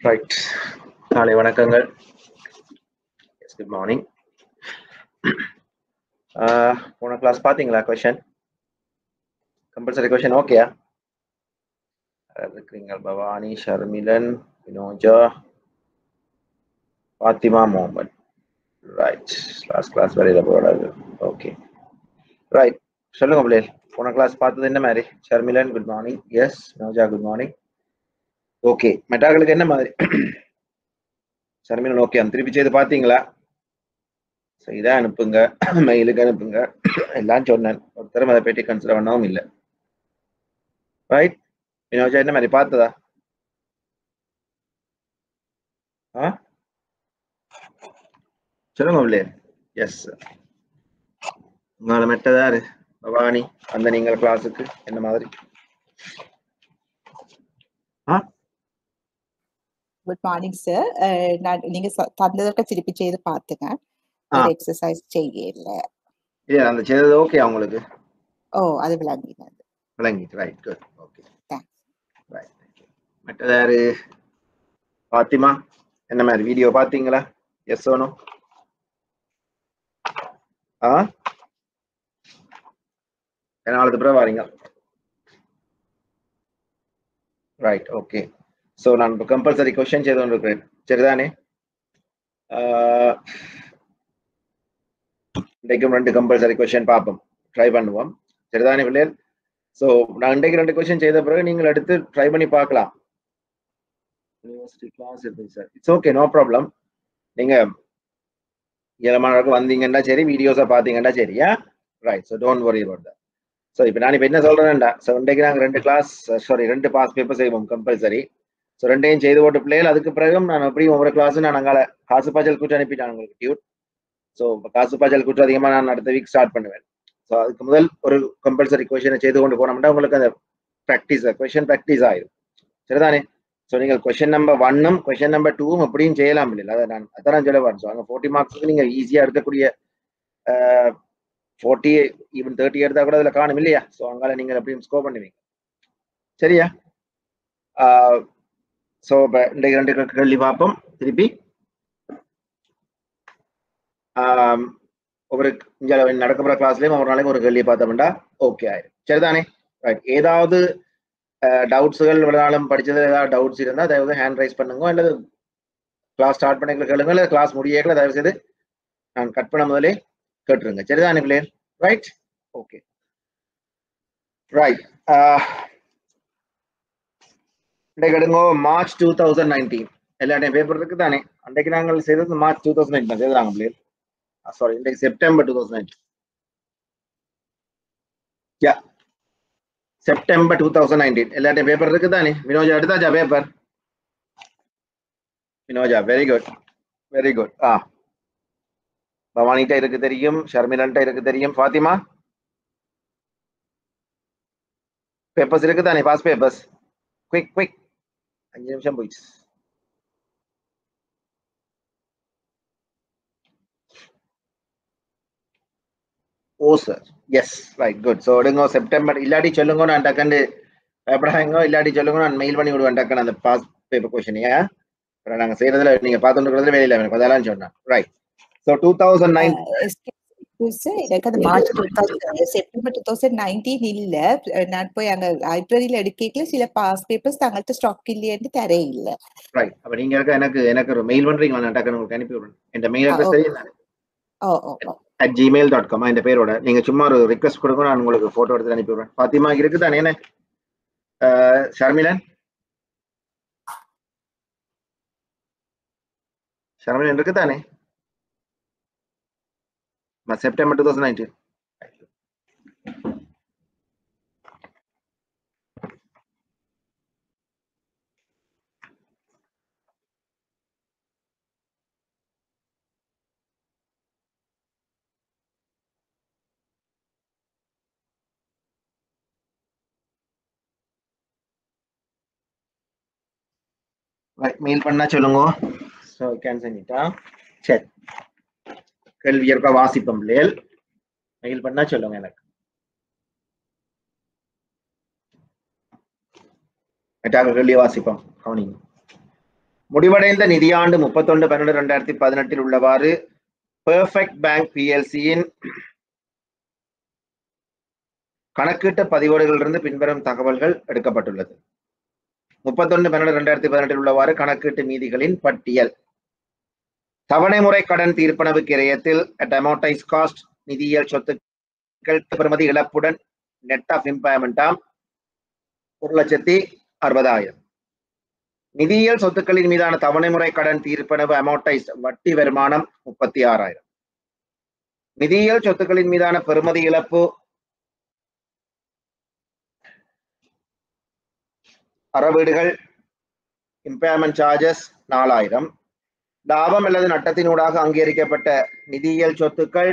Right காலை வணக்கங்கள் yes good morning போன கிளாஸ் பார்த்தீங்களா கொஷன் கம்பல்சரி கொஷன் ஓகேயா இருக்கிறீங்க Bhavani Sharmilan Vinoja Fathima Mohammed right last class வரையில போடாது ஓகே ரைட் சொல்லுங்க பிள்ளைகள் போன கிளாஸ் பார்த்தது என்ன மாதிரி Sharmilan good morning yes Vinoja good morning okay மெட்டாக்களுக்கு என்ன மாதிரி ஷர்மிலன் ஓகே அந்த திருப்பி செய்து பார்த்தீங்களா செய்தா அனுப்புங்க மெயிலுக்கு அனுப்புங்க எல்லாம் சொன்னேன் ஒருத்தரும் அதை பற்றி கன்சிடர் பண்ணவும் இல்லை ரைட் வினோஜா என்ன மாதிரி பார்த்ததா ஆ சொல்லுங்க பிள்ளைய எஸ் உங்களை மெட்டதாரு பவானி அந்த நீங்கள் கிளாஸுக்கு என்ன மாதிரி ஆ குட் மார்னிங் சார் நான் நீங்க ச- தந்ததற்கு திருப்பி செய்து பாத்துங்க ஆ. ஒரு எக்ஸசைஸ் செய்யல இல்ல அந்த செய்தது ஓகே உங்களுக்கு ஓ அது விளங்கினது விளங்கிட்டு right good okay Thanks. Right மற்றது யாரு பாத்திமா என்ன மாதிரி வீடியோ பாத்தீங்களா எஸ் ஓனோ ஆ நாலு பிறகு வாரீங்க ரைட் ஓகே ஸோ நான் இப்போ கம்பல்சரி கொஸ்டின் செய்து கொண்டிருக்கிறேன் சரிதானே ஆஹ், இன்றைக்கும் ரெண்டு கம்பல்சரி கொஸ்டின் பார்ப்போம் ட்ரை பண்ணுவோம் சரிதானே பிள்ளைகள் ஸோ நான் இன்றைக்கு ரெண்டு கொஸ்டின் செய்த பிறகு நீங்கள் எடுத்து ட்ரை பண்ணி பார்க்கலாம் யூனிவர்சிட்டி கிளாஸ் இருக்கு sir it's okay no problem நீங்க ஏழமானக்கு வந்தீங்கன்னா சரி வீடியோஸை பார்த்தீங்கன்னா சரியா right so don't worry about that so இப்போ நான் இப்போ என்ன சொல்றேன்டா ஸோ இன்றைக்கு நாங்கள் ரெண்டு கிளாஸ் சாரி ரெண்டு பாஸ் பேப்பர் செய்வோம் கம்பல்சரி ஸோ ரெண்டையும் செய்து போட்டு பிள்ளைகள் அதுக்கு பிறகு நான் எப்படியும் ஒவ்வொரு கிளாஸும் நான் அங்கால காசு பாய்ச்சல் கூட்டு அனுப்பிட்டேன் உங்களுக்கு டியூட் ஸோ காசு பாய்ச்சல் கூட்டு அதிகமாக நான் அடுத்த வீக் ஸ்டார்ட் பண்ணுவேன் ஸோ அதுக்கு முதல் ஒரு கம்பல்சரி கொஷனை செய்து கொண்டு போனோம்னா உங்களுக்கு அந்த ப்ராக்டிஸ் கொஷின் ப்ராக்டிஸ் ஆயிடும் சரிதானே ஸோ நீங்கள் கொஷின் நம்பர் ஒன்னும் கொஷின் நம்பர் டூவும் எப்படியும் செய்யலாம் இல்லை அதை நான் அதான் நான் சொல்ல வரேன் ஸோ அங்கே ஃபோர்ட்டி மார்க்ஸுக்கு நீங்கள் ஈஸியாக எடுக்கக்கூடிய ஃபோர்ட்டி ஈவன் தேர்ட்டி எடுத்தா கூட அதில் காணும் இல்லையா ஸோ அங்கால நீங்கள் எப்படியும் ஸ்கோர் பண்ணுவீங்க சரியா ஸோ இப்போ இன்றைக்கு ரெண்டு கே- கேள்வி பார்ப்போம் திருப்பி ஆம், ஒவ்வொரு இங்கே நடக்கிற கிளாஸ்லேயும் ஒரு நாளைக்கு ஒரு கேள்வி பார்த்தோம்டா ஓகே ஆயிடும் சரிதானே ரைட் ஏதாவது டவுட்ஸுகள் இவ்வளவு நாளும் படிச்சது ஏதாவது டவுட்ஸ் இருந்தால் தயவு ஹேண்ட் ரைஸ் பண்ணுங்க அல்லது கிளாஸ் ஸ்டார்ட் பண்ணிக்கல கேளுங்க இல்லை கிளாஸ் முடியக்கல தயவு செய்து நான் கட் பண்ண முதலே கேட்டுருங்க சரிதானே பிள்ளையர் ரைட் ஓகே ரைட் இன்றைக்கு எடுங்க மார்ச் டூ தௌசண்ட் நைன்டீன் எல்லா டைம் பேப்பர் இருக்கு தானே அன்றைக்கு நாங்கள் செய்தது மார்ச் டூ தௌசண்ட் நைன்டீன் செய்தாங்க பிள்ளையர் சாரி இன்றைக்கு September two thousand nineteen yeah September two thousand nineteen எல்லா டைம் பேப்பர் இருக்கு தானே வினோஜா எடுத்தாச்சா paper Vinoja very good very good ஆ பவானிட்ட இருக்கு தெரியும் ஷர்மிலன்ட்ட இருக்கு தெரியும் ஃபாத்திமா பேப்பர்ஸ் இருக்கு தானே பாஸ் பேப்பர்ஸ் குயிக் குயிக் அஞ்சு நிமிஷம் போயிடுச்சு ஓ sir yes right good so எடுங்க செப்டம்பர் இல்லாட்டி சொல்லுங்க நான் டக்குன்னு பயப்படாங்க இல்லாட்டி சொல்லுங்க நான் மெயில் பண்ணி விடுவேன் டக்குன்னு அந்த பாஸ் பேப்பர் கொஷனையா அப்புறம் நாங்கள் செய்யறதுல நீங்க பார்த்துட்டு இருக்கிறதுல வேலையில் எனக்கு அதெல்லாம் சொன்னேன் right so two thousand nine sir எனக்கு அது March two thousand September two thousand nineteen இல்ல அஹ் நான் போய் அங்க லைப்ரரியில எடுக்கல சில பாஸ் பேப்பர்ஸ் தங்கள்கிட்ட ஸ்டாக் இல்லையேன்னு தரே இல்ல ரைட் அப்ப நீங்க இருக்க எனக்கு எனக்கு ஒரு மெயில் பண்றீங்களா நான் டக்குன்னு உங்களுக்கு அனுப்பி விடுறேன் என் மெயில் அட்ரஸ் okay. தெரியும் தானே ஓ ஓ ஓ அட் ஜிமெயில் டாட் காம் இந்த பேரோட நீங்க சும்மா ஒரு ரிக்வஸ்ட் கொடுங்க நான் உங்களுக்கு போட்டோ எடுத்து அனுப்பி விடுறேன் பாத்திமா இருக்கு தானே என்ன அஹ், ஷர்மிலன் ஷர்மிலன் இருக்கு தானே September two thousand nineteen mail பண்ணா சொல்லுங்க ஸோ கேன் செஞ்சிட்டா சரி கேள்வி இருக்க வாசிப்போம் பிள்ளைகள் மெயில் பண்ணா சொல்லுங்க எனக்கு மெட்டாக கேள்வி வாசிப்போம் கவனிங்க முடிவடைந்த நிதியாண்டு முப்பத்தொன்று பன்னெண்டு ரெண்டாயிரத்தி பதினெட்டில் உள்ளவாறு பெர்ஃபெக்ட் பேங்க் பிஎல்சியின் கணக்கீட்டு பதிவோடுகளிலிருந்து பின்வரும் தகவல்கள் எடுக்கப்பட்டுள்ளது முப்பத்தொன்று பன்னெண்டு ரெண்டாயிரத்தி பதினெட்டில் உள்ளவாறு கணக்கீட்டு மீதிகளின் பட்டியல் தவணை முறை கடன் தீர்ப்பனவு கிரயத்தில் அட் அமௌண்டைஸ் காஸ்ட் நிதியியல் சொத்துக்கள் பெறுமதி இழப்புடன் நெட் ஆஃப் இம்பேமெண்டாம் ஒரு லட்சத்தி அறுபதாயிரம் நிதியியல் சொத்துக்களின் மீதான தவணை முறை கடன் தீர்ப்பனவு அமௌண்டைஸ் வட்டி வருமானம் முப்பத்தி ஆறாயிரம் நிதியியல் சொத்துக்களின் மீதான பெறுமதி இழப்பு அறவீடுகள் இம்பேமெண்ட் சார்ஜஸ் நாலாயிரம் லாபம் அல்லது நட்டத்தினூடாக அங்கீகரிக்கப்பட்ட நிதியியல் சொத்துக்கள்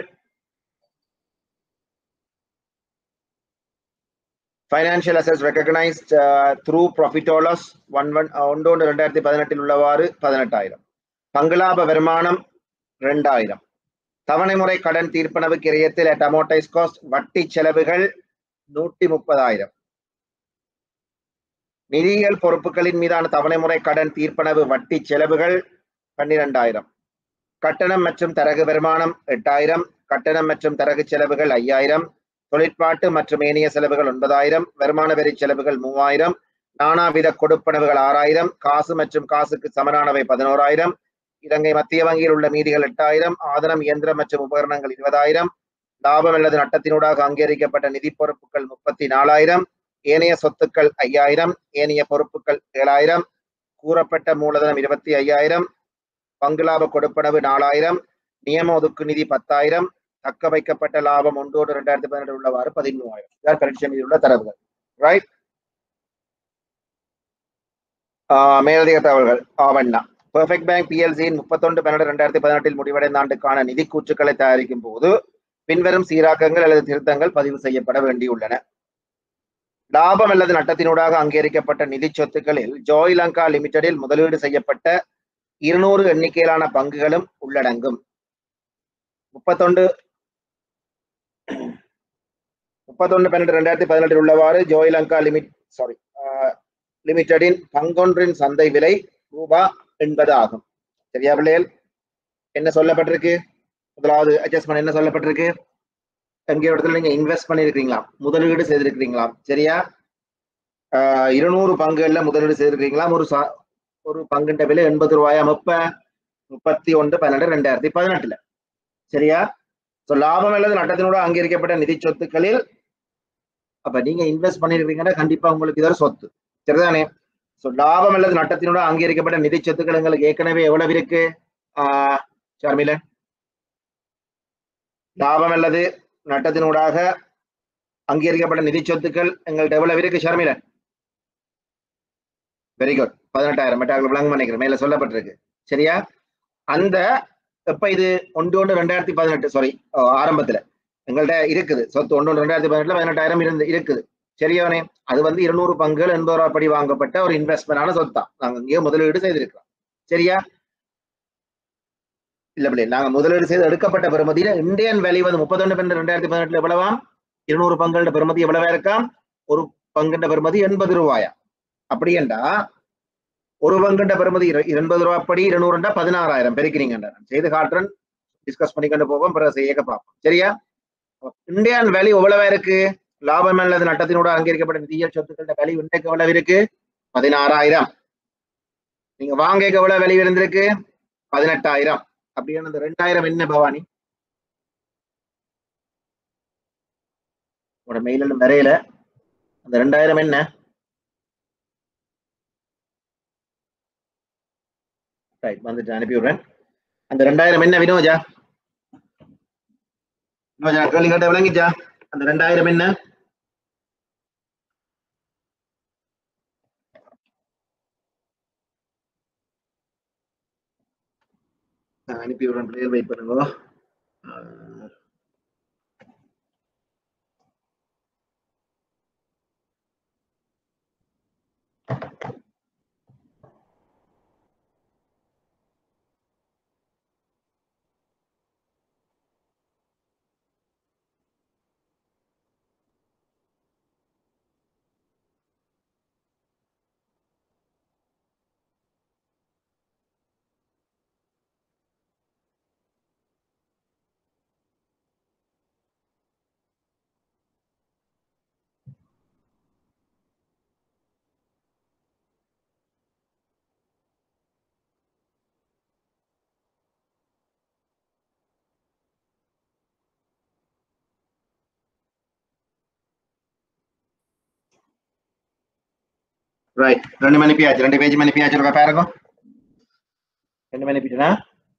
financial assets recognised through profit or loss ஒன் ஒன் ஒன்று ரெண்டாயிரத்தி பதினெட்டில் உள்ளவாறு பதினெட்டாயிரம் பங்குலாப வருமானம் ரெண்டாயிரம் தவணை முறை கடன் தீர்ப்பனவு கிரயத்தில் அட் அமௌண்டைஸ் காஸ்ட் வட்டி செலவுகள் நூற்றி முப்பதாயிரம் நிதியியல் பொறுப்புகளின் மீதான தவணை முறை கடன் தீர்ப்பனவு வட்டி செலவுகள் பன்னிரெண்டாயிரம் கட்டணம் மற்றும் தரகு வருமானம் எட்டாயிரம் கட்டணம் மற்றும் தரகு செலவுகள் ஐயாயிரம் தொழிற்பாட்டு மற்றும் ஏனைய செலவுகள் ஒன்பதாயிரம் வருமான வரி செலவுகள் மூவாயிரம் நானாவித கொடுப்பனவுகள் ஆறாயிரம் காசு மற்றும் காசுக்கு சமனானவை பதினோராயிரம் இலங்கை மத்திய வங்கியில் உள்ள மீதிகள் எட்டாயிரம் ஆதனம் இயந்திரம் மற்றும் உபகரணங்கள் இருபதாயிரம் லாபம் அல்லது நட்டத்தினூடாக அங்கீகரிக்கப்பட்ட நிதி பொறுப்புகள் முப்பத்தி நாலாயிரம் ஏனைய சொத்துக்கள் ஐயாயிரம் ஏனைய பொறுப்புகள் ஏழாயிரம் கூறப்பட்ட மூலதனம் இருபத்தி ஐயாயிரம் பங்கு லாப கொடுப்பனவு நாலாயிரம் நியம ஒதுக்கு நிதி பத்தாயிரம் தக்க வைக்கப்பட்ட லாபம் ஒன்றோடு ரெண்டாயிரத்தி பதினெட்டு உள்ளவாறு பதிமூவாயிரம் இதான் பரீட்சை மீது உள்ள தரவுகள் ரைட் மேலதிக தகவல்கள் ஆவண்ணா பெர்ஃபெக்ட் பேங்க் பிஎல்சியின் முப்பத்தொன்று பன்னெண்டு ரெண்டாயிரத்தி பதினெட்டில் முடிவடைந்த ஆண்டுக்கான நிதி கூற்றுக்களை தயாரிக்கும் போது பின்வரும் சீராக்கங்கள் அல்லது திருத்தங்கள் பதிவு செய்யப்பட வேண்டியுள்ளன லாபம் அல்லது நட்டத்தினூடாக அங்கீகரிக்கப்பட்ட நிதி சொத்துக்களில் ஜோய் லங்கா லிமிடெடில் முதலீடு செய்யப்பட்ட இருநூறு எண்ணிக்கையிலான பங்குகளும் உள்ளடங்கும் முப்பத்தொன்று முப்பத்தொன்று பன்னெண்டு ரெண்டாயிரத்தி பதினெட்டில் உள்ளவாறு ஜோய் லங்கா லிமிட் சாரி லிமிடெடின் பங்கொன்றின் சந்தை விலை ரூபா எண்பது ஆகும் சரியா பிள்ளைகள் என்ன சொல்லப்பட்டிருக்கு முதலாவது அட்ஜஸ்ட்மெண்ட் என்ன சொல்லப்பட்டிருக்கு எங்கே இடத்துல நீங்க இன்வெஸ்ட் பண்ணிருக்கீங்களா முதலீடு செய்திருக்கிறீங்களா சரியா ஆஹ் இருநூறு பங்குகள்ல முதலீடு செய்திருக்கீங்களா ஒரு சா- ஒரு பங்குன்ற விலை எண்பது ரூபாயா முப்ப முப்பத்தி ஒன்று பன்னெண்டு ரெண்டாயிரத்தி பதினெட்டுல சரியா சோ லாபம் அல்லது நட்டத்தினோட அங்கீகரிக்கப்பட்ட நிதி சொத்துக்களில் அப்ப நீங்க இன்வெஸ்ட் பண்ணிருக்கீங்கன்னா கண்டிப்பா உங்களுக்கு இது ஒரு சொத்து சரிதானே சோ லாபம் அல்லது நட்டத்தினோட அங்கீகரிக்கப்பட்ட நிதி சொத்துக்கள் எங்களுக்கு ஏற்கனவே எவ்வளவு இருக்கு ஆஹ் ஷர்மில லாபம் அல்லது நட்டத்தினூடாக அங்கீகரிக்கப்பட்ட நிதி சொத்துக்கள் எங்கள்ட்ட எவ்வளவு இருக்கு ஷர்மில வெரி குட் பதினெட்டாயிரம் மெட்டாக்கள் விளங்க நினைக்கிறேன் மேல சொல்லப்பட்டிருக்கு சரியா அந்த எப்ப இது ஒன்று ஒன்று ரெண்டாயிரத்தி பதினெட்டு சாரி ஆரம்பத்துல எங்கள்ட்ட இருக்குது சொத்து ஒன்று ஒன்று ரெண்டாயிரத்தி பதினெட்டுல பதினெட்டாயிரம் இருந்து இருக்குது சரியானே அது வந்து இருநூறு பங்குகள் எண்பது ரூபாய் படி வாங்கப்பட்ட ஒரு இன்வெஸ்ட்மெண்டான சொத்தா நாங்க இங்கேயே முதலீடு செய்திருக்கிறோம் சரியா இல்ல பிள்ளை நாங்க முதலீடு செய்து எடுக்கப்பட்ட பெறுமதியில இந்தியன் வேல்யூ வந்து முப்பத்தொன்னு பன்னெண்டு ரெண்டாயிரத்தி பதினெட்டுல எவ்வளவாம் இருநூறு பங்குகள பெறுமதி எவ்வளவா இருக்காம் ஒரு பங்குண்ட பெறுமதி எண்பது ரூபாயா அப்படி என்றா ஒரு பங்குண்ட பெறுமதி இர- எண்பது ரூபாய் படி இருநூறுண்டா பதினாறாயிரம் பெருக்கிறீங்க நான் செய்து காட்டுறேன் டிஸ்கஸ் பண்ணிக்கொண்டு போவோம் பிறகு செய்ய பார்ப்போம் சரியா இந்தியன் வேல்யூ எவ்வளவா இருக்கு லாபம் அல்லது நட்டத்தினோட அங்கீகரிக்கப்பட்ட நிதியியல் சொத்துக்களோட வேல்யூ இன்றைக்கு எவ்வளவு இருக்கு பதினாறாயிரம் நீங்க வாங்க எவ்வளவு வேல்யூ இருந்திருக்கு பதினெட்டாயிரம் அப்படியான அந்த ரெண்டாயிரம் என்ன பவானி உங்களோட மெயில வரையில அந்த ரெண்டாயிரம் என்ன ரைட் வந்துட்டு அனுப்பி விடுறேன் அந்த ரெண்டாயிரம் என்ன வினோஜா வினோஜா கேள்வி கேட்ட விளங்கிச்சா அந்த ரெண்டாயிரம் என்ன நான் அனுப்பி விடுறேன் பிள்ளைகள் வெயிட் பண்ணுங்க ஆஹ் ரைட் ரெண்டு மணி பியாச்சு ரெண்டு பேஜ் மணி பியாச்சு இருக்கா பாருங்க ரெண்டு மணி பிட்டுனா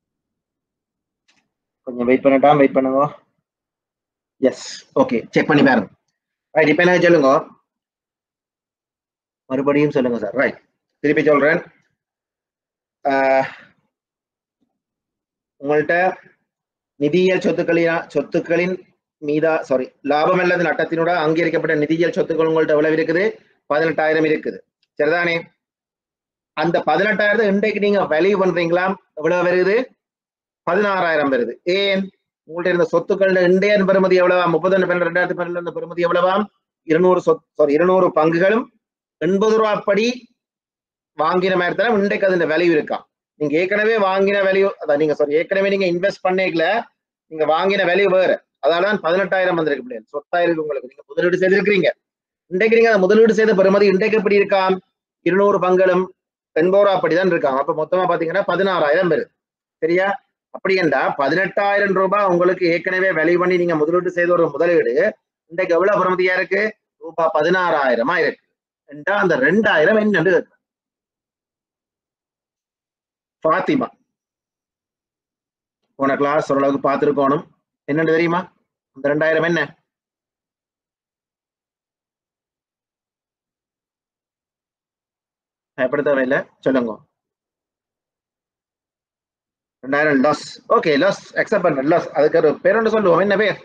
கொஞ்சம் வெயிட் பண்ணட்டா வெயிட் பண்ணுங்க எஸ் ஓகே செக் பண்ணி பாருங்க ரைட் இப்போ என்ன சொல்லுங்க மறுபடியும் சொல்லுங்க சார் ரைட் திருப்பி சொல்றேன் ஆஹ், உங்கள்ட்ட நிதியியல் சொத்துக்களின் சொத்துக்களின் மீதா சாரி லாபம் அல்லது நட்டத்தினோட அங்கீகரிக்கப்பட்ட நிதியியல் சொத்துக்கள் உங்கள்ட்ட எவ்வளவு இருக்குது பதினெட்டாயிரம் இருக்குது சரிதானே அந்த பதினெட்டாயிரத்தை இன்றைக்கு நீங்க வேல்யூ பண்றீங்களா எவ்வளவு வருது பதினாறாயிரம் வருது ஏன் உங்கள்ட்ட இருந்த சொத்துக்கள இன்றைய பெறுமதி எவ்வளவா முப்பத்தொன்னு பன்னெண்டு ரெண்டாயிரத்தி பன்னெண்டுல இருந்த பெறுமதி எவ்வளவா இருநூறு சொத் சாரி இருநூறு பங்குகளும் எண்பது ரூபா படி வாங்கின மாதிரி தானே இன்றைக்கு அதுல வேல்யூ இருக்கா நீங்க ஏற்கனவே வாங்கின வேல்யூ அதான் நீங்க சாரி ஏற்கனவே நீங்க இன்வெஸ்ட் பண்ணீங்கல நீங்க வாங்கின வேல்யூ வேற அதால தான் பதினெட்டாயிரம் வந்திருக்கு பிள்ளைகள் சொத்தாயிருக்கு உங்களுக்கு நீங்க முதலீடு செய்திருக்கிறீங்க இன்றைக்கு நீங்க அந்த முதலீடு செய்த பெறுமதி இன்றைக்கு எப்படி இருக்கா இருநூறு பங்களும் எண்பது ரூபா அப்படிதான் இருக்காங்க அப்ப மொத்தமா பாத்தீங்கன்னா பதினாறாயிரம் வருது சரியா அப்படி என்றா பதினெட்டாயிரம் ரூபாய் உங்களுக்கு ஏற்கனவே வேல்யூ பண்ணி நீங்க முதலீடு செய்த ஒரு முதலீடு இன்றைக்கு எவ்வளவு பெறுமதியா இருக்கு ரூபாய் பதினாறாயிரமா இருக்கு என்றா அந்த ரெண்டாயிரம் என்னன்னு கேட்கிறேன். ஃபாத்திமா போன கிளாஸ் ஓரளவுக்கு பார்த்திருக்கணும் என்னன்னு தெரியுமா அந்த ரெண்டாயிரம் என்ன பயப்பட தேவையில்லை சொல்லுங்க ரெண்டாயிரம் லாஸ் ஓகே லாஸ் அக்செப்ட் பண்றேன் லாஸ் அதுக்கு ஒரு பேர் ஒன்று சொல்லுவோம் என்ன பேர்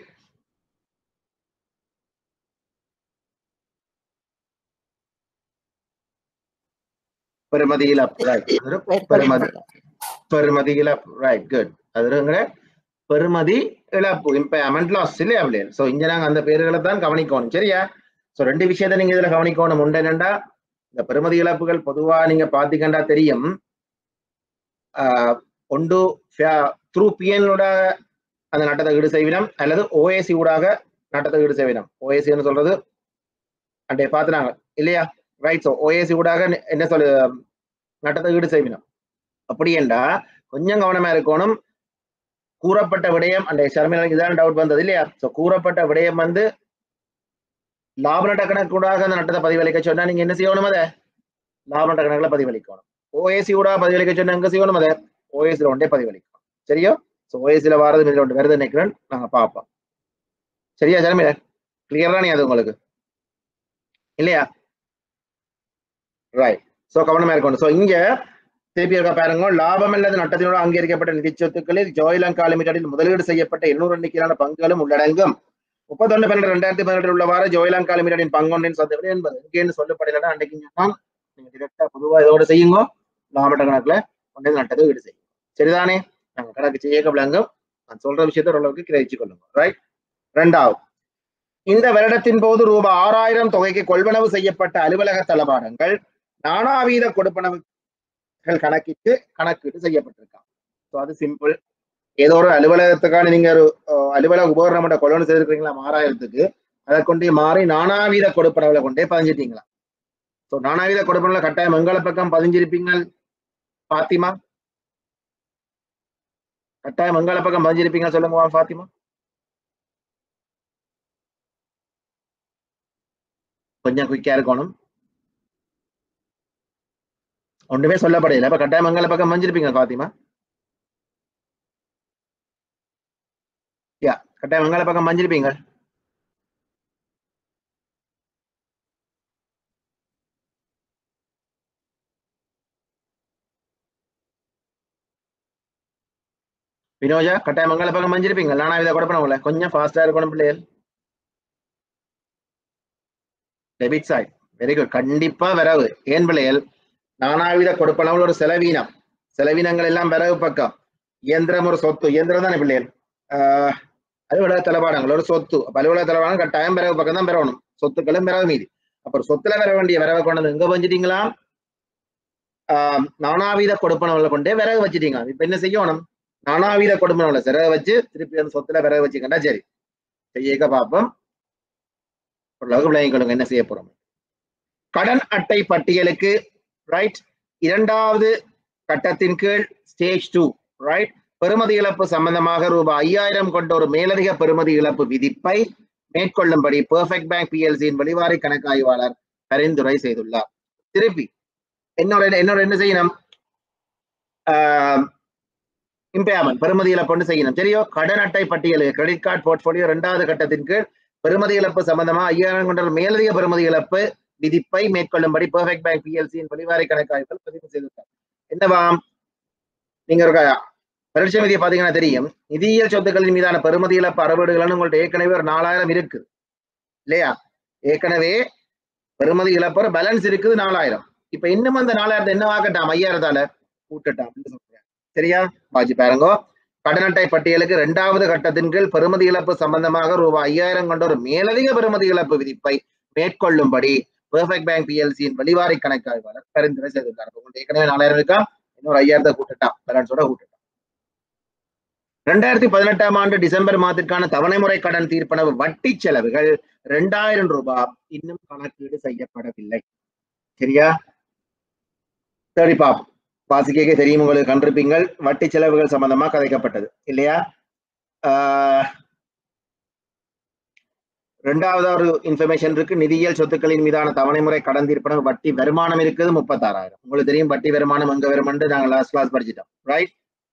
பெருமதி இழப்பு ரைட் பெருமதி பெருமதி இழப்பு ரைட் குட் அது இருங்க பெருமதி இழப்பு இம்பேமெண்ட் லாஸ் இல்லையா அப்படியே ஸோ இங்க நாங்க அந்த பேர்களை தான் கவனிக்கணும் சரியா ஸோ ரெண்டு விஷயத்தை நீங்க இதுல கவனிக்கணும் உண்டு என்னண்டா இந்த பெருமதி இழப்புகள் பொதுவா நீங்க பாத்தீங்கன்னா தெரியும் ஆஹ் ஒன்று த்ரூ பிஎனோட அந்த நட்டத்தை ஈடு செய்வினம் அல்லது ஓஏசி ஊடாக நட்டத்தை ஈடு செய்வினம் ஓஏசின்னு சொல்றது அண்டே பாத்துனாங்க இல்லையா ரைட் ஸோ ஓஏசி ஊடாக நி- என்ன சொல்லு நட்டத்தை ஈடு செய்வினம் அப்படி என்றா கொஞ்சம் கவனமா இருக்கணும் கூறப்பட்ட விடயம் அந்த ஷர்மிலாக்கு இதான் டவுட் வந்தது இல்லையா ஸோ கூறப்பட்ட விடயம் வந்து லாப நட்ட கணக்கூடாக அந்த நட்டத்தை பதிவளிக்க சொன்னா நீங்க என்ன செய்யணும் அதை லாப நட்ட கணக்குல பதிவளிக்கணும் ஓஏசி ஊடாக பதிவளிக்க சொன்னா எங்க செய்யணும் அதை ஓஎஸ்ல ஒன்றே பதிவளிக்கணும் சரியா ஸோ ஓஎஸ்ல வாரது இதுல ஒன்று வருது நினைக்கிறேன் நாங்க பார்ப்போம் சரியா ஷர்மிலா கிளியரா நீ அது உங்களுக்கு இல்லையா ரைட் ஸோ கவனமா இருக்கணும் ஸோ இங்க திருப்பி இருக்க பாருங்க லாபம் அல்லது நட்டத்தினோடு அங்கீகரிக்கப்பட்ட நிதி சொத்துக்களில் ஜோயிலங்கா லிமிடெடில் முதலீடு செய்யப்பட்ட இருநூறு எண்ணிக்கையிலான பங்குகளும் உள்ளடங்கும் முப்பத்தொன்னு பன்னெண்டு ரெண்டாயிரத்தி பதினெட்டில் உள்ளவாறு ஜோயிலங்கா லிமிடெடின் பங்கொன்றின் சொத்து என்பது எங்கேன்னு சொல்லப்படலாம் அன்றைக்கு சொன்னா நீங்க டிரெக்டா பொதுவா இதோட செய்யுங்க லாபட்ட கணக்குல ஒன்றே நட்டதை ஈடு செய்யும் சரிதானே நாங்க கணக்கு செய்ய விளங்கும் நான் சொல்ற விஷயத்தை ஓரளவுக்கு கிரகிச்சு கொள்ளுங்க ரைட் ரெண்டாவது இந்த வருடத்தின் போது ரூபாய் ஆறாயிரம் தொகைக்கு கொள்வனவு செய்யப்பட்ட அலுவலக தளபாடங்கள் நானாவீத கொடுப்பனவுகள் கணக்கிட்டு கணக்கீடு செய்யப்பட்டிருக்காங்க ஸோ அது சிம்பிள் ஏதோ ஒரு அலுவலகத்துக்கான நீங்க ஒரு அஹ், அலுவலக உபகரணம் கொள்வனவு செய்திருக்கீங்களா ஆறாயிரத்துக்கு அதை கொண்டே மாறி நானாவீத கொடுப்பனவுல கொண்டே பதிஞ்சிட்டீங்களா ஸோ நானாவீத கொடுப்பனவுல கட்டாயம் மங்கள பக்கம் பதிஞ்சிருப்பீங்க பாத்திமா கட்டாயம் மங்கள பக்கம் பதிஞ்சிருப்பீங்க சொல்லுங்க வா, ஃபாத்திமா கொஞ்சம் குயிக்கா இருக்கணும் ஒண்ணுமே சொல்லப்படையில அப்ப கட்டாயம் மங்கள பக்கம் பதிஞ்சிருப்பீங்க ஃபாத்திமா யா கட்டாயம் மங்கள பக்கம் பதிஞ்சிருப்பீங்க வினோஜா கட்டாயம் மங்கள பக்கம் பதிஞ்சிருப்பீங்க நானா இதை கொடுப்பனவுல கொஞ்சம் ஃபாஸ்டா இருக்கணும் பிள்ளைகள் டெபிட் சைட் வெரி குட் கண்டிப்பா வரவு ஏன் பிள்ளைகள் நானாவித கொடுப்பனவுல ஒரு செலவீனம் செலவீனங்கள் எல்லாம் வரவு பக்கம் இயந்திரம் ஒரு சொத்து இயந்திரம் தானே பிள்ளைகள் ஆஹ் அலுவலக தளபாடங்கள் ஒரு சொத்து அப்ப அலுவலக தளபாடம் கட்டாயம் வரவு பக்கம் தான் பெறணும் சொத்துக்களும் வரவு மீதி அப்புறம் சொத்துல வர வேண்டிய வரவை கொண்டு வந்து எங்க வஞ்சிட்டீங்களா ஆஹ் நானாவித கொடுப்பனவுல கொண்டே விறகு வச்சிட்டீங்க இப்ப என்ன செய்யணும் நானாவித கொடுப்பனவுல சிறக வச்சு திருப்பி அந்த சொத்துல விறகு வச்சுக்கண்டா சரி செய்யக்க பார்ப்போம் ஓரளவுக்கு விளங்கிக்கொள்ளுங்க என்ன செய்ய போறோம் கடன் அட்டை பட்டியலுக்கு ரைட் இரண்டாவது கட்டத்தின் கீழ் ஸ்டேஜ் டூ ரைட் பெறுமதி இழப்பு சம்பந்தமாக ரூபாய் ஐயாயிரம் கொண்ட ஒரு மேலதிக பெறுமதி இழப்பு விதிப்பை மேற்கொள்ளும்படி பெர்ஃபெக்ட் பேங்க் பிஎல்சியின் வெளிவாரி கணக்காய்வாளர் பரிந்துரை செய்துள்ளார் திருப்பி என்னோட என்னோட என்ன செய்யணும் இம்பேமெண்ட் பெறுமதி இழப்புன்னு செய்யணும் சரியோ கடன் அட்டை பட்டியல் கிரெடிட் கார்டு போர்ட்போலியோ இரண்டாவது கட்டத்தின் கீழ் பெறுமதி இழப்பு சம்பந்தமா ஐயாயிரம் கொண்ட மேலதிக பெறுமதி இழப்பு விதிப்பை மேற்கொள்ளும்படி பெர்ஃபெக்ட் பேங்க் பிஎல்சியின் வெளிவாரி கணக்காய்வுகள் பதிவு செய்திருக்காங்க என்னவாம் நீங்க ஒரு பரீட்சை விதியை பாத்தீங்கன்னா தெரியும் நிதியியல் சொத்துக்களின் மீதான பெறுமதி இழப்பு அறவீடுகள்னு உங்கள்ட்ட ஏற்கனவே ஒரு நாலாயிரம் இருக்கு இல்லையா ஏற்கனவே பெறுமதி இழப்பு பேலன்ஸ் இருக்குது நாலாயிரம் இப்ப இன்னும் அந்த நாலாயிரத்தை என்ன ஆக்கட்டாம் ஐயாயிரத்தால கூட்டட்டாம் சொல்றேன் சரியா பாஜி பாருங்க கடன் அட்டை பட்டியலுக்கு இரண்டாவது கட்டத்தின் கீழ் பெறுமதி இழப்பு சம்பந்தமாக ரூபாய் ஐயாயிரம் கொண்ட ஒரு மேலதிக பெறுமதி இழப்பு விதிப்பை மேற்கொள்ளும்படி பெர்ஃபெக்ட் பேங்க் பிஎல்சியின் வெளிவாரி கணக்காய்வாளர் பரிந்துரை செய்திருக்காரு உங்களுக்கு ஏற்கனவே நாலாயிரம் இருக்கா இன்னொரு ஐயாயிரத்தை கூட்டட்டாம் பேலன்ஸோட கூட்டட்டாம் ரெண்டாயிரத்தி பதினெட்டாம் ஆண்டு டிசம்பர் மாதத்திற்கான தவணை முறை கடன் தீர்ப்பனவு வட்டி செலவுகள் ரெண்டாயிரம் ரூபாய் இன்னும் கணக்கீடு செய்யப்படவில்லை சரியா சரி பாப்போம் வாசிக்க தெரியும் உங்களுக்கு கண்டிருப்பீங்கள் வட்டி செலவுகள் சம்பந்தமா கதைக்கப்பட்டது இல்லையா ஆஹ் ரெண்டாவது ஒரு இன்ஃபர்மேஷன் இருக்கு நிதியியல் சொத்துக்களின் மீதான தவணை முறை கடன் தீர்ப்பன வட்டி வருமானம் இருக்குது முப்பத்தாறாயிரம் உங்களுக்கு தெரியும் வட்டி வருமானம் எங்க வருமானு நாங்க லாஸ்ட் கிளாஸ் படிச்சிட்டோம் ரைட்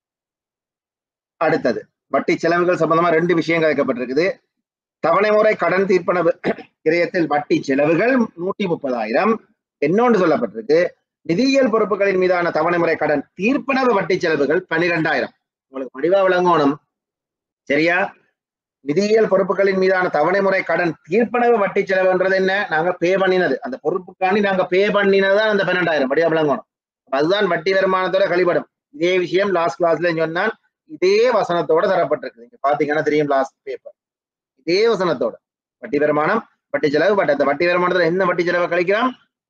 அடுத்தது வட்டி செலவுகள் சம்பந்தமா ரெண்டு விஷயம் கதைக்கப்பட்டிருக்குது தவணை முறை கடன் தீர்ப்பனவு கிரயத்தில் வட்டி செலவுகள் நூற்றி முப்பதாயிரம் என்னொன்று சொல்லப்பட்டிருக்கு நிதியியல் பொறுப்புகளின் மீதான தவணை முறை கடன் தீர்ப்பனவு வட்டி செலவுகள் பன்னிரெண்டாயிரம் உங்களுக்கு வடிவா விளங்கணும் சரியா நிதியியல் பொறுப்புகளின் மீதான தவணை முறை கடன் தீர்ப்பனவு வட்டி செலவுன்றது என்ன நாங்க பே பண்ணினது அந்த பொறுப்புக்காண்டி நாங்க பே பண்ணினதுதான் அந்த பன்னெண்டாயிரம் வடிவா விளங்கணும் அதுதான் வட்டி வருமானத்தோட கழிபடும் இதே விஷயம் லாஸ்ட் கிளாஸ்ல சொன்னான் இதே வசனத்தோட தரப்பட்டிருக்கு நீங்க பாத்தீங்கன்னா தெரியும் லாஸ்ட் பேப்பர் இதே வசனத்தோட வட்டி வருமானம் வட்டி செலவு பட் அந்த வட்டி வருமானத்துல என்ன வட்டி செலவை கழிக்கிறோம்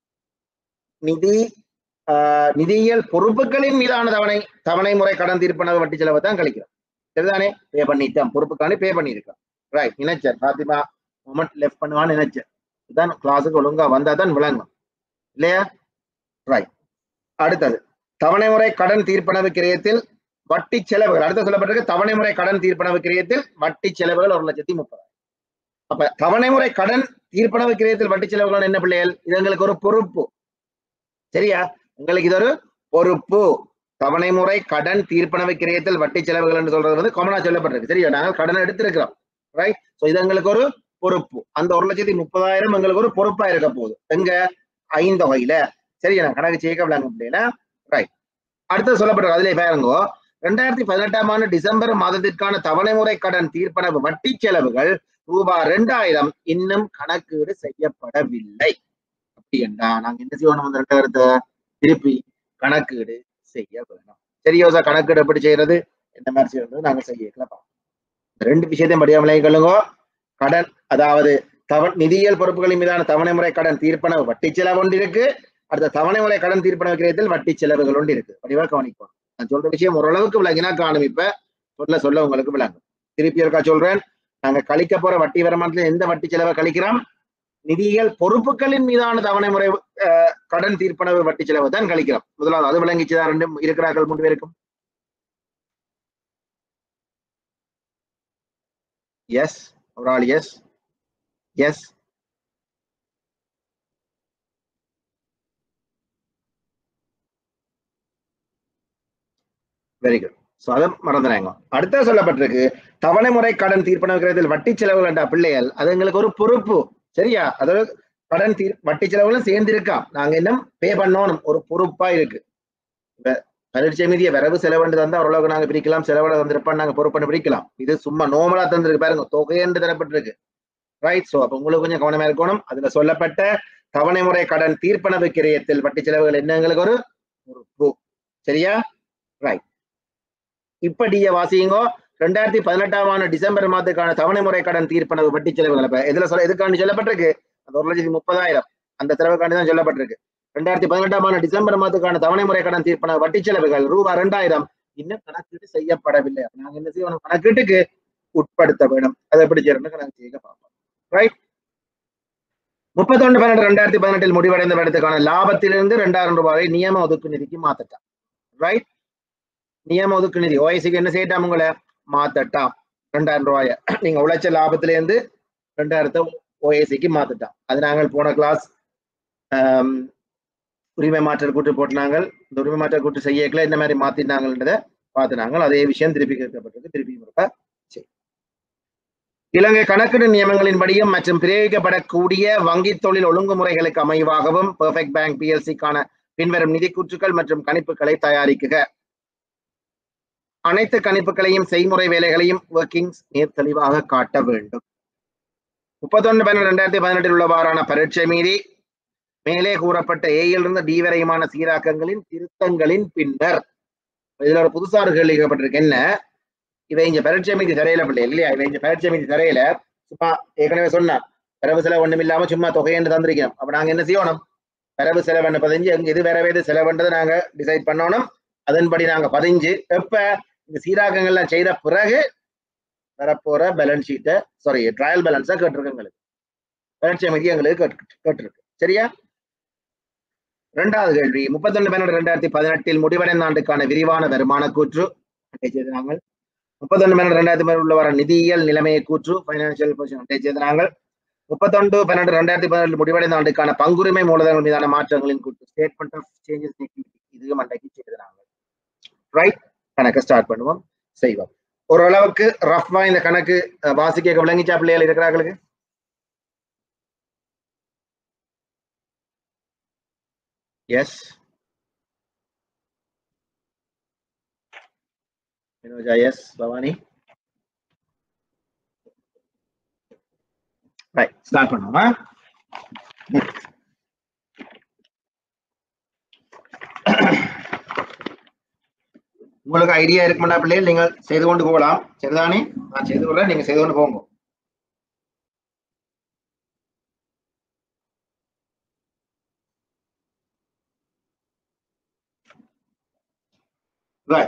நிதி நிதியியல் பொறுப்புகளின் மீதான தவணை தவணை முறை கடன் தீர்ப்பனவு வட்டி செலவை தான் கழிக்கிறோம் சரிதானே பே பண்ணிட்டோம் பொறுப்புக்காண்டி பே பண்ணியிருக்கோம் ரைட் நினைச்சேன் பாத்திமா மொமெண்ட் லெஃப்ட் பண்ணுவான்னு நினைச்சேன் இதுதான் கிளாஸுக்கு ஒழுங்கா வந்தா தான் விளங்கும் இல்லையா ரைட் அடுத்தது தவணை முறை கடன் தீர்ப்பனவு கிரயத்தில் வட்டி செலவுகள் அடுத்த சொல்லப்பட்டிருக்கு தவணை முறை கடன் தீர்ப்பனவு கிரயத்தில் வட்டி செலவுகள் ஒரு லட்சத்தி முப்பதாயிரம் அப்ப தவணை முறை கடன் தீர்ப்பனவு கிரயத்தில் வட்டி செலவுகள் என்ன பிள்ளைகள் இது எங்களுக்கு ஒரு பொறுப்பு சரியா உங்களுக்கு இது ஒரு பொறுப்பு தவணை முறை கடன் தீர்ப்பனவு கிரயத்தில் வட்டி செலவுகள் என்று சொல்றது வந்து காமனா சொல்லப்பட்டிருக்கு சரியா நாங்கள் கடன் எடுத்திருக்கிறோம் ரைட் சோ இது எங்களுக்கு ஒரு பொறுப்பு அந்த ஒரு லட்சத்தி முப்பதாயிரம் எங்களுக்கு ஒரு பொறுப்பா இருக்க போகுது எங்க ஐந்தொகையில சரியா நான் கணக்கு செய்ய விளங்க முடியல ரைட் அடுத்தது சொல்லப்பட்டிருக்கு அதுல பாருங்க ரெண்டாயிரத்தி பதினெட்டாம் ஆண்டு டிசம்பர் மாதத்திற்கான தவணை முறை கடன் தீர்ப்பனவு வட்டி செலவுகள் ரூபாய் ரெண்டாயிரம் இன்னும் கணக்கீடு செய்யப்படவில்லை அப்படி என்றா நாங்க என்ன செய்யணும் அந்த ரெண்டாயிரத்தை திருப்பி கணக்கீடு செய்ய வேணும் சரியோசா கணக்கீடு எப்படி செய்யறது என்ன மாதிரி செய்யறது நாங்க செய்யலாம் ரெண்டு விஷயத்தையும் படியாமலே கொள்ளுங்க கடன் அதாவது தவ நிதியியல் பொறுப்புகளின் மீதான தவணை முறை கடன் தீர்ப்பனவு வட்டி செலவு ஒன்று இருக்கு அடுத்த தவணை முறை கடன் தீர்ப்பனவு கிரயத்தில் வட்டி செலவுகள் ஒன்று இருக்கு வடிவா கவனிப்போம் நான் சொல்ற விஷயம் ஓரளவுக்கு விளங்கினா காணும் இப்ப சொல்ல சொல்ல உங்களுக்கு விளங்கும் திருப்பி இருக்கா சொல்றேன் நாங்க கழிக்க போற வட்டி வருமானத்துல எந்த வட்டி செலவை கழிக்கிறோம் நிதியியல் பொறுப்புகளின் மீதான தவணை முறை கடன் தீர்ப்பனவு வட்டி செலவு தான் கழிக்கிறோம் முதலாவது அது விளங்கிச்சுதான் ரெண்டும் இருக்கிறார்கள் மூன்று பேருக்கும் எஸ் ஒரு ஆள் yes yes very good so அதை மறந்துறாங்க அடுத்த சொல்லப்பட்டிருக்கு தவணை முறை கடன் தீர்ப்பன விகிதத்தில் வட்டி செலவுகள் என்ற பிள்ளைகள் அது எங்களுக்கு ஒரு பொறுப்பு சரியா அதாவது கடன் தீர் வட்டி செலவுகளும் சேர்ந்து இருக்கா நாங்க இன்னும் பே பண்ணணும் ஒரு பொறுப்பா இருக்கு இப்ப பரீட்சை மீதிய வரவு செலவுண்டு தந்தா ஓரளவுக்கு நாங்க பிரிக்கலாம் செலவுல தந்திருப்பா நாங்க பொறுப்புன்னு பிரிக்கலாம் இது சும்மா நோமலா தந்திருக்கு பாருங்க தொகையென்று தரப்பட்டிருக்கு ரைட் சோ அப்ப உங்களுக்கு கொஞ்சம் கவனமா இருக்கணும் அதுல சொல்லப்பட்ட தவணை முறை கடன் தீர்ப்பனவு கிரயத்தில் வட்டி செலவுகள் என்ன எங்களுக்கு ஒரு பொறுப்பு சரியா ரைட் இப்படிய வாசியுங்கோ ரெண்டாயிரத்தி பதினெட்டாம் ஆண்டு டிசம்பர் மாதத்துக்கான தவணை முறை கடன் தீர்ப்பனவு வட்டி செலவுகள் இப்ப எதுல சொல்ல எதுக்காண்டி சொல்லப்பட்டிருக்கு அந்த ஒரு லட்சத்தி முப்பதாயிரம் அந்த செலவுக்காண்டி தான் சொல்லப்பட்டிருக்கு ரெண்டாயிரத்தி பதினெட்டாம் ஆண்டு டிசம்பர் மாதத்துக்கான தவணை முறை கடன் தீர்ப்பன வட்டி செலவுகள் ரூபாய் ரெண்டாயிரம் இன்னும் கணக்கீடு செய்யப்படவில்லை நாங்க என்ன செய்யணும் கணக்கீட்டுக்கு உட்படுத்த வேணும் அதை எப்படி செய்யணும் கணக்கு செய்ய பார்ப்போம் ரைட் முப்பத்தொன்று பன்னெண்டு ரெண்டாயிரத்தி பதினெட்டில் முடிவடைந்த வருடத்துக்கான லாபத்திலிருந்து ரெண்டாயிரம் ரூபாயை நியம ஒதுக்கு நிதிக்கு மாத்தட்டான் ரைட் நியம ஒதுக்கு நிதி ஓஎஸ்சிக்கு என்ன செய்யட்டாம் உங்களை மாத்தட்டாம் ரெண்டாயிரம் ரூபாய நீங்க உழைச்ச லாபத்துல இருந்து ரெண்டாயிரத்தை ஓஎஸ்சிக்கு மாத்தட்டாம் அது நாங்கள் போன கிளாஸ் உரிமை மாற்றல் கூட்டு போட்டினாங்க இந்த உரிமை மாற்றல் கூட்டு செய்யக்கல இந்த மாதிரி மாத்தினாங்கன்றதை பார்த்துனாங்க அதே விஷயம் திருப்பி கேட்கப்பட்டிருக்கு திருப்பி முறைப்பா சரி இலங்கை கணக்கிடு நியமங்களின்படியும் மற்றும் பிரயோகிக்கப்படக்கூடிய வங்கி தொழில் ஒழுங்குமுறைகளுக்கு அமைவாகவும் பெர்ஃபெக்ட் பேங்க் பிஎல்சிக்கான பின்வரும் நிதி கூற்றுக்கள் மற்றும் கணிப்புகளை தயாரிக்குக அனைத்து கணிப்புகளையும் செய்முறை வேலைகளையும் ஒர்க்கிங்ஸ் நேர் தெளிவாக காட்ட வேண்டும் முப்பத்தொன்னு பன்னெண்டு ரெண்டாயிரத்தி பதினெட்டில் உள்ளவாறான பரீட்சை மீறி மேலே கூறப்பட்ட ஏயிலிருந்து டி வரையுமான சீராக்கங்களின் திருத்தங்களின் பின்னர் இதுல ஒரு புதுசா ஒரு கேள்வி கேட்கப்பட்டிருக்கு என்ன இவை இங்க பரீட்சை மீதி தரையில பிள்ளை இல்லையா இவை இங்க பரீட்சை மீதி தரையில சும்மா ஏற்கனவே சொன்னா வரவு செலவு ஒண்ணும் இல்லாம சும்மா தொகையென்று தந்திருக்கணும் அப்ப நாங்க என்ன செய்யணும் வரவு செலவு பதிஞ்சு எங்க இது வேற எது செலவுன்றதை நாங்க டிசைட் பண்ணணும் அதன்படி நாங்க பதிஞ்சு எப்ப இந்த சீராக்கங்கள்லாம் செய்த பிறகு வரப்போற பேலன்ஸ் ஷீட்டை சாரி ட்ரையல் பேலன்ஸா கேட்டிருக்கு எங்களுக்கு பரீட்சை மீதி எங்களுக்கு கேட்டு கேட்டிருக்கு சரியா இரண்டாவது கேள்வி முப்பத்தொன்னு பன்னெண்டு ரெண்டாயிரத்தி பதினெட்டில் முடிவடைந்த ஆண்டுக்கான விரிவான வருமான கூற்று செய்தாங்க முப்பத்தொன்னு பன்னெண்டு ரெண்டாயிரத்தி பதினெட்டு உள்ள வர நிதியியல் நிலைமையை கூற்று பைனான்சியல் பொசிஷன் செய்தாங்க முப்பத்தொன்று பன்னெண்டு ரெண்டாயிரத்தி பதினெட்டு முடிவடைந்த ஆண்டுக்கான பங்குரிமை மூலதனங்கள் மீதான மாற்றங்களின் கூற்று ஸ்டேட்மெண்ட் ஆஃப் சேஞ்சஸ் இதுவும் அன்றைக்கு செய்தாங்க ரைட் கணக்கு ஸ்டார்ட் பண்ணுவோம் செய்வோம் ஓரளவுக்கு ரஃபா இந்த கணக்கு அஹ், வாசிக்க விளங்கிச்சா பிள்ளைகள் இருக்கிறார்களுக்கு yes Vinoja yes Bhavani right start பண்ணுவோமா உங்களுக்கு ஐடியா இருக்குமெண்டா பிள்ளைகள் நீங்கள் செய்து கொண்டு போகலாம் சரிதானே நான் செய்து கொள்ள நீங்க செய்து கொண்டு போங்க Right.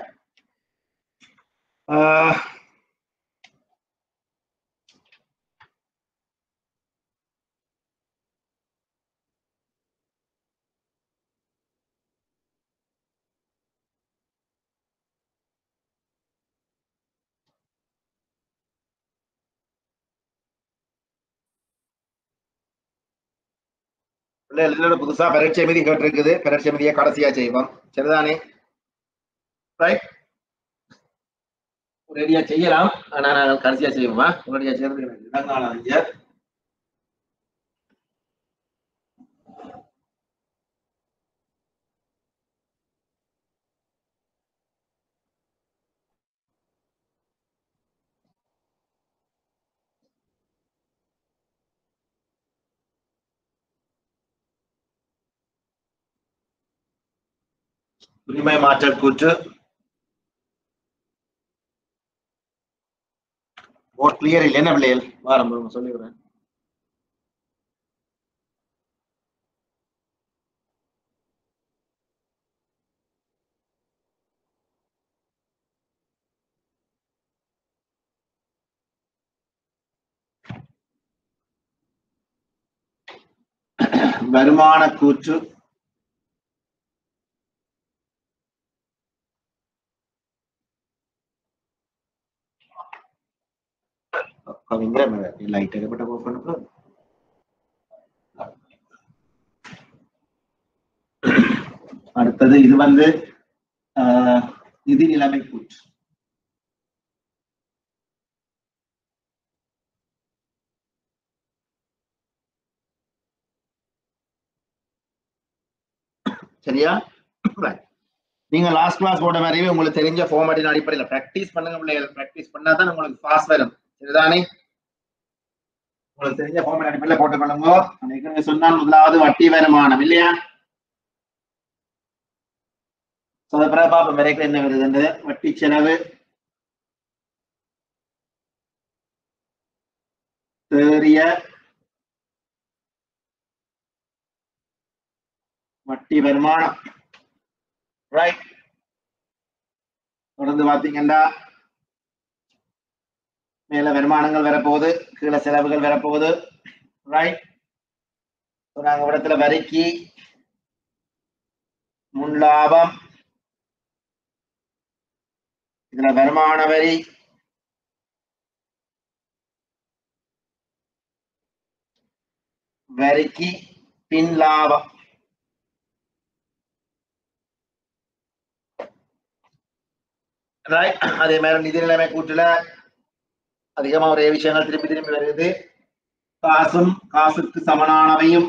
Uh, பிள்ளைகள் புதுசா பரீட்சை மீதி கேட்டிருக்குது பரீட்சை மீதியை கடைசியா செய்வோம் சரிதானே ரைட் ரெடியா செய்யலாம் ஆனா நான் கடைசியா செய்வோமா ரெடியா செய்யறதுக்கு இறங்காலாங்க உரிமை மாற்றல் கூற்று போர்ட் கிளியர் இல்லை என்ன பிள்ளைகள் வாரம் சொல்லிவிடுறேன் வருமான கூற்று கவிஞர் லைட் எடுப்பட்ட போக அடுத்தது இது வந்து ஆஹ், நிதி நிலைமை கூற்று சரியா Right. நீங்க லாஸ்ட் கிளாஸ் போட மாதிரியே உங்களுக்கு தெரிஞ்ச ஃபார்மேட்டின் அடிப்படையில் பிராக்டிஸ் பண்ணுங்க பிள்ளைகள் பிராக்டிஸ் பண்ணாதான் உங்களுக்கு பாஸ் வரும் சரிதானே உங்களுக்கு தெரிஞ்ச ஃபார்மேட் அடிப்படையில் போட்டு பண்ணுங்க நான் ஏற்கனவே சொன்னால் முதலாவது வட்டி வருமானம் இல்லையா So, அது பிறகு பார்ப்போம் வரைக்கும் என்ன வருதுன்னு வட்டி செலவு தேறிய வட்டி வருமானம் ரைட் தொடர்ந்து பாத்தீங்கன்னா மேல வருமானங்கள் வரப்போகுது கீழே செலவுகள் வரப்போகுது ரைட் நாங்க இடத்துல வரிக்கு முன் லாபம் இதுல வருமான வரி வரிக்கு பின் லாபம் Right? அதே மாதிரி நிதி நிலைமை கூட்டுல அதிகமா ஒரே விஷயங்கள் திரும்பி திரும்பி வருது காசும் காசுக்கு சமனானவையும்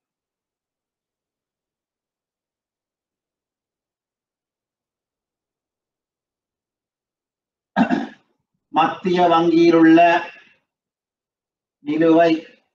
மத்திய வங்கியில் உள்ள நிலுவை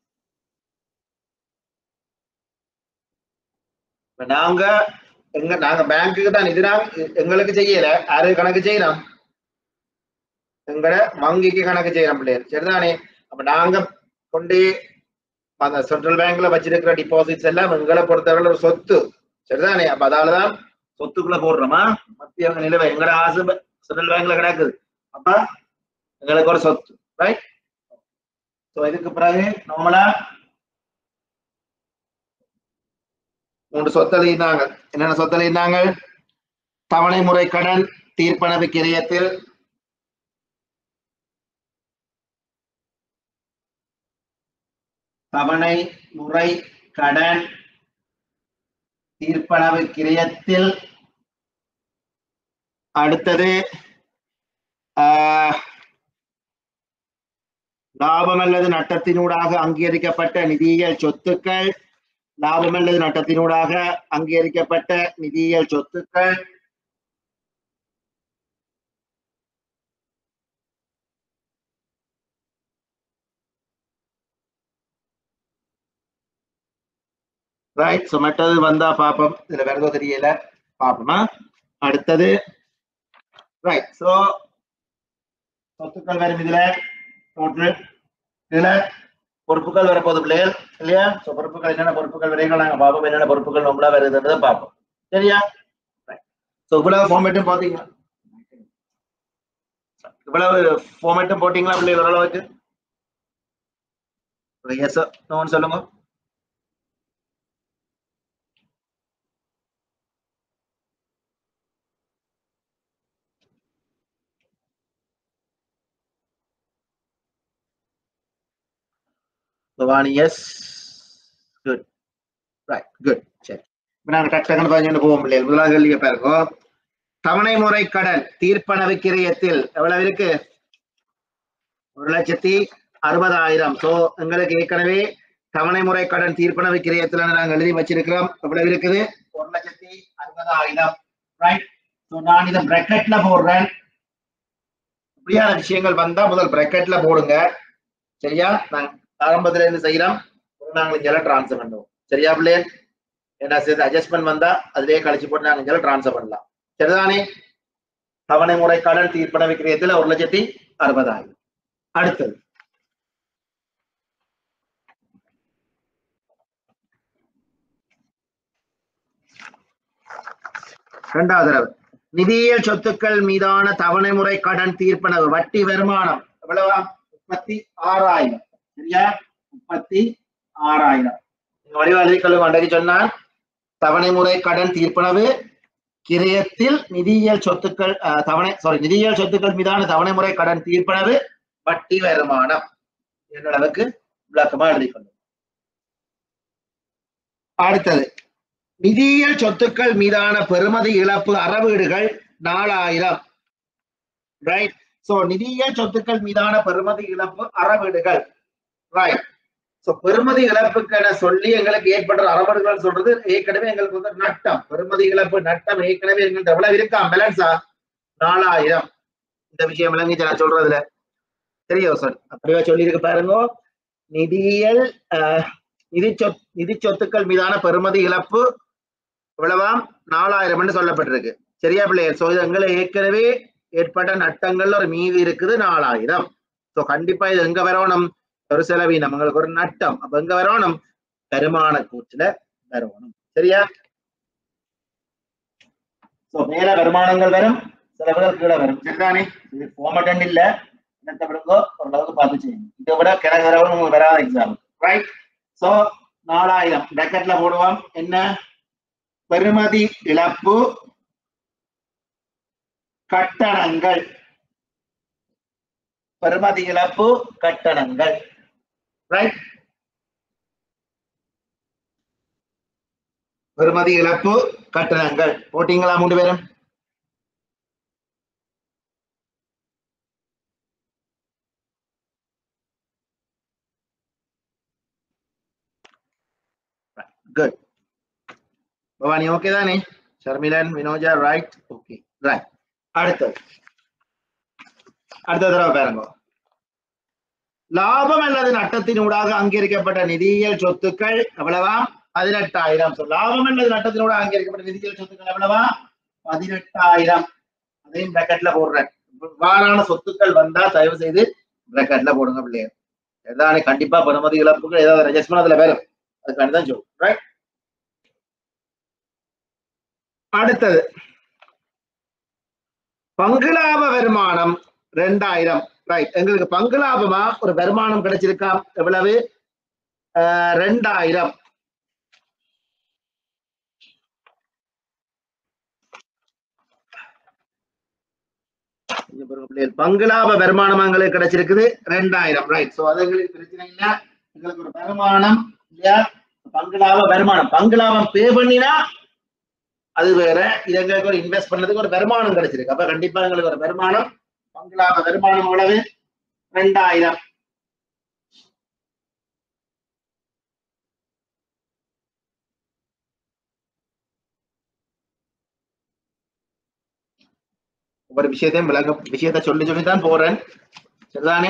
இப்ப நாங்க எங்க நாங்க பேங்க்குக்கு தான் இது நாங்க எங்களுக்கு செய்யல யாரு கணக்கு செய்யலாம் எங்கட வங்கிக்கு கணக்கு செய்யலாம் பிள்ளைகள் சரிதானே அப்ப நாங்க கொண்டு அந்த சென்ட்ரல் பேங்க்ல வச்சிருக்கிற டிபாசிட்ஸ் எல்லாம் எங்களை பொறுத்தவரை ஒரு சொத்து சரிதானே அப்ப அதாலதான் சொத்துக்குள்ள போடுறோமா மத்திய நிலுவை எங்கட ஆசை சென்ட்ரல் பேங்க்ல கிடக்குது அப்ப எங்களுக்கு ஒரு சொத்து ரைட் ஸோ இதுக்கு பிறகு நார்மலா மூன்று சொத்து எழுதினாங்க என்னென்ன சொத்து எழுதினாங்க தவணை முறை கடன் தீர்ப்பனவு கிரியத்தில் தவணை முறை கடன் தீர்ப்பனவு கிரியத்தில் அடுத்தது ஆஹ், லாபம் அல்லது நட்டத்தினூடாக அங்கீகரிக்கப்பட்ட நிதியியல் சொத்துக்கள் லாபம் அல்லது நட்டத்தினூடாக அங்கீகரிக்கப்பட்ட நிதியியல் சொத்துக்கள் ரைட் ஸோ மற்றது வந்தா பாப்போம் இதுல வேற ஏதோ தெரியல பாப்போமா அடுத்தது ரைட் ஸோ சொத்துக்கள் வரும் இதுல டோட்டல் இதுல பொறுப்புகள் வரப்போகுது பிள்ளைகள் இல்லையா ஸோ பொறுப்புகள் என்னென்ன பொறுப்புகள் வரைக்கும் நாங்க பார்ப்போம் என்னென்ன பொறுப்புகள் நம்மளா வருதுன்றதை பார்ப்போம் சரியா ஸோ இவ்வளவு ஃபார்மேட்டும் பார்த்தீங்களா இவ்வளவு ஃபார்மேட்டும் போட்டீங்களா பிள்ளைகள் ஓரளவுக்கு எஸ் நோன்னு சொல்லுங்க Bhavani yes good right good சரி இப்போ நாங்கள் டக் டக்குன்னு பதினொன்று போவோம் பிள்ளைகள் முதலாவது கேள்வியை பாருங்க தவணை முறை கடன் தீர்ப்பனவு கிரியத்தில் எவ்வளவு இருக்கு ஒரு லட்சத்தி அறுபதாயிரம் ஸோ எங்களுக்கு ஏற்கனவே தவணை முறை கடன் தீர்ப்பனவு கிரியத்தில் நாங்கள் எழுதி வச்சிருக்கிறோம் எவ்வளவு இருக்குது ஒரு லட்சத்தி அறுபதாயிரம் ரைட் ஸோ நான் இதை பிராக்கெட்ல போடுறேன் இப்படியான விஷயங்கள் வந்தா முதல் பிராக்கெட்ல போடுங்க சரியா நான் ஆரம்பத்துல இருந்து செய்யலாம் நாங்கள் இங்கே டிரான்ஸ்ஃபர் பண்ணுவோம் சரியா பிள்ளைய என்ன செய்யுது அட்ஜஸ்ட்மெண்ட் வந்தா அதிலேயே கழிச்சு போட்டு நாங்கள் இங்கே டிரான்ஸ்ஃபர் பண்ணலாம் சரிதானே தவணை முறை கடன் தீர்ப்பன விக்கிரயத்தில் ஒரு லட்சத்தி அறுபதாயிரம் அடுத்தது இரண்டாவது தடவை நிதியியல் சொத்துக்கள் மீதான தவணை முறை கடன் தீர்ப்பனவு வட்டி வருமானம் எவ்வளவா முப்பத்தி ஆறாயிரம் சரியா முப்பத்தி ஆறாயிரம் நீங்க வடிவாளி கல்வி அண்டகி சொன்னார் தவணை முறை கடன் தீர்ப்பனவு கிரயத்தில் நிதியியல் சொத்துக்கள் அஹ், தவணை சாரி நிதியியல் சொத்துக்கள் மீதான தவணை முறை கடன் தீர்ப்பனவு வட்டி வருமானம் என்ற அளவுக்கு விளக்கமா எழுதி கொள்ளும் அடுத்தது நிதியியல் சொத்துக்கள் மீதான பெறுமதி இழப்பு அறவீடுகள் நாலாயிரம் ரைட் சோ நிதியியல் சொத்துக்கள் மீதான பெறுமதி இழப்பு அறவீடுகள் ரைட் சோ பெறுமதி இழப்புக்கென சொல்லி எங்களுக்கு ஏற்படுற அறவீடுகள் சொல்றது ஏற்கனவே எங்களுக்கு வந்து நட்டம் பெறுமதி இழப்பு நட்டம் ஏற்கனவே எங்களுக்கு எவ்வளவு இருக்கா பேலன்ஸா நாலாயிரம் இந்த விஷயம் விளங்கி நான் சொல்றதுல தெரியும் சார் அப்படியே சொல்லியிருக்கு பாருங்க நிதியியல் அஹ், நிதி சொத் நிதி சொத்துக்கள் மீதான பெறுமதி இழப்பு இவ்வளவாம் நாலாயிரம் சொல்லப்பட்டிருக்கு சரியா பிள்ளையர் சோ இது எங்களை ஏற்கனவே ஏற்பட்ட நட்டங்கள்ல ஒரு மீதி இருக்குது நாலாயிரம் சோ கண்டிப்பா இது எங்க வரணும் ஒரு செலவீனம் உங்களுக்கு ஒரு நட்டம் அப்ப எங்க வரணும் வருமான கூற்றுல வரணும் சரியா சோ மேல வருமானங்கள் வரும் செலவுகள் கீழே வரும் சரிதானே இது ஃபார்மட் இல்ல என்னத்தை விடுங்கோ ஓரளவுக்கு பார்த்து செய்யுங்க இதை விட கிழக்கு வரவும் உங்களுக்கு வராத எக்ஸாம் ரைட் சோ நாலாயிரம் பிராக்கெட்ல போடுவோம் என்ன பெறுமதி இழப்பு கட்டணங்கள் பெறுமதி இழப்பு கட்டணங்கள் ரைட் பெறுமதி இழப்பு கட்டணங்கள் போட்டீங்களா மூணு பேரும் குட் பவானி ஓகே தானே Sharmilan Vinoja right okay right அடுத்தது அடுத்த தடவை பாருங்க லாபம் அல்லது நட்டத்தினூடாக அங்கீகரிக்கப்பட்ட நிதியியல் சொத்துக்கள் எவ்வளவா பதினெட்டாயிரம் So, லாபம் அல்லது நட்டத்தினூடாக அங்கீகரிக்கப்பட்ட நிதியியல் சொத்துக்கள் எவ்வளவா பதினெட்டாயிரம் அதையும் பிராக்கெட்ல போடுறேன் வாரான சொத்துக்கள் வந்தா தயவு செய்து பிராக்கெட்ல போடுங்க பிள்ளைங்க எதானே கண்டிப்பா பெறுமதி இழப்புகள் ஏதாவது ரெஜஸ்ட்மெண்ட் அதுல வரும் அதுக்காண்டி தான் சொல்றேன் ரைட் அடுத்தது பங்கு லாப வருமானம் ரெண்டாயிரம் ரைட் எங்களுக்கு பங்கு லாபமா ஒரு வருமானம் கிடைச்சிருக்கா எவ்வளவு அஹ், ரெண்டாயிரம் இங்க பாருங்க பிள்ளைகள், பங்கு லாப வருமானம் எங்களுக்கு கிடைச்சிருக்குது ரெண்டாயிரம் ரைட் சோ அது எங்களுக்கு பிரச்சனை இல்ல எங்களுக்கு ஒரு வருமானம் இல்லையா பங்கு லாப வருமானம் பங்கு லாபம் பே பண்ணினா அது வேற இது எங்களுக்கு ஒரு இன்வெஸ்ட் பண்ணதுக்கு ஒரு வருமானம் கிடைச்சிருக்கு அப்ப கண்டிப்பா எங்களுக்கு ஒரு வருமானம் பங்கு லாப வருமானம் எவ்வளவு ரெண்டாயிரம் ஒவ்வொரு விஷயத்தையும் விளக்க விஷயத்தை சொல்லி சொல்லி தான் போறேன் சரிதானே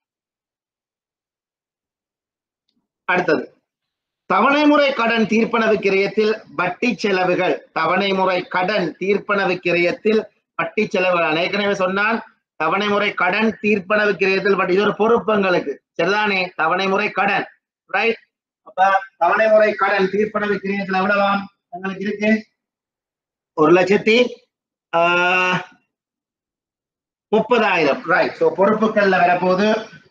அடுத்தது தவணை முறை கடன் தீர்ப்பனவு கிரயத்தில் வட்டி செலவுகள் தவணை முறை கடன் தீர்ப்பனவு கிரயத்தில் வட்டி செலவுகள் நான் ஏற்கனவே சொன்னான் தவணை முறை கடன் தீர்ப்பனவு கிரயத்தில் வட்டி இது ஒரு பொறுப்புங்களுக்கு சரிதானே தவணை முறை கடன் ரைட் அப்ப தவணை முறை கடன் தீர்ப்பனவு கிரயத்தில் எவ்வளவாம் உங்களுக்கு இருக்கு ஒரு லட்சத்தி ஆஹ், முப்பதாயிரம் ரைட் சோ பொறுப்புகள்ல வரப்போகுது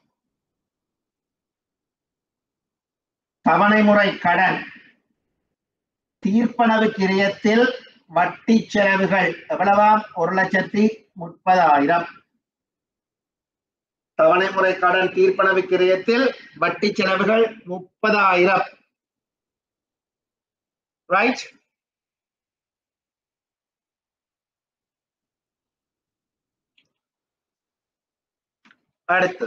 தவணை முறை கடன் தீர்ப்பனவு கிரயத்தில் வட்டி செலவுகள் எவ்வளவாம் ஒரு லட்சத்தி முப்பதாயிரம் தவணை முறை கடன் தீர்ப்பனவு கிரயத்தில் வட்டி செலவுகள் முப்பதாயிரம் ரைட் அடுத்து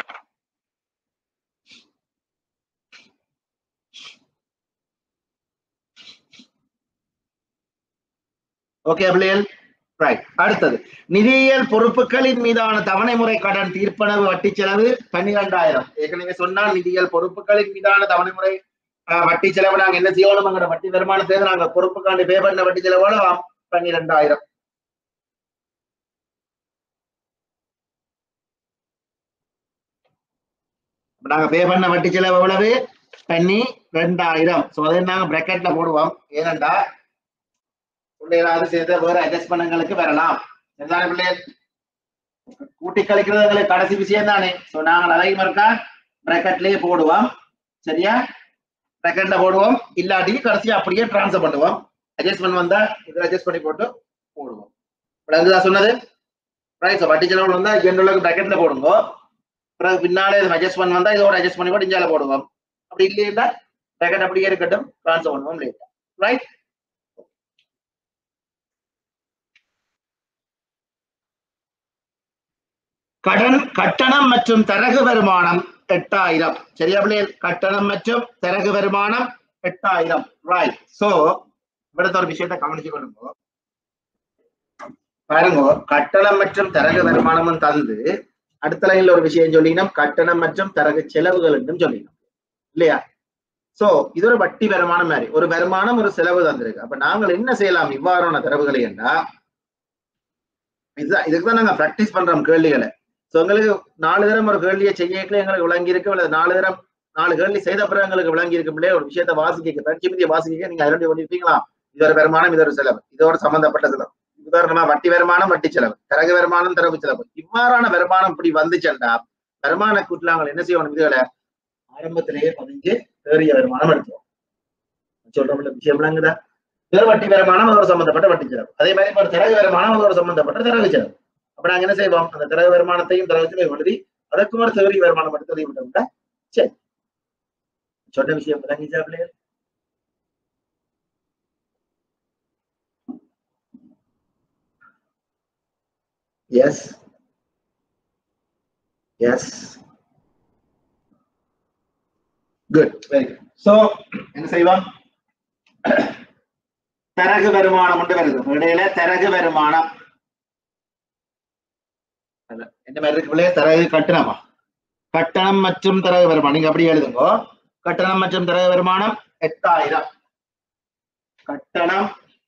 ஓகே பிள்ளைகள் ரைட் அடுத்தது நிதியியல் பொறுப்புகளின் மீதான தவணை முறை கடன் தீர்ப்பனவு வட்டி செலவு பன்னிரெண்டாயிரம் ஏற்கனவே சொன்னால் நிதியியல் பொறுப்புகளின் மீதான தவணை முறை அஹ், வட்டி செலவு நாங்க என்ன செய்யணும் அங்க வட்டி வருமானத்தை நாங்க பொறுப்புக்காண்டி பே பண்ண வட்டி செலவோட பன்னிரெண்டாயிரம் அப்ப நாங்க பே பண்ண வட்டி செலவு எவ்வளவு பண்ணி ரெண்டாயிரம் சோ அதை நாங்க பிராக்கெட்ல போடுவோம் ஏனென்றா பிள்ளைகளாவது சேர்த்து வேற அட்ஜஸ்ட்மெண்ட்களுக்கு வரலாம் சரிதானே பிள்ளைகள் கூட்டி கழிக்கிறது எங்களுக்கு கடைசி விஷயம் தானே சோ நாங்கள் அதையும் இருக்கா பிராக்கெட்லயே போடுவோம் சரியா பிராக்கெட்ல போடுவோம் இல்லாட்டி கடைசி அப்படியே ட்ரான்ஸ்ஃபர் பண்ணுவோம் அட்ஜஸ்ட்மெண்ட் வந்தா இதில் அட்ஜஸ்ட் பண்ணி போட்டு போடுவோம் விளங்குதா சொன்னது ரைட் ஸோ வட்டி செலவு வந்தா ஜென்ரலுக்கு பிராக்கெட்ல போடுங்க பிறகு பின்னாலே அட்ஜஸ்ட்மெண்ட் வந்தா இதோட அட்ஜஸ்ட் பண்ணி போட்டு இஞ்சால போடுவோம் அப்படி இல்லையா பிராக்கெட் அப்படியே இருக்கட்டும் ட்ரான்ஸ்ஃபர் பண்ணுவோம் லேட்டா ரைட் கடன் கட்டணம் மற்றும் தரகு வருமானம் எட்டாயிரம் சரியா பிள்ளைகள் கட்டணம் மற்றும் தரகு வருமானம் எட்டாயிரம் ரைட் சோ இവിടുത്തെ ஒரு விஷயத்தை கவனிச்சு கொள்ளுங்க பாருங்க கட்டணம் மற்றும் தரகு வருமானமும் தந்து அடுத்த லைன்ல ஒரு விஷயம் சொல்லினோம் கட்டணம் மற்றும் தரகு செலவுகள் என்றும் சொல்லினோம் இல்லையா சோ இது ஒரு வட்டி வருமானம் மாதிரி ஒரு வருமானம் ஒரு செலவு தந்திருக்கு அப்ப நாங்கள் என்ன செய்யலாம் இவ்வாறான தரவுகளை என்றா இதுதான் இதுக்கு தான் நாங்க பிராக்டிஸ் பண்றோம் கேள்விகளை சோ எங்களுக்கு நாலு தரம் ஒரு கேள்வியை செய்யக்கல எங்களுக்கு விளங்கி இருக்கு அல்லது நாலு தரம் நாலு கேள்வி செய்த பிறகு எங்களுக்கு விளங்கி இருக்கும் இல்லையா ஒரு விஷயத்தை வாசிக்க பரிச்சயமதியை வாசிக்க நீங்க இரண்டு பண்ணிருப்பீங்களா இது ஒரு வருமானம் இது ஒரு செலவு இதோட சம்பந்தப்பட்ட செலவு உதாரணமா வட்டி வருமானம் வட்டி செலவு தரகு வருமானம் தரவு செலவு இவ்வாறான வருமானம் இப்படி வந்துச்சுண்டா வருமான கூட்டில் நாங்கள் என்ன செய்யணும் இதுகளை ஆரம்பத்திலேயே பதிஞ்சு தேறிய வருமானம் எடுத்துவோம் சொல்ற விஷயம் விளங்குதா வேறு வட்டி வருமானம் அதோட சம்பந்தப்பட்ட வட்டி செலவு அதே மாதிரி இப்ப ஒரு தரகு வருமானம் அதோட சம்பந்தப்பட்ட தரகு செலவு அப்ப நாங்க என்ன செய்வோம் அந்த தரகு வருமானத்தையும் தரகு செலவு எழுதி அதற்கும் ஒரு தேறிய வருமானம் எடுத்து எழுதி விட்டோம்னா சரி சொன்ன விஷயம் விளங்கிச்சா பிள்ளைகள் yes yes good very good so என்ன செய்வோம் தரகு வருமானம் ஒன்று வருது இடையில தரகு வருமானம் அல்ல, என்ன மாதிரி இருக்கு பிள்ளைய தரகு கட்டணமா கட்டணம் மற்றும் தரகு வருமானம் நீங்க அப்படி எழுதுங்க கட்டணம் மற்றும் தரகு வருமானம் எட்டாயிரம் கட்டணம்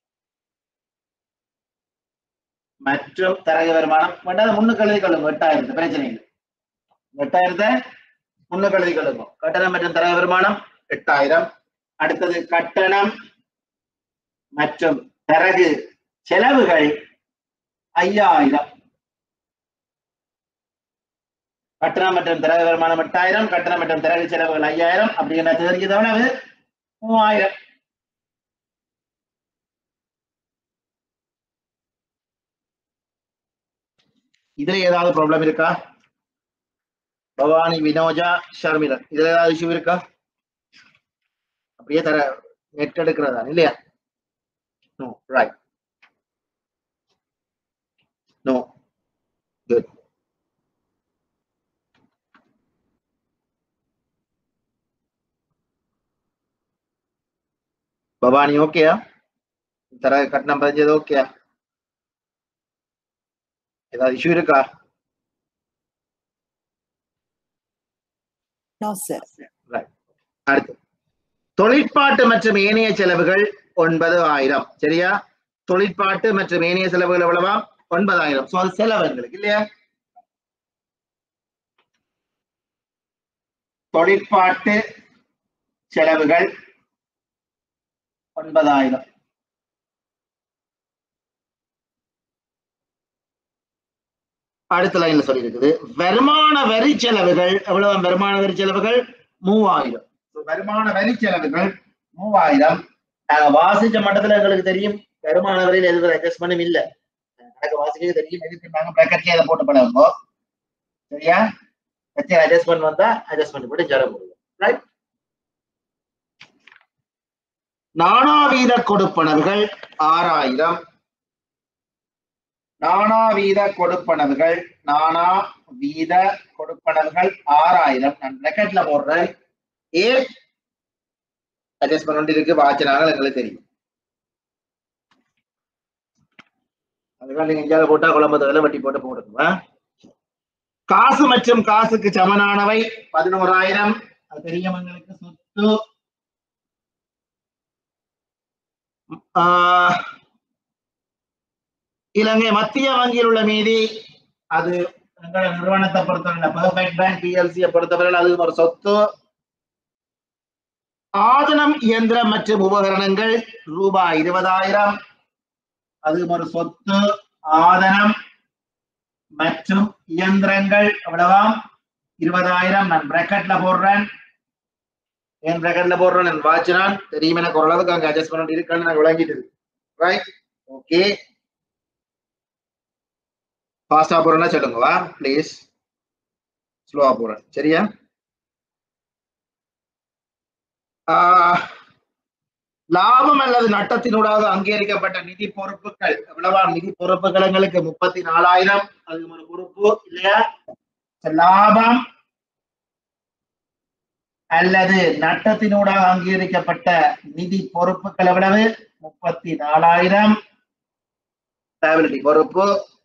மற்றும் தரகு வருமானம் வேண்டாம் முன்னுக்கு எழுதி கொள்ளுங்க எட்டாயிரத்து பிரச்சனை இல்லை எட்டாயிரத்தை முன்னுக்கு எழுதி கொள்ளுங்க கட்டணம் மற்றும் தரகு வருமானம் எட்டாயிரம் அடுத்தது கட்டணம் மற்றும் தரகு செலவுகள் ஐயாயிரம் கட்டணம் மற்றும் தரகு வருமானம் எட்டாயிரம் கட்டணம் மற்றும் தரகு செலவுகள் ஐயாயிரம் அப்படிங்கிற தெரிஞ்சது எவ்வளவு மூவாயிரம் இதுல ஏதாவது ப்ராப்ளம் இருக்கா பவானி வினோஜா ஷர்மிளா இதுல ஏதாவது இஷ்யூ இருக்கா அப்படியே தர நெட் எடுக்கிறதா இல்லையா no right no good Bhavani ஓகேயா தர கட்டணம் பதிஞ்சது ஓகேயா ஏதாவது இஷ்யூ இருக்கா நோ சார் அடுத்து தொழிற்பாட்டு மற்றும் ஏனைய செலவுகள் ஒன்பது ஆயிரம் சரியா தொழிற்பாட்டு மற்றும் ஏனைய செலவுகள் எவ்வளவா ஒன்பதாயிரம் சோ அது செலவு எங்களுக்கு இல்லையா தொழிற்பாட்டு செலவுகள் ஒன்பதாயிரம் அடுத்த லைன்ல சொல்லி இருக்குது வருமான வரி செலவுகள் எவ்வளவு வருமான வரி செலவுகள் மூவாயிரம் So, வருமான வரி செலவுகள் மூவாயிரம் நாங்க வாசிச்ச மட்டத்துல எங்களுக்கு தெரியும் வருமான வரியில எதுவும் அட்ஜஸ்ட்மெண்ட்டும் இல்ல எனக்கு வாசிக்க தெரியும் எதுக்கு நாங்க பிராக்கெட்ல இதை போட்டு பழகுங்க சரியா அட்ஜஸ்ட்மெண்ட் வந்தா அட்ஜஸ்ட்மெண்ட் போட்டு ஜர முடியும் ரைட் நானாவீத கொடுப்பனவுகள் ஆறாயிரம் நானா வீத கொடுப்பனவுகள் நானா வீத கொடுப்பனவுகள் ஆறாயிரம் நான் பிராக்கெட்ல போடுறேன் ஏ அட்ஜஸ்ட் பண்ணி இருக்கு வாச்சினாங்க எங்களுக்கு தெரியும் அதுக்காக நீங்க இந்தியாவில் போட்டா குழம்பு தவிர வட்டி போட்டு போடுங்க காசு மற்றும் காசுக்கு சமனானவை பதினோராயிரம் அது தெரியும் எங்களுக்கு சொத்து ஆஹ் இலங்கை மத்திய வங்கியில் உள்ள மீதி அது எங்களோட நிறுவனத்தை பொறுத்தவரை பெர்ஃபெக்ட் பேங்க் பிஎல்சியை பொறுத்தவரை அது ஒரு சொத்து ஆதனம் இயந்திரம் மற்றும் உபகரணங்கள் ரூபாய் இருபதாயிரம் அது ஒரு சொத்து ஆதனம் மற்றும் இயந்திரங்கள் எவ்வளவாம் இருபதாயிரம் நான் பிராக்கெட்ல போடுறேன் ஏன் பிராக்கெட்ல போடுறேன் நான் வாச்சினான் தெரியும் எனக்கு ஓரளவுக்கு அங்க அட்ஜஸ்ட் பண்ணி இருக்கேன்னு நான் விளங்கிட்டு ரைட் ஓகே ஃபாஸ்டா போறேன்னா சொல்லுங்க ப்ளீஸ் ஸ்லோவா போறேன் சரியா ஆஹ், லாபம் அல்லது நட்டத்தினூடாக அங்கீகரிக்கப்பட்ட நிதி பொறுப்புகள் எவ்வளவா நிதி பொறுப்புகள் எங்களுக்கு முப்பத்தி நாலாயிரம் அது ஒரு பொறுப்பு இல்லையா So, லாபம் அல்லது நட்டத்தினூடாக அங்கீகரிக்கப்பட்ட நிதி பொறுப்புகள் எவ்வளவு முப்பத்தி நாலாயிரம் liability பொறுப்பு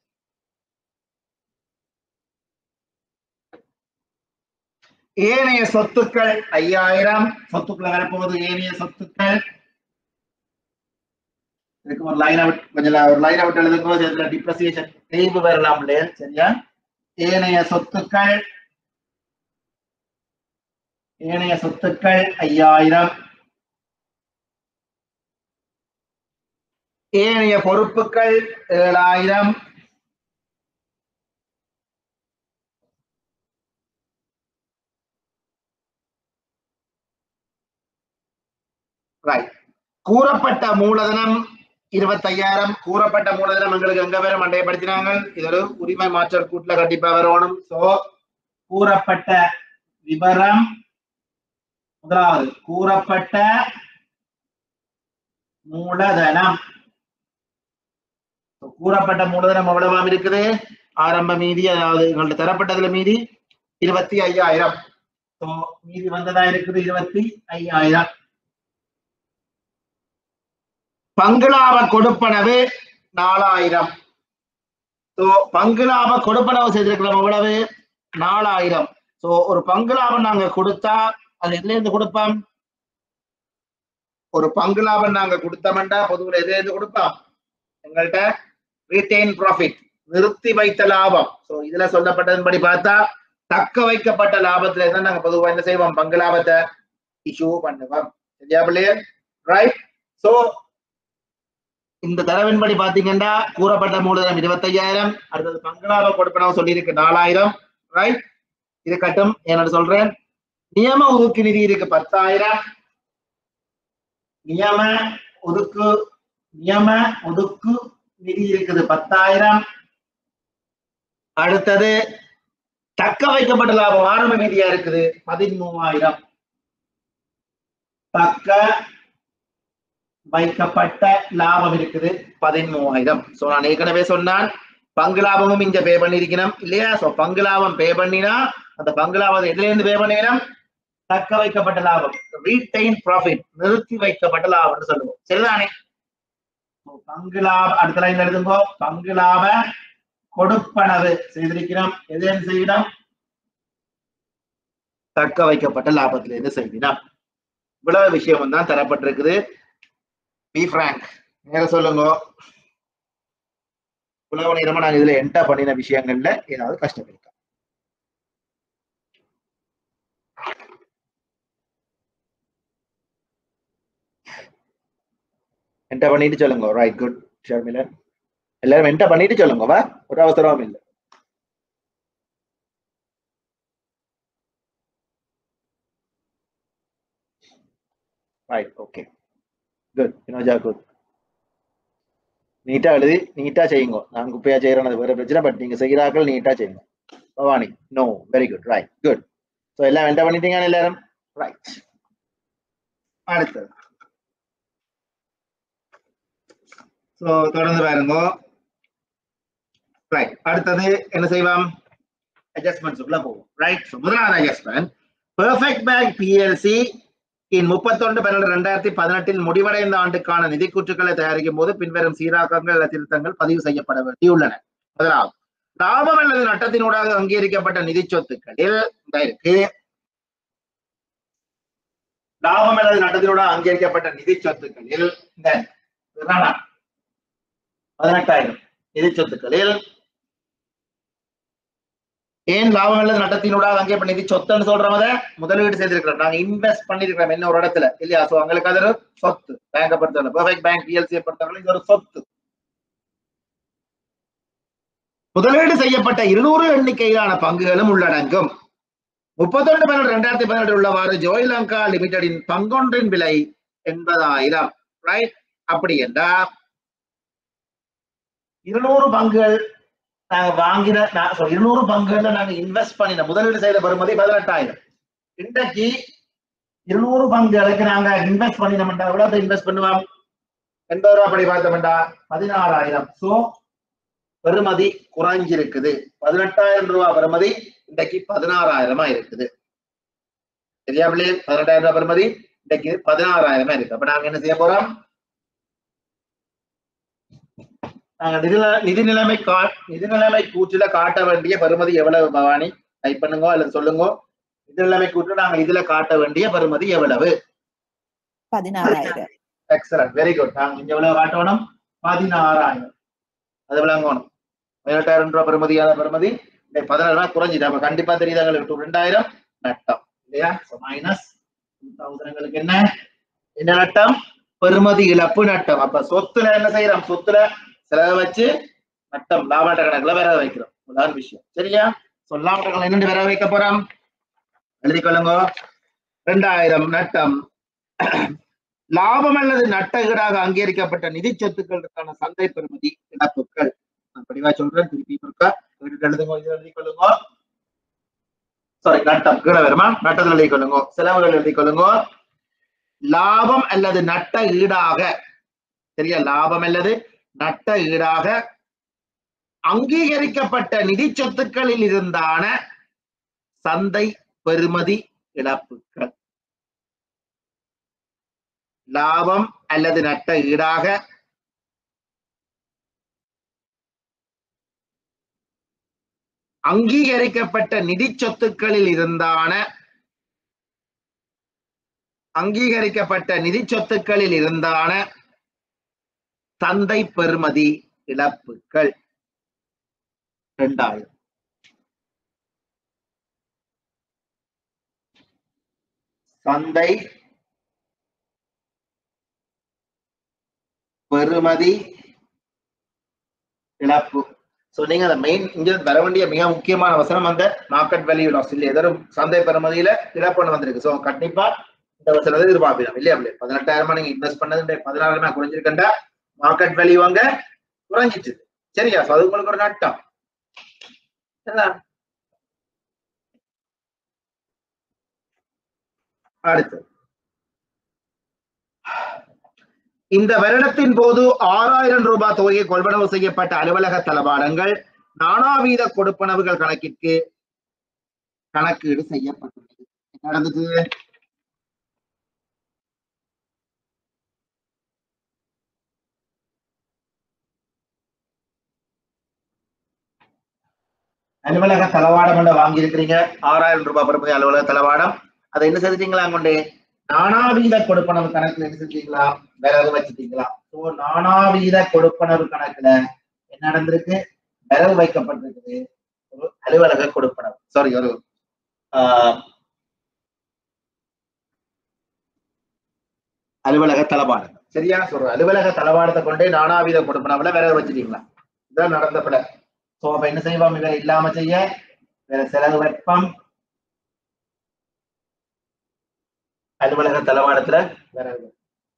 ஏனைய சொத்துக்கள் ஐயாயிரம் சொத்துக்கள் வரப்போகுது ஏனைய சொத்துக்கள் இதுக்கு ஒரு லைன் அவுட் கொஞ்சம் ல- ஒரு லைன் அவுட் எழுதும் போது இதுல டிப்ரசியேஷன் தேய்வு வரலாம் இல்லையா சரியா ஏனைய சொத்துக்கள் ஏனைய சொத்துக்கள் ஐயாயிரம் ஏனைய பொறுப்புகள் ஏழாயிரம் ரைட் கூறப்பட்ட மூலதனம் இருபத்தையாயிரம் கூறப்பட்ட மூலதனம் எங்களுக்கு எங்க பேரும் மண்டையப்படுத்தினாங்க இது ஒரு உரிமை மாற்றல் கூட்டுல கண்டிப்பா வரணும் சோ கூறப்பட்ட விவரம் முதலாவது கூறப்பட்ட மூலதனம் So, கூறப்பட்ட மூலதனம் எவ்வளவாம் இருக்குது ஆரம்ப மீதி அதாவது எங்கள்ட்ட தரப்பட்டதுல மீதி இருபத்தி ஐயாயிரம் So, மீதி வந்ததா இருக்குது இருபத்தி ஐயாயிரம் பங்குலாப கொடுப்பனவு நாலாயிரம் ஸோ பங்குலாப கொடுப்பனவு செய்திருக்கிறோம் எவ்வளவு நாலாயிரம் ஸோ ஒரு பங்குலாபம் நாங்க கொடுத்தா அது எதுல இருந்து கொடுப்போம் ஒரு பங்கு லாபம் நாங்க கொடுத்தோம்டா பொதுவில் எதுல இருந்து கொடுப்போம் எங்கள்கிட்ட ரீட்டைன் ப்ராஃபிட் நிறுத்தி வைத்த லாபம் ஸோ இதுல சொல்லப்பட்டதன்படி பார்த்தா தக்க வைக்கப்பட்ட லாபத்துல இருந்து நாங்க பொதுவா என்ன செய்வோம் பங்கு லாபத்தை இஷ்யூ பண்ணுவோம் சரியா பிள்ளையே ரைட் ஸோ இந்த தரவின்படி பாத்தீங்கன்னா கூறப்பட்ட மூலதனம் இருபத்தையாயிரம் அடுத்தது பங்களாப கொடுப்பனவு சொல்லியிருக்கு நாலாயிரம் ரைட் இது கட்டும் என்ன சொல்றேன் நியம ஒதுக்கு நிதி இருக்கு பத்தாயிரம் நியம ஒதுக்கு நியம ஒதுக்கு நிதி இருக்குது பத்தாயிரம் அடுத்தது தக்க வைக்கப்பட்ட லாபம் ஆரம்ப நிதியா இருக்குது பதிமூவாயிரம் தக்க வைக்கப்பட்ட லாபம் இருக்குது பதிமூவாயிரம் சோ நான் ஏற்கனவே சொன்னான் பங்கு லாபமும் இங்க பே பண்ணிருக்கணும் இல்லையா சோ பங்கு லாபம் பே பண்ணினா அந்த பங்கு லாபம் எதுல இருந்து பே பண்ணிக்கணும் தக்க வைக்கப்பட்ட லாபம் ரீடைன் ப்ராஃபிட் நிறுத்தி வைக்கப்பட்ட லாபம்னு சொல்லுவோம் சரிதானே So, பங்கு லாப அடுத்த லைன் எழுதுங்கோ பங்கு லாப கொடுப்பனவு செய்திருக்கிறோம் எது செய்யணும் தக்க வைக்கப்பட்ட லாபத்திலிருந்து செய்வினம் இவ்வளவு விஷயம் தான் தரப்பட்டிருக்குது பி ஃப்ராங்க் நேர சொல்லுங்க இவ்வளவு நேரமா நாங்க இதுல என்டர் பண்ணின விஷயங்கள்ல ஏதாவது கஷ்டம் இருக்கா என்டர் பண்ணிட்டு சொல்லுங்க ரைட் குட் ஷர்மிலன் எல்லாரும் என்டர் பண்ணிட்டு சொல்லுங்க வா ஒரு அவசரமும் இல்லை right okay good Vinoja good நீட்டா எழுதி நீட்டா செய்யுங்க நான் குப்பையா செய்யறேன் அது வேற பிரச்சனை பட் நீங்க செய்கிறார்கள் நீட்டா செய்யுங்க Bhavani no very good right good so எல்லாம் என்டர் பண்ணிட்டீங்க எல்லாரும் ரைட் அடுத்தது ஸோ தொடர்ந்து பாருங்க ரைட் அடுத்தது என்ன செய்வோம் அட்ஜஸ்ட்மெண்ட்ஸுக்குள்ள போவோம் ரைட் முதலாவது adjustment perfect bank PLC in முப்பத்தொன்று பன்னெண்டு ரெண்டாயிரத்தி பதினெட்டில் முடிவடைந்த ஆண்டுக்கான நிதி கூற்றுக்களை தயாரிக்கும் போது பின்வரும் சீராக்கங்கள் அல்லது திருத்தங்கள் பதிவு செய்யப்பட வேண்டியுள்ளன முதலாவது லாபம் அல்லது நட்டத்தினூடாக அங்கீகரிக்கப்பட்ட நிதி சொத்துக்களில் இந்த இருக்கு லாபம் அல்லது நட்டத்தினூடாக அங்கீகரிக்கப்பட்ட நிதி சொத்துக்களில் இந்த இதுதானா? பதினெட்டாயிரம் நிதி சொத்துக்களில் ஏன் லாபம் அல்லது நட்டத்தினூடாக அங்கே நிதி சொத்துன்னு சொல்றவங்க முதலீடு செய்திருக்கிறோம் நாங்க இன்வெஸ்ட் பண்ணிருக்கிறோம் என்ன ஒரு இடத்துல இல்லையா சோ அவங்களுக்கு அது ஒரு சொத்து பேங்கை பொறுத்தவரை பெர்ஃபெக்ட் பேங்க் பிஎல்சியை பொறுத்தவரை இது ஒரு சொத்து முதலீடு செய்யப்பட்ட இருநூறு எண்ணிக்கையிலான பங்குகளும் உள்ளடங்கும் முப்பத்தொன்று பன்னெண்டு ரெண்டாயிரத்தி பதினெட்டு உள்ளவாறு ஜோய்லங்கா லிமிடெடின் பங்கொன்றின் விலை எண்பதாயிரம் ரைட் அப்படி என்றா இருநூறு பங்குகள் நாங்க வாங்கின நான் sorry, இருநூறு பங்குகள்ல நாங்க இன்வெஸ்ட் பண்ணின முதலீடு செய்த பெறுமதி பதினெட்டாயிரம் இன்றைக்கு இருநூறு பங்குகளுக்கு நாங்க இன்வெஸ்ட் பண்ணினோம்டா எவ்வளவு இன்வெஸ்ட் பண்ணுவோம் எண்பது ரூபாய் படி பார்த்தோம்டா பதினாறாயிரம் சோ பெறுமதி குறைஞ்சிருக்குது பதினெட்டாயிரம் ரூபாய் பெறுமதி இன்றைக்கு பதினாறாயிரமா இருக்குது சரியா பிள்ளை பதினெட்டாயிரம் ரூபாய் பெறுமதி இன்றைக்கு பதினாறாயிரமா இருக்கு அப்ப நாங்க என்ன செய்ய போறோம் நாங்க நிதி நிதி நிலைமை கா நிதி நிலைமை கூற்றுல காட்ட வேண்டிய பெறுமதி எவ்வளவு பவானி டைப் பண்ணுங்க அல்லது சொல்லுங்க நிதி நிலைமை கூற்று நாங்க இதுல காட்ட வேண்டிய பெறுமதி எவ்வளவு பதினாறாயிரம் எக்ஸலன்ட் வெரி குட் நாங்க இங்க எவ்வளவு காட்டணும் பதினாறாயிரம் அது விளங்கணும் பதினெட்டாயிரம் ரூபாய் பெறுமதியான பெறுமதி இந்த பதினாறு ரூபாய் குறைஞ்சிட்டு அப்ப கண்டிப்பா தெரியுது எங்களுக்கு ரெண்டாயிரம் நட்டம் இல்லையா மைனஸ் டூ தௌசண்ட் எங்களுக்கு என்ன என்ன நட்டம் பெறுமதி இழப்பு நட்டம் அப்ப சொத்துல என்ன செய்யறோம் சொத்துல செலவு வச்சு நட்டம் லாபட்ட கணக்குல வேற வைக்கிறோம் உதாரண விஷயம் சரியா சோ லாபட்ட கணக்கு என்னென்று வேற வைக்க போறோம் எழுதி கொள்ளுங்க ரெண்டாயிரம் நட்டம் லாபம் அல்லது நட்டகராக அங்கீகரிக்கப்பட்ட நிதி சொத்துக்களுக்கான சந்தை பெறுமதி இழப்புகள் நான் படிவா சொல்றேன் திருப்பி இருக்கா வீட்டுக்கு எழுதுங்க இது எழுதி கொள்ளுங்க சாரி நட்டம் கீழே வருமா நட்டத்தில் எழுதி கொள்ளுங்க செலவுகள் எழுதி கொள்ளுங்க லாபம் அல்லது நட்ட ஈடாக சரியா லாபம் அல்லது நட்ட ஈடாக அங்கீகரிக்கப்பட்ட நிதி சொத்துக்களில் இருந்தான சந்தை பெறுமதி இழப்புகள் லாபம் அல்லது நட்ட ஈடாக அங்கீகரிக்கப்பட்ட நிதி சொத்துக்களில் இருந்தான அங்கீகரிக்கப்பட்ட நிதி சொத்துக்களில் இருந்தான சந்தை பெறுமதி இழப்புகள் இரண்டாயிரம் சந்தை பெறுமதி இழப்பு சோ நீங்க அந்த மெயின் இங்க வர வேண்டிய மிக முக்கியமான வசனம் அந்த மார்க்கெட் வேல்யூ லாஸ் இல்ல எதரும் சந்தை பெறுமதியில இழப்புன்னு வந்திருக்கு சோ கண்டிப்பா இந்த வசனத்தை எதிர்பார்க்கலாம் இல்லையா அப்படியே பதினெட்டாயிரமா நீங்க இன்வெஸ்ட் பண்ணது பதினாயிரமா குறைஞ்சிருக்கண்டா மார்க்கெட் வேல்யூ அங்க குறைஞ்சிச்சு சரியா சோ அது உங்களுக்கு ஒரு நட்டம் சரியா? அடுத்து இந்த வருடத்தின் போது ஆறாயிரம் ரூபாய் தொகையை கொள்வனவு செய்யப்பட்ட அலுவலக தளபாடங்கள் நானாவீத கொடுப்பனவுகள் கணக்கிற்கு கணக்கீடு செய்யப்பட்டுள்ளது என்ன நடந்தது அலுவலக தளவாடம் கொண்டு வாங்கி இருக்கிறீங்க ஆறாயிரம் ரூபாய் பெறுமதி அலுவலக தளவாடம் அதை என்ன செஞ்சிட்டீங்களா கொண்டு நானாவீத கொடுப்பனவு கணக்குல என்ன செஞ்சீங்களா விரவு வச்சுட்டீங்களா சோ நானாவீத கொடுப்பனவு கணக்குல என்ன நடந்திருக்கு விரவு வைக்கப்பட்டிருக்குது ஒரு அலுவலக கொடுப்பனவு சாரி ஒரு ஆஹ், அலுவலக தளபாடம் சரியா சொல்ற அலுவலக தளபாடத்தை கொண்டு நானாவீத கொடுப்பனவுல விரவு வச்சுட்டீங்களா இதான் நடந்த பிள்ளை சோ அப்ப என்ன செய்வோம் இதை இல்லாம செய்ய வேற செலவு வெப்பம் அலுவலக தளவாடத்துல வேற எதுவும்.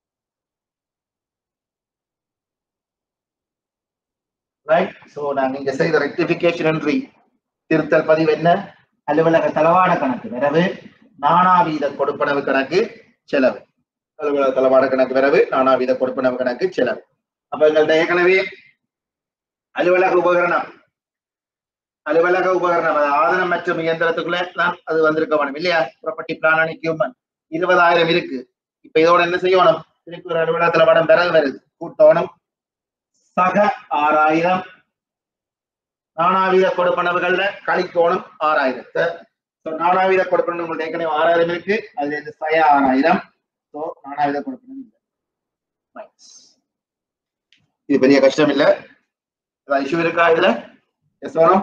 ரைட் சோ நாங்க இங்க செய்த ரெக்டிபிகேஷன் நன்றி திருத்தல் பதிவு என்ன அலுவலக தளவாட கணக்கு வரவு நானாவீத கொடுப்பனவு கணக்கு செலவு அலுவலக தளவாட கணக்கு வரவு நானாவீத கொடுப்பனவு கணக்கு செலவு அப்ப எங்கள்ட்ட ஏற்கனவே அலுவலக உபகரணம் அலுவலக உபகரணம் அது ஆதனம் மற்றும் இயந்திரத்துக்குள்ள தான் அது வந்திருக்க வேணும் இல்லையா ப்ராப்பர்ட்டி பிளான் அண்ட் எக்யூப்மெண்ட் இருபதாயிரம் இருக்கு இப்ப இதோட என்ன செய்யணும் திருப்பி ஒரு அலுவலகத்துல படம் விரல் வருது கூட்டணும் சக ஆறாயிரம் நானாவீத கொடுப்பனவுகள்ல கழிக்கோணம் ஆறாயிரத்தை ஸோ நானாவீத கொடுப்பனவு உங்களுக்கு ஏற்கனவே ஆறாயிரம் இருக்கு அதுல இருந்து சய ஆறாயிரம் ஸோ நானாவீத கொடுப்பனவு இல்லை Minus. இது பெரிய கஷ்டம் இல்ல ஏதாவது இஷ்யூ இருக்கா இதுல எஸ் வரும்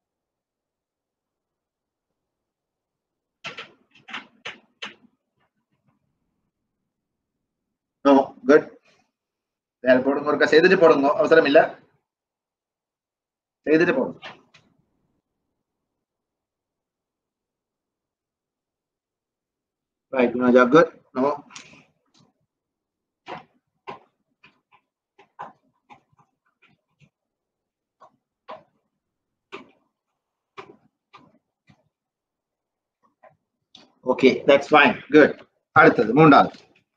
நோ குட் வேற போடுங்க ஒருக்கா செய்துட்டு போடுங்க அவசரம் இல்ல செய்துட்டு போடுங்க Right, Gunaja, good. No. Okay, that's fine. Good. அடுத்தது மூன்றாவது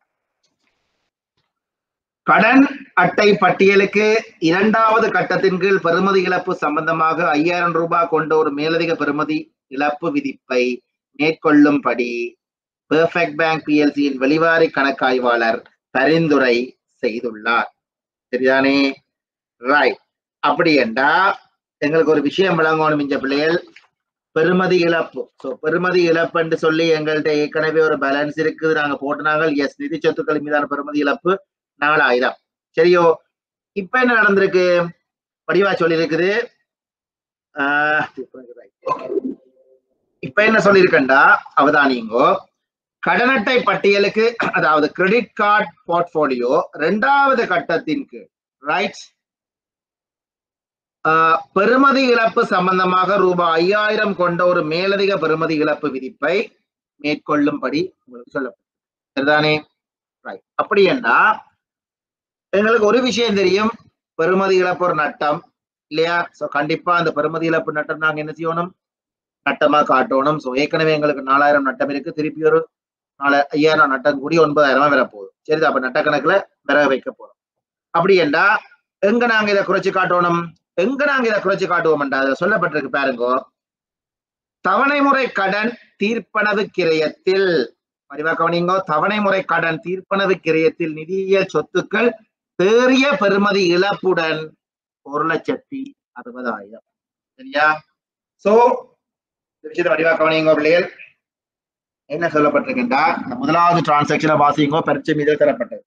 கடன் அட்டை பட்டியலுக்கு இரண்டாவது கட்டத்தின் கீழ் பெறுமதி இழப்பு சம்பந்தமாக ஐயாயிரம் ரூபாய் கொண்ட ஒரு மேலதிக பெறுமதி இழப்பு விதிப்பை மேற்கொள்ளும்படி பெர்ஃபெக்ட் பேங்க் பிஎல்சியின் வெளிவாரி கணக்காய்வாளர் பரிந்துரை செய்துள்ளார் சரிதானே ரைட் அப்படி என்றா எங்களுக்கு ஒரு விஷயம் விளங்கணும் இந்த பிள்ளைகள் பெறுமதி இழப்பு சோ பெறுமதி இழப்பு என்று சொல்லி எங்கள்கிட்ட ஏற்கனவே ஒரு பேலன்ஸ் இருக்குது நாங்க போட்டுனாங்க எஸ் நிதி சொத்துக்கள் மீதான பெறுமதி இழப்பு நாலாயிரம் சரியோ இப்ப என்ன நடந்திருக்கு வடிவா சொல்லி இருக்குது இப்ப என்ன சொல்லியிருக்கண்டா அவதானிங்கோ கடன் அட்டை பட்டியலுக்கு அதாவது கிரெடிட் கார்டு போர்ட்போலியோ இரண்டாவது கட்டத்தின் கீழ் ரைட் பெறுமதி இழப்பு சம்பந்தமாக ரூபாய் ஐயாயிரம் கொண்ட ஒரு மேலதிக பெறுமதி இழப்பு விதிப்பை மேற்கொள்ளும்படி உங்களுக்கு சொல்லப்படும் சரிதானே ரைட் அப்படி என்றா எங்களுக்கு ஒரு விஷயம் தெரியும் பெறுமதி இழப்பு ஒரு நட்டம் இல்லையா சோ கண்டிப்பா அந்த பெறுமதி இழப்பு நட்டம் நாங்க என்ன செய்யணும் நட்டமா காட்டணும் சோ ஏற்கனவே எங்களுக்கு நாலாயிரம் நட்டம் இருக்கு திருப்பி ஒரு நாலு ஐயாயிரம் நட்டம் கூடி ஒன்பதாயிரமா வரப்போகுது சரி அப்ப நட்ட கணக்குல விறக வைக்க போறோம் அப்படி என்றா எங்க நாங்க இதை குறைச்சு காட்டணும் எங்க நாங்க இதை குறைச்சு காட்டுவோம்டா அதுல சொல்லப்பட்டிருக்கு பாருங்க தவணை முறை கடன் தீர்ப்பனவு கிரயத்தில் பதிவா கவனிங்கோ தவணை முறை கடன் தீர்ப்பனவு கிரயத்தில் நிதியியல் சொத்துக்கள் தேறிய பெறுமதி இழப்புடன் ஒரு லட்சத்தி அறுபதாயிரம் சரியா சோ இந்த விஷயத்தை வடிவா கவனிங்கோ பிள்ளைகள் என்ன சொல்லப்பட்டிருக்கின்றா இந்த முதலாவது டிரான்சாக்சனை வாசிங்கோ பரிச்சை மீது தரப்பட்டது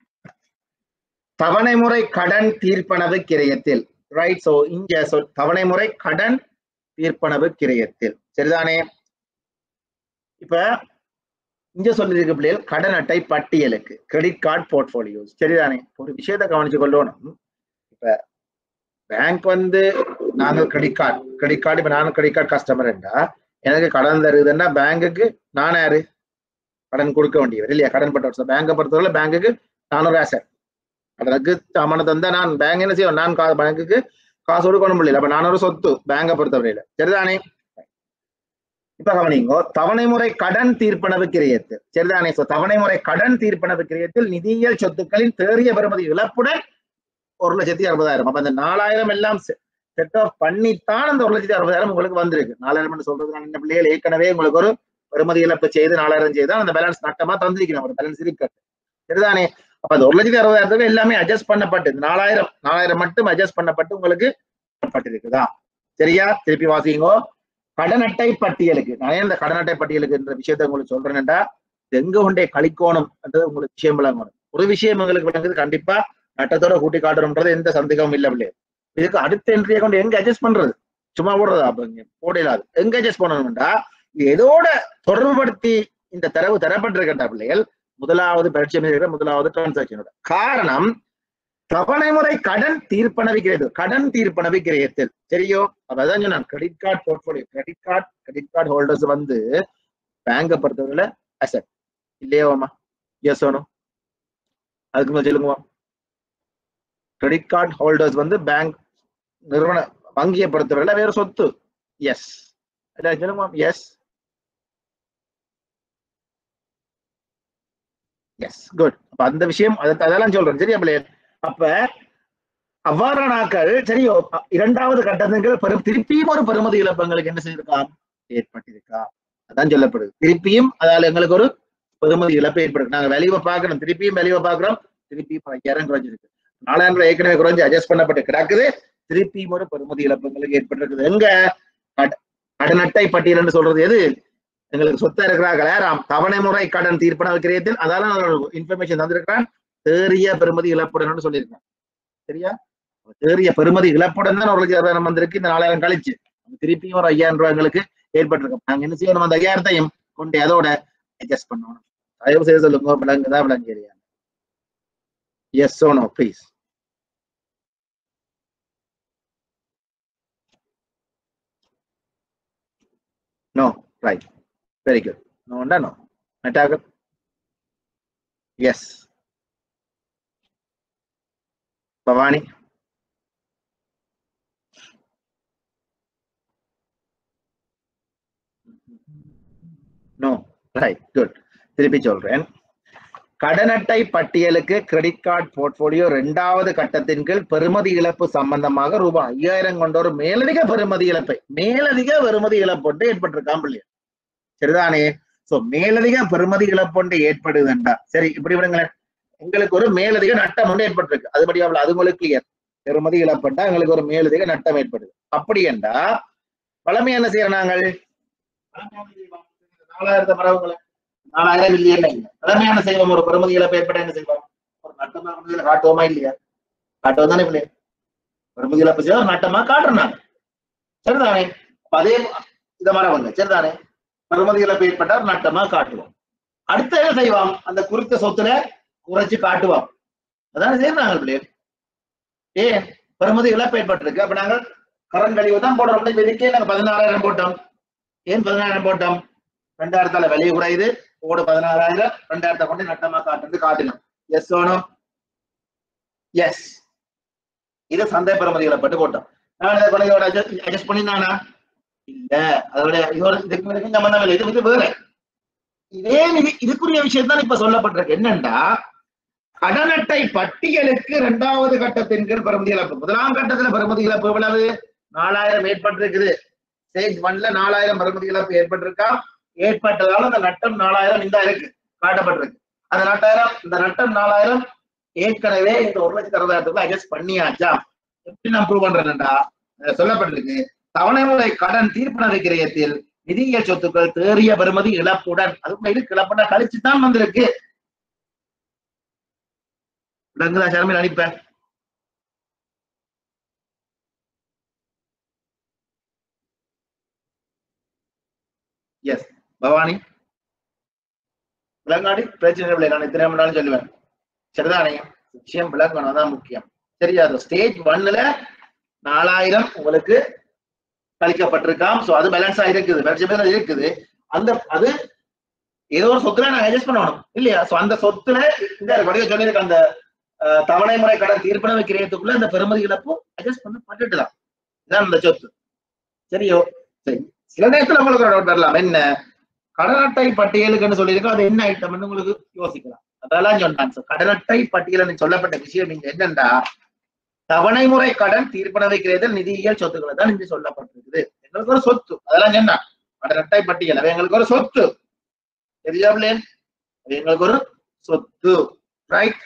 தவணை முறை கடன் தீர்ப்பனவு கிரயத்தில் ரைட் சோ இங்க சொல் தவணை முறை கடன் தீர்ப்பனவு கிரயத்தில் சரிதானே இப்ப இங்க சொல்லிருக்கு பிள்ளைகள் கடன் அட்டை பட்டியலுக்கு கிரெடிட் கார்டு போர்ட்போலியோஸ் சரிதானே ஒரு விஷயத்தை கவனிச்சு கொள்ளணும் இப்ப பேங்க் வந்து நாங்க கிரெடிட் கார்டு கிரெடிட் கார்டு இப்ப நானும் கிரெடிட் கார்டு கஸ்டமர் என்றா எனக்கு கடன் தருதுன்னா பேங்குக்கு நான் யாரு கடன் கொடுக்க வேண்டியவர் இல்லையா கடன் பட்ட பேங்கை பொறுத்தவரை பேங்குக்கு நான் ஒரு ஆசர் கடனுக்கு அமௌண்ட் தந்தா நான் பேங்க் என்ன செய்வோம் நான் கா- பேங்குக்கு காசு கொடுக்கணும் முடியல அப்ப நான் ஒரு சொத்து பேங்கை பொறுத்தவரையில சரிதானே இப்ப கவனிங்கோ தவணை முறை கடன் தீர்ப்பனவு கிரியத்தில் சரிதானே சோ தவணை முறை கடன் தீர்ப்பனவு கிரியத்தில் நிதியியல் சொத்துக்களின் தேறிய பெறுமதி இழப்புடன் ஒரு லட்சத்தி அறுபதாயிரம் அப்ப அந்த நாலாயிரம் எல்லாம் செட் ஆஃப் பண்ணித்தான் அந்த ஒரு லட்சத்தி அறுபதாயிரம் உங்களுக்கு வந்திருக்கு நாலாயிரம் சொல்றது நான் இந்த பிள்ளைகள் ஏற்கனவே உங்களுக்கு ஒரு பெறுமதி இழப்பு செய்து நாலாயிரம் செய்து அந்த பேலன்ஸ் நட்டமா தந்திருக்கிறேன் ஒரு பேலன்ஸ் இருக்கு சரிதானே அப்ப அந்த ஒரு லட்சத்தி அறுபதாயிரத்துக்கு எல்லாமே அட்ஜஸ்ட் பண்ணப்பட்டு இந்த நாலாயிரம் நாலாயிரம் மட்டும் அட்ஜஸ்ட் பண்ணப்பட்டு உங்களுக்கு பட்டிருக்குதா சரியா திருப்பி வாசிங்கோ கடன் அட்டை பட்டியலுக்கு நான் ஏன் இந்த கடன் அட்டை பட்டியலுக்கு என்ற விஷயத்தை உங்களுக்கு சொல்றேன்டா இது எங்க கொண்டே கழிக்கோணும் என்றது உங்களுக்கு விஷயம் விளங்கணும் ஒரு விஷயம் உங்களுக்கு விளங்குது கண்டிப்பா நட்டத்தோட கூட்டி காட்டணும்ன்றது எந்த சந்தேகமும் இல்லை பிள்ளை இதுக்கு அடுத்த என்ட்ரியை கொண்டு எங்க அட்ஜஸ்ட் பண்றது சும்மா போடுறதா அப்ப இங்க போடலாது எங்க அட்ஜஸ்ட் பண்ணணும்டா இது எதோட தொடர்புபடுத்தி இந்த தரவு தரப்பட்டிருக்கட்டா பிள்ளைகள் முதலாவது பரீட்சை இருக்கிற முதலாவது டிரான்சாக்சனோட காரணம் தவணை முறை கடன் தீர்ப்பனவு கிரயத்தில் கடன் தீர்ப்பனவு கிரயத்தில் சரியோ அப்ப அதான் சொன்னேன் credit card portfolio credit card credit card holders வந்து பேங்கை பொறுத்தவரையில அசட் இல்லையோமா எஸ் ஓனோ அதுக்கு மேல சொல்லுங்க கிரெடிட் கார்டு ஹோல்டர்ஸ் வந்து பேங்க் நிறுவன வங்கியை பொறுத்தவரையில வேற சொத்து எஸ் சொல்லுங்க எஸ் எஸ் குட் அப்ப அந்த விஷயம் அதை அதெல்லாம் சொல்றேன் சரியா பிள்ளைய அப்ப அவ்வாறானாக்கள் சரியோ அ- இரண்டாவது கட்டங்கள் பெரும் திருப்பியும் ஒரு பெருமதி இழப்பங்களுக்கு என்ன செய்திருக்காம் ஏற்பட்டிருக்கா அதான் சொல்லப்படுது திருப்பியும் அதால எங்களுக்கு ஒரு பெருமதி இழப்பு ஏற்படுது நாங்க வெளியே பார்க்கணும் திருப்பியும் வெளியே பார்க்கிறோம் திருப்பியும் ஐயாயிரம் குறைஞ்சிருக்கு நாலாயிரம் ரூபாய் ஏற்கனவே குறைஞ்சு அட்ஜஸ்ட் பண்ணப்பட்டு கிடக்குது திருப்பியும் ஒரு பெருமதி இழப்புங்களுக்கு ஏற்பட்டிருக்குது எங்க கட- கடன் அட்டை பட்டியல்னு சொல்றது எது எங்களுக்கு சொத்தா இருக்கிறார்கள் யாராம் தவணை முறை கடன் தீர்ப்பனவு கிரியத்தில் அதால இன்ஃபர்மேஷன் தந்திருக்கிறான் தேறிய பெருமதி இழப்புடன் சொல்லியிருக்கான் சரியா தேறிய பெருமதி இழப்புடன் தான் ஒரு லட்சம் வந்திருக்கு இந்த நாலாயிரம் கழிச்சு திருப்பியும் ஒரு ஐயாயிரம் ரூபாய் எங்களுக்கு ஏற்பட்டிருக்கோம் நாங்க என்ன செய்யணும் அந்த ஐயாயிரத்தையும் கொண்டு அதோட அட்ஜஸ்ட் பண்ணணும் தயவு செய்து சொல்லுங்க விளங்குதா விளங்கிறியா yes oh no please no right very good நோண்டா நோ மெட்டாகல் yes Bhavani no right good திருப்பி சொல்றேன் கடன் அட்டை பட்டியலுக்கு கிரெடிட் கார்டு போர்ட்போலியோ இரண்டாவது கட்டத்தின் கீழ் பெறுமதி இழப்பு சம்பந்தமாக ரூபாய் ஐயாயிரம் கொண்ட ஒரு மேலதிக பெறுமதி இழப்பை மேலதிக பெறுமதி இழப்பொண்டு ஏற்பட்டிருக்கான் பிள்ளையா சரிதானே சோ மேலதிக பெறுமதி இழப்பொண்டு ஏற்படுதுண்டா சரி இப்படி விடுங்களேன் எங்களுக்கு ஒரு மேலதிக நட்டம் ஒன்று ஏற்பட்டிருக்கு அதுபடி அவ்வளவு அது உங்களுக்கு கிளியர் பெறுமதி இழப்புண்டா எங்களுக்கு ஒரு மேலதிக நட்டம் ஏற்படுது அப்படி என்றா பழமை என்ன செய்யறோம் நாங்கள் நாலாயிரத்தை பரவுங்களை நாலாயிரம் இல்லையா இல்லை பழமையான செய்வோம் ஒரு பெறுமதி இழப்பு ஏற்பட என்ன செய்வோம் ஒரு நட்டமா பெறுமதியில காட்டுவோமா இல்லையா காட்டுவோம் தானே பிள்ளை பெறுமதி இழப்பு செய்ய ஒரு நட்டமா காட்டுறோம் நாங்க சரிதானே அப்ப அதே இத மரபுங்க சரிதானே பெறுமதி இழப்பு ஏற்பட்டா ஒரு நட்டமா காட்டுவோம் அடுத்து என்ன செய்வோம் அந்த குறித்த சொத்துல குறைச்சு காட்டுவோம் அதான செய்யறாங்க பிள்ளை ஏன் பெறுமதி இழப்பு ஏற்பட்டிருக்கு அப்ப நாங்கள் கரண்ட் கழிவு தான் போடுறோம் இப்ப இதுக்கே நாங்க பதினாறாயிரம் போட்டோம் ஏன் பதினாயிரம் போட்டோம் ரெண்டாயிரத்தால விலை குறையுது ஓடு பதினாறாயிரம் ரெண்டாயிரத்தை கொண்டு நட்டமா காட்டுறது காட்டணும் எஸ் ஓனும் எஸ் இது சந்தை பெறுமதி இழப்பட்டு போட்டோம் நான் இதை கொண்டு இதோட அட்ஜஸ்ட் பண்ணினானா இல்ல அதோட இதோட இதுக்கு இதுக்கும் சம்பந்தம் இல்லை இது இது வேற இதே இது இதுக்குரிய விஷயம் தான் இப்ப சொல்லப்பட்டிருக்கு என்னன்னா கடன் அட்டை பட்டியலுக்கு இரண்டாவது கட்டத்தின் கீழ் பெறுமதி இழப்பு முதலாம் கட்டத்துல பெறுமதி இழப்பு எவ்வளவு நாலாயிரம் ஏற்பட்டிருக்குது ஸ்டேஜ் ஒன்ல நாலாயிரம் பெறுமதி இழப்பு ஏற்பட்டிருக்கா ஏற்பட்டதால அந்த நட்டம் நாலாயிரம் இந்த இருக்கு காட்டப்பட்டிருக்கு அந்த நாட்டாயிரம் இந்த நட்டம் நாலாயிரம் ஏற்கனவே இந்த ஒரு லட்சத்தி அறுபதாயிரத்துக்குள்ள அட்ஜஸ்ட் பண்ணியாச்சா எப்படி நான் ப்ரூவ் பண்றேன்டா அதுல சொல்லப்பட்டிருக்கு தவணை முறை கடன் தீர்ப்பன விக்கிரயத்தில் நிதியியல் சொத்துக்கள் தேறிய பெறுமதி இழப்புடன் அதுக்குள்ள இருக்கு இழப்புனா கழிச்சு தான் வந்திருக்கு விளங்குதா சர்மில் அனுப்ப எஸ் பவானி விளங்காடி பிரச்சனை இல்லை நான் எத்தனை மணி சொல்லுவேன் சரிதானே விஷயம் விளங்கணும் அதான் முக்கியம் சரியா அது ஸ்டேஜ் ஒன்னுல நாலாயிரம் உங்களுக்கு கழிக்கப்பட்டிருக்காம் சோ அது பேலன்ஸா இருக்குது பிரச்சனை இருக்குது அந்த அது ஏதோ ஒரு சொத்துல நான் அட்ஜஸ்ட் பண்ணணும் இல்லையா சோ அந்த சொத்துல இந்த வடிவ சொல்லியிருக்க அந்த அஹ், தவணை முறை கடன் தீர்ப்பன வைக்கிறதுக்குள்ள அந்த பெருமதி இழப்பும் அட்ஜஸ்ட் பண்ண பட்டுட்டுதான் இதான் அந்த சொத்து சரியோ சரி சில நேரத்துல உங்களுக்கு ஒரு doubt வரலாம் என்ன கடன் அட்டை பட்டியலுக்குன்னு சொல்லியிருக்கோம் அது என்ன ஐட்டம்னு உங்களுக்கு யோசிக்கலாம் அதெல்லாம் சொன்னாங்க சார் கடன் அட்டை பட்டியலில் சொல்லப்பட்ட விஷயம் இங்க என்னன்னா தவணை முறை கடன் தீர்ப்பன வைக்கிறதில் நிதியியல் சொத்துக்களை தான் இங்கு சொல்லப்பட்டிருக்குது எங்களுக்கு ஒரு சொத்து அதெல்லாம் சொன்னா கடன் அட்டை பட்டியல் அது எங்களுக்கு ஒரு சொத்து தெரியாமலே அது எங்களுக்கு ஒரு சொத்து ரைட்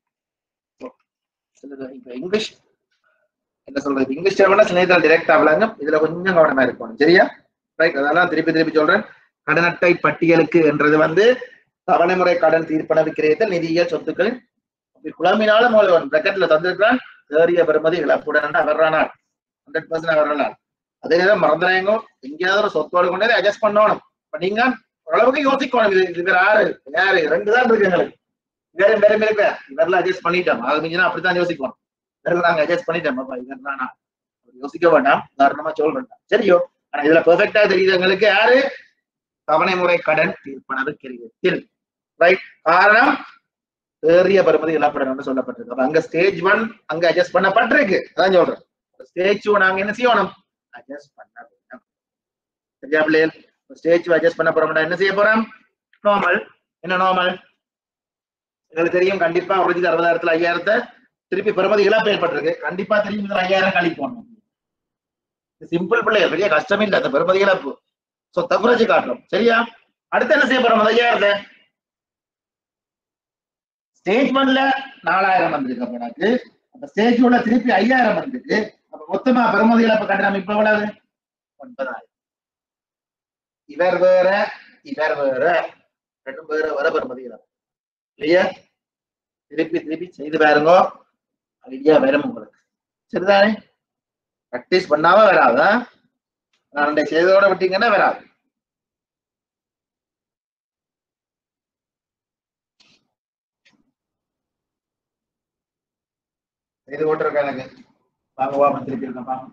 இப்ப இங்கிலீஷ் என்ன சொல்றது இங்கிலீஷ் டேர்ம்னா சில நேரத்தில் டிரெக்டா விளங்க இதுல கொஞ்சம் கவனமா இருக்கணும் சரியா ரைட் அதெல்லாம் திருப்பி திருப்பி சொல்றேன் கடன் அட்டை பட்டியலுக்கு என்றது வந்து தவணை முறை கடன் தீர்ப்பன விக்கிரயத்தில் நிதியியல் சொத்துக்களின் குழம்பினால மூலவன் பிரக்கெட்ல தந்திருக்கிறான் தேறிய பெறுமதி இழப்புடன் வர்றானால் ஹண்ட்ரட் பர்சன்ட் வர்றானால் அதே நேரம் மறந்துறாங்க எங்கேயாவது ஒரு சொத்தோடு கொண்டு அட்ஜஸ்ட் பண்ணணும் இப்ப நீங்க ஓரளவுக்கு யோசிக்கணும் இது இது வேற யாரு யாரு ரெண்டு தான் இருக்கு எங்களுக்கு வேற வேற வேற வேற இவரெல்லாம் அட்ஜஸ்ட் பண்ணிட்டோம் ஆக மிஞ்சினா அப்படித்தான் யோசிக்கணும் வேற நாங்க அட்ஜஸ்ட் பண்ணிட்டோம் அப்பா இவர் தானா யோசிக்க வேண்டாம் உதாரணமா சொல்ல வேண்டாம் சரியோ ஆனா இதுல பெர்ஃபெக்டா தெரியுது எங்களுக்கு யாரு தவணை முறை கடன் தீர்ப்பனது கிரியத்தில் ரைட் காரணம் ஏறிய பருமதி இழப்படணும்னு சொல்லப்பட்டிருக்கு அப்ப அங்க ஸ்டேஜ் ஒன் அங்க அட்ஜஸ்ட் பண்ணப்பட்டிருக்கு அதான் சொல்றேன் ஸ்டேஜ் டூ நாங்க என்ன செய்யணும் அட்ஜஸ்ட் பண்ண வேண்டும் சரியா பிள்ளைகள் ஸ்டேஜ் அட்ஜஸ்ட் பண்ண போறோம்னா என்ன செய்ய போறோம் நார்மல் என்ன நார்மல் எங்களுக்கு தெரியும் கண்டிப்பா ஒரு லட்சத்தி அறுபதாயிரத்துல ஐயாயிரத்தை திருப்பி பெறுமதி இழப்பு ஏற்பட்டிருக்கு கண்டிப்பா தெரியும் இதுல ஐயாயிரம் கழிப்போம் சிம்பிள் பிள்ளைகள் பெரிய கஷ்டம் இல்ல அந்த பெறுமதி இழப்பு சொத்தை குறைச்சு காட்டுறோம் சரியா அடுத்து என்ன செய்ய போறோம் அந்த ஐயாயிரத்தை ஸ்டேஜ் ஒன்ல நாலாயிரம் வந்திருக்கு அப்ப எனக்கு அந்த ஸ்டேஜ் உள்ள திருப்பி ஐயாயிரம் வந்திருக்கு அப்ப மொத்தமா பெறுமதி இழப்பு கட்டணம் இப்ப எவ்வளவு ஒன்பதாயிரம் இவர் வேற இவர் வேற ரெண்டும் வேற வேற பெறுமதி இழப்பு இல்லையா திருப்பி திருப்பி செய்து பாருங்க ஐடியா வரும் உங்களுக்கு சரிதானே ப்ராக்டிஸ் பண்ணாம வராதா நான் செய்ததோட விட்டீங்கன்னா வராது செய்து போட்டிருக்கேன் எனக்கு வாங்க வா திருப்பி இருக்கேன் பாங்க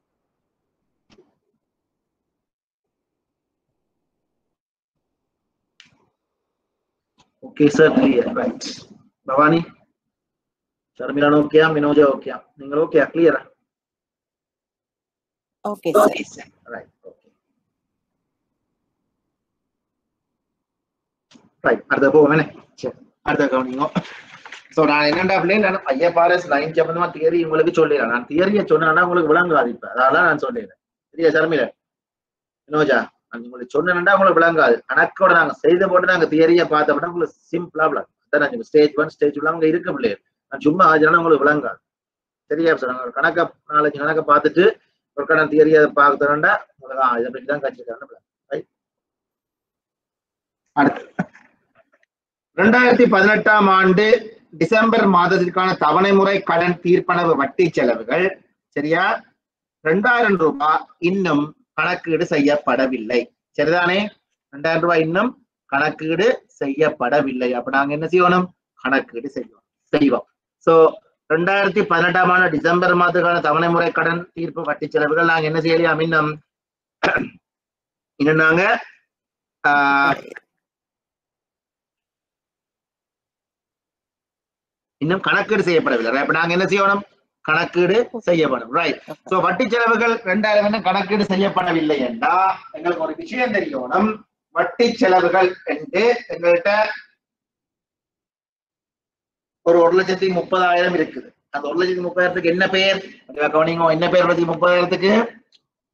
okay sir clear right Bhavani Sharmilan ஓகேயா மினோஜா ஓகேயா நீங்கள் ஓகேயா கிளியரா okay sir right okay right அடுத்த போவோமே சரி அடுத்த கவனிங்க சோ நான் என்னடா பிள்ளை நான் ஐஎஃப்ஆர்எஸ் நைன் சம்பந்தமா தியரி உங்களுக்கு சொல்லிடுறேன் நான் தியரியை சொன்னா உங்களுக்கு விளங்காது இப்ப அதெல்லாம் நான் சொல்லிடுறேன் சரியா சர்மில வினோஜா நான் உங்களுக்கு சொன்னேன்டா உங்களுக்கு விளங்காது கணக்கோட நாங்க செய்த போட்டு நாங்க தியரியை பார்த்தோம்னா உங்களுக்கு சிம்பிளா விளங்கும் அதான் ஸ்டேஜ் ஒன் ஸ்டேஜ் உள்ள அங்க இருக்க பிள்ளைகள் நான் சும்மா ஆஜானா உங்களுக்கு விளங்காது சரியா சார் நாங்க ஒரு கணக்க நாலஞ்சு கணக்க பார்த்துட்டு ஒரு கடன் தியரியை பார்த்தோம்னா உங்களுக்கு ஆ, இதை பற்றி தான் கற்றுக்கிறேன் ரைட் அடுத்து ரெண்டாயிரத்தி பதினெட்டாம் ஆண்டு டிசம்பர் மாதத்திற்கான தவணை முறை கடன் தீர்ப்பனவு வட்டி செலவுகள் சரியா ரெண்டாயிரம் ரூபாய் இன்னும் கணக்கீடு செய்யப்படவில்லை சரிதானே ரெண்டாயிரம் ரூபாய் இன்னும் கணக்கீடு செய்யப்படவில்லை அப்ப நாங்க என்ன செய்யணும் கணக்கீடு செய்வோம் செய்வோம் சோ ரெண்டாயிரத்தி பதினெட்டாம் ஆண்டு டிசம்பர் மாதத்துக்கான தவணை முறை கடன் தீர்ப்பு வட்டி செலவுகள் நாங்க என்ன செய்யலாம் இன்னும் இன்னும் நாங்க ஆஹ், இன்னும் கணக்கீடு செய்யப்படவில்லை அப்ப நாங்க என்ன செய்யணும் கணக்கீடு செய்யப்படும் ரைட் சோ வட்டி செலவுகள் ரெண்டாயிரம் இன்னும் கணக்கீடு செய்யப்படவில்லை என்றா எங்களுக்கு ஒரு விஷயம் தெரியணும் வட்டி செலவுகள் என்று எங்கள்கிட்ட ஒரு ஒரு லட்சத்தி முப்பதாயிரம் இருக்குது அந்த ஒரு லட்சத்தி முப்பதாயிரத்துக்கு என்ன பேர் அதுவா கவனிங்க என்ன பேர் ஒரு லட்சத்தி முப்பதாயிரத்துக்கு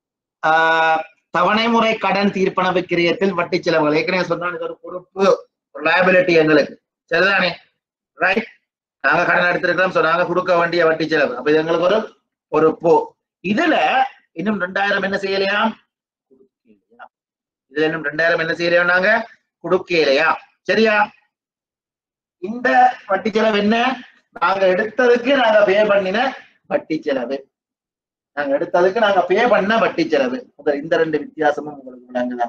ஆஹ், தவணை முறை கடன் தீர்ப்பன விக்கிரியத்தில் வட்டி செலவுகள் ஏற்கனவே சொன்னால் இது ஒரு பொறுப்பு ஒரு liability எங்களுக்கு சரிதானே ரைட் நாங்க கடன் எடுத்திருக்கிறோம் so நாங்க கொடுக்க வேண்டிய வட்டி செலவு அப்ப இது எங்களுக்கு ஒரு பொறுப்பு இதுல இன்னும் ரெண்டாயிரம் என்ன செய்யலையா கொடுக்கலையா? இதுல இன்னும் ரெண்டாயிரம் என்ன செய்யலையா நாங்க கொடுக்கலையா சரியா இந்த வட்டி செலவு என்ன நாங்க எடுத்ததுக்கு நாங்க பே பண்ணின வட்டி செலவு நாங்க எடுத்ததுக்கு நாங்க பே பண்ண வட்டி செலவு முதல்ல இந்த ரெண்டு வித்தியாசமும் உங்களுக்கு விளங்குதா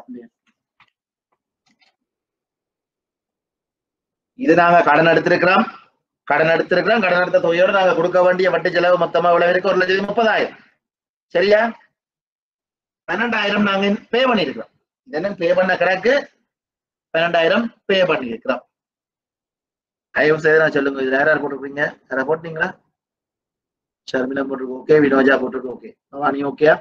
இது நாங்க கடன் எடுத்திருக்கிறோம் கடன் எடுத்திருக்கிறோம் கடன் எடுத்த தொகையோட நாங்க கொடுக்க வேண்டிய வட்டி செலவு மொத்தமா எவ்வளவு இருக்கு ஒரு லட்சத்தி முப்பதாயிரம் சரியா பன்னெண்டாயிரம் நாங்க பே பண்ணிருக்கிறோம் இதெல்லாம் பே பண்ண கணக்கு பன்னெண்டாயிரம் பே பண்ணிருக்கிறோம் தயவு செய்து நான் சொல்லுங்க இது யார் யார் போட்டிருக்கீங்க யாரா போட்டீங்களா ஷர்மிளா போட்டிருக்கு ஓகே வினோஜா போட்டிருக்கு ஓகே நீ ஓகேயா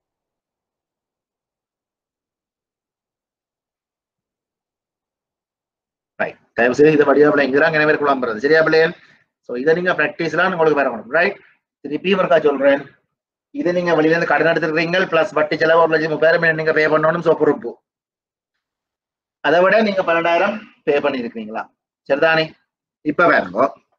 ரைட் தயவு செய்து இதை வடிவா பிள்ளைங்கிறாங்க எனவே குழம்புறது சரியா பிள்ளைகள் ஸோ இதை நீங்க ப்ராக்டிஸ்லாம் உங்களுக்கு வரணும் ரைட் திருப்பி ஒருக்கா சொல்றேன் இது நீங்க வெளியில இருந்து கடன் எடுத்துருக்கீங்க பிளஸ் வட்டி செலவு ஒரு லட்சம் முப்பதாயிரம் நீங்க பே பண்ணணும் ஸோ பொறுப்பு அதை விட நீங்க பன்னெண்டாயிரம் பே பண்ணிருக்கீங்களா சரிதானே இப்ப வேறோ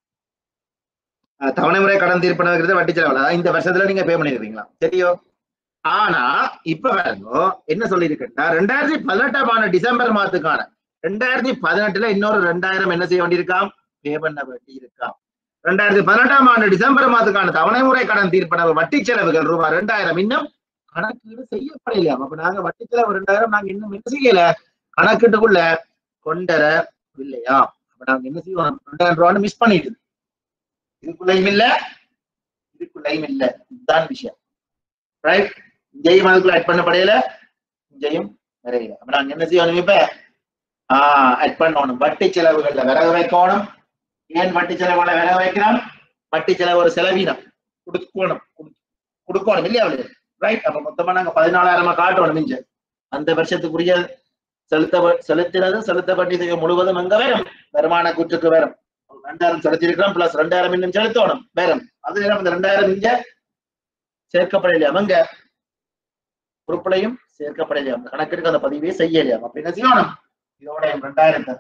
தவணை முறை கடன் தீர்ப்பனங்கிறது வட்டி செலவு அதாவது இந்த வருஷத்துல நீங்க பே பண்ணிருக்கீங்களா சரியோ ஆனா இப்ப வேறோ என்ன சொல்லியிருக்கேன்னா ரெண்டாயிரத்தி பதினெட்டாம் ஆண்டு டிசம்பர் மாதத்துக்கான ரெண்டாயிரத்தி பதினெட்டுல இன்னொரு ரெண்டாயிரம் என்ன செய்ய வேண்டியிருக்காம் பே பண்ண வேண்டி இருக்காம் ரெண்டாயிரத்தி பதினெட்டாம் ஆண்டு டிசம்பர் மாதத்துக்கான தவணை முறை கடன் தீர்ப்பன வட்டி செலவுகள் ரூபாய் ரெண்டாயிரம் இன்னும் கணக்கீடு செய்யப்படலையாம் அப்ப நாங்க வட்டி செலவு ரெண்டாயிரம் நாங்க இன்னும் என்ன செய்யல கணக்கீட்டுக்குள்ள கொண்டரவில்லையா அப்ப நாங்க என்ன செய்வோம் ரெண்டாயிரம் ரூபான்னு மிஸ் பண்ணிட்டு இதுக்குள்ளையும் இல்ல இதுக்குள்ளையும் இல்ல இதுதான் விஷயம் ரைட் இங்கேயும் அதுக்குள்ள ஆட் பண்ணப்படையில இங்கேயும் வரையில அப்ப நாங்க என்ன செய்யணும் இப்ப ஆஹ் ஆட் பண்ணணும் வட்டி செலவுகள்ல விறகு வைக்கணும் ஏன் வட்டி செலவுகளை விறகு வைக்கிறோம் வட்டி செலவு ஒரு செலவீனம் கொடுக்கணும் குடு- கொடுக்கணும் இல்லையா அவளுக்கு ரைட் அப்ப மொத்தமா நாங்க பதினாலாயிரமா காட்டணும் மிஞ்ச அந்த வருஷத்துக்குரிய செலுத்த செலுத்தினது செலுத்தப்பட்ட தொகை முழுவதும் எங்க வரும் வருமான கூற்றுக்கு வரும் ரெண்டாயிரம் செலுத்திருக்கிறோம் பிளஸ் ரெண்டாயிரம் இன்னும் செலுத்தணும் வரும் அது நேரம் இந்த ரெண்டாயிரம் இங்க சேர்க்கப்படலையா அங்க பொறுப்புலையும் சேர்க்கப்படலையா அந்த கணக்கிற்கு அந்த பதிவே செய்யலையா அப்ப என்ன செய்யணும் இதோட என் ரெண்டாயிரத்தை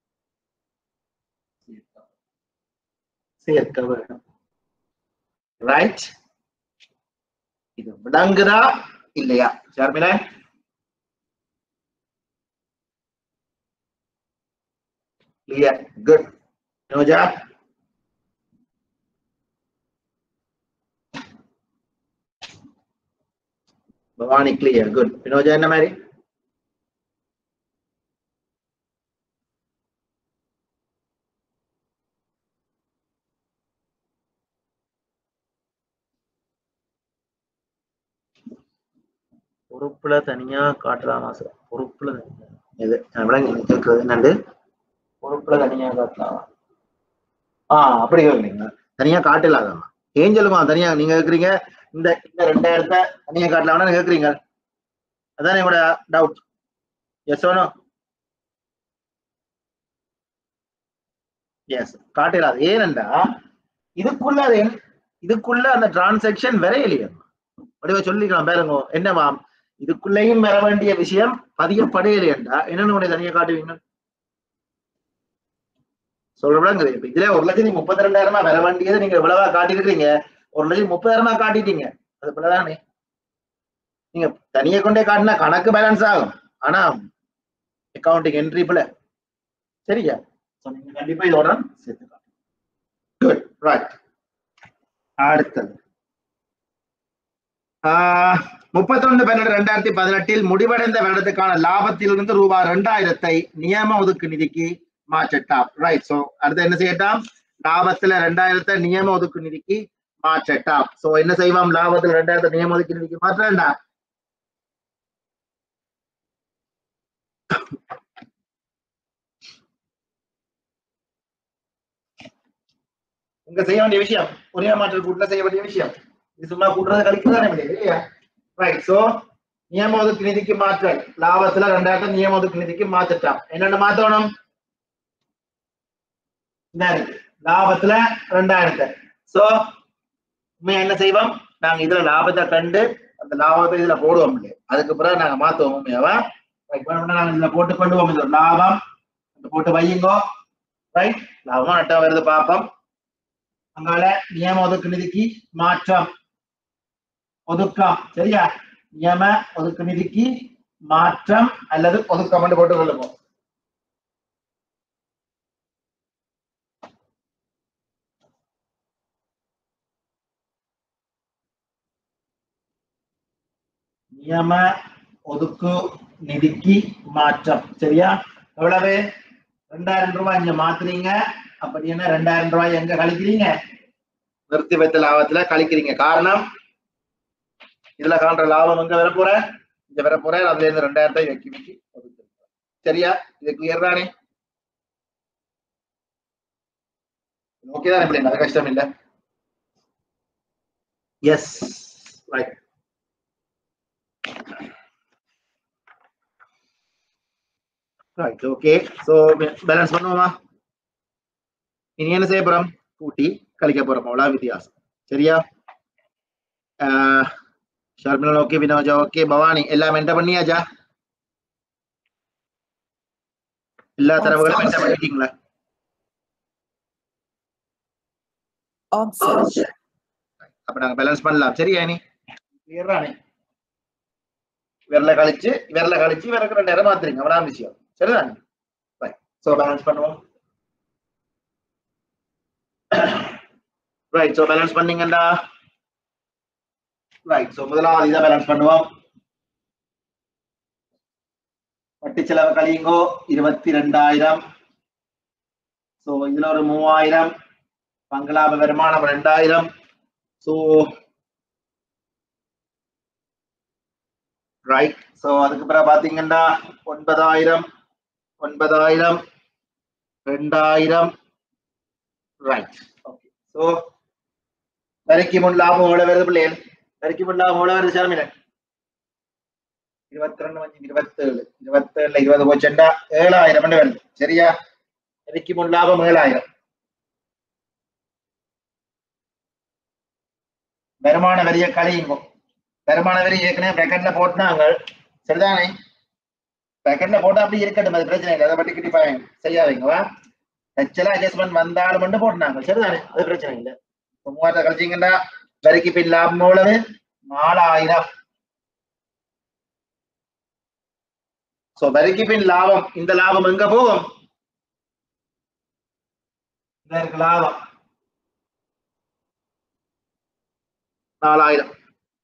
சேர்க்க- சேர்க்க வேண்டும் ரைட் இது விளங்குதா இல்லையா ஷர்மில கிளியர் குட் நோஜா பவானி கிளியர் குட் வினோஜா என்ன மாதிரி பொறுப்புல தனியா காட்டலாமா சார் பொறுப்புல தனியா இது நான் விளங்க கேட்கறது என்னண்டு பொறுப்புல தனியா காட்டலாமா ஆஹ் அப்படி கேக்குறீங்க தனியா காட்டலாதாமா ஏஞ்சலுமா தனியா நீங்க கேக்குறீங்க இந்த இந்த ரெண்டாயிரத்தை தனியா காட்டலாம்னு கேக்குறீங்க அதானே என்னோட டவுட் எஸ் ஓனோ எஸ் காட்டலாது ஏனென்றா இதுக்குள்ள அது என்ன- இதுக்குள்ள அந்த டிரான்சாக்ஷன் வரையலையா வடிவ சொல்லிக்கலாம் பாருங்க என்னவாம் இதுக்குள்ளேயும் வர வேண்டிய விஷயம் பதியப்படையலையண்டா என்னன்னு உடனே தனியா காட்டுவீங்க சொல்றப்படாங்க இப்ப இதுல ஒரு லட்சத்தி முப்பத்தி ரெண்டாயிரமா வர வேண்டியது நீங்க இவ்வளவா காட்டிருக்கீங்க ஒரு லட்சத்தி முப்பதாயிரமா காட்டிட்டீங்க அது போலதானே நீங்க தனியா கொண்டே காட்டினா கணக்கு பேலன்ஸ் ஆகும் ஆனா அக்கவுண்டிங் என்ட்ரி போல சரியா So, நீங்க கண்டிப்பா இதோட சேர்த்து குட் ரைட் அடுத்தது முப்பத்தொன்னு பன்னெண்டு ரெண்டாயிரத்தி பதினெட்டில் முடிவடைந்த வருடத்துக்கான லாபத்திலிருந்து ரூபாய் ரெண்டாயிரத்தை நியம ஒதுக்கு நிதிக்கு மாற்றட்டாம் ரைட் சோ அடுத்து என்ன செய்யட்டாம் லாபத்துல ரெண்டாயிரத்தை நியம ஒதுக்கு நிதிக்கு மாற்றட்டாம் சோ என்ன செய்வோம் லாபத்துல ரெண்டாயிரத்தை நியம ஒதுக்கு நிதிக்கு மாற்ற வேண்டாம் இங்க செய்ய வேண்டிய விஷயம் ஒரே மாற்றல் கூட்டுல செய்ய வேண்டிய விஷயம் இது சும்மா கூட்டுறது கழிக்கிறதானே முடியாது இல்லையா ரைட் சோ நியம ஒதுக்கு நிதிக்கு மாற்றல் லாபத்துல ரெண்டாயிரத்தை நியம ஒதுக்கு நிதிக்கு மாத்திட்டான் என்னென்ன மாத்தணும் இந்த இருக்கு. லாபத்துல ரெண்டாயிரத்தை சோ உண்மையா என்ன செய்வோம் நாங்க இதுல லாபத்தை கண்டு அந்த லாபத்தை இதுல போடுவோம் இல்லையா அதுக்கு பிறகு நாங்க மாத்துவோம் உண்மையாவா Right, வேணும்னா நாங்க இதுல போட்டு கொண்டு போவோம் இதுல லாபம் போட்டு வையுங்கோ ரைட் லாபம் நட்டம் வருது பாப்போம் அங்கால நியம ஒதுக்கு நிதிக்கு மாற்றம் ஒதுக்கம் சரியா நியம ஒதுக்கு நிதிக்கு மாற்றம் அல்லது ஒதுக்கம் என்று போட்டு கொள்ளுவோம் நியம ஒதுக்கு நிதிக்கு மாற்றம் சரியா எவ்வளவு ரெண்டாயிரம் ரூபாய் இங்க மாத்துறீங்க அப்படி என்ன ரெண்டாயிரம் ரூபாய் எங்க கழிக்கிறீங்க நிறுத்தி வைத்த லாபத்துல கழிக்கிறீங்க காரணம் இதுல காண்ற லாபம் எங்க வர போற இங்க வர போற அதுல இருந்து ரெண்டாயிரத்தை வைக்கி வைக்கி ஒதுக்குறீங்க. சரியா இது கிளியர் தானே ஓகே தானே பிள்ளைங்க அது கஷ்டம் இல்ல yes right right okay so balance பண்ணுவோமா இனி என்ன செய்ய போறோம் கூட்டி கழிக்க போறோம் அவ்வளவு வித்தியாசம் சரியா ஷர்மிலன் ஓகே வினோஜா ஓகே பவானி எல்லாம் என்ட பண்ணியாச்சா எல்லா தரவுகளும் என்ட பண்ணிட்டீங்களா ஆம் சார் அப்ப நாங்க பேலன்ஸ் பண்ணலாம் சரியா நீ கிளியரானே விரல கழிச்சு விரல கழிச்சு விரக்கு ரெண்டு நேரம் மாத்துறீங்க அவ்வளவு விஷயம் சரிதானே ரைட் சோ பேலன்ஸ் பண்ணுவோம் ரைட் சோ பேலன்ஸ் பண்ணீங்கடா ரைட் சோ முதலாவது இதை பேலன்ஸ் பண்ணுவோம் வட்டி செலவு கழியுங்கோ இருபத்தி ரெண்டாயிரம் சோ இதுல ஒரு மூவாயிரம் பங்களாப வருமானம் ரெண்டாயிரம் ஸோ ரைட் ஸோ அதுக்கு பிறகு பார்த்தீங்கன்னா ஒன்பதாயிரம் ஒன்பதாயிரம் ரெண்டாயிரம் ரைட் ஓகே ஸோ வரைக்கு முன் லாபம் எவ்வளோ வருது பிள்ளைகள் வரைக்கு முன் லாபம் எவ்வளோ வருது சாமிலன் இருபத்தி ரெண்டு அஞ்சு இருபத்தேழு இருபத்தேழுல இருபது போச்சுண்டா ஏழாயிரம் வருது சரியா வரைக்கு முன் லாபம் ஏழாயிரம் வருமான வரியை கழியுங்க வருமான வரி ஏற்கனவே பேக்கெட்ல போட்டாங்க சரிதானே பேக்கெட்ல போட்டா அப்படி இருக்கட்டும் அது பிரச்சனை இல்லை அதை பற்றி கிட்டி பாருங்க செய்யாதீங்கவா ஆக்சுவலா அட்ஜஸ்ட்மெண்ட் வந்தாலும் மட்டும் போட்டாங்க சரிதானே அது பிரச்சனை இல்லை இப்ப மூவாயிரத்தை கழிச்சீங்கன்னா வரிக்கு பின் லாபம் எவ்வளவு நாலாயிரம் சோ வரிக்கு பின் லாபம் இந்த லாபம் எங்க போகும் இதற்கு லாபம் நாலாயிரம்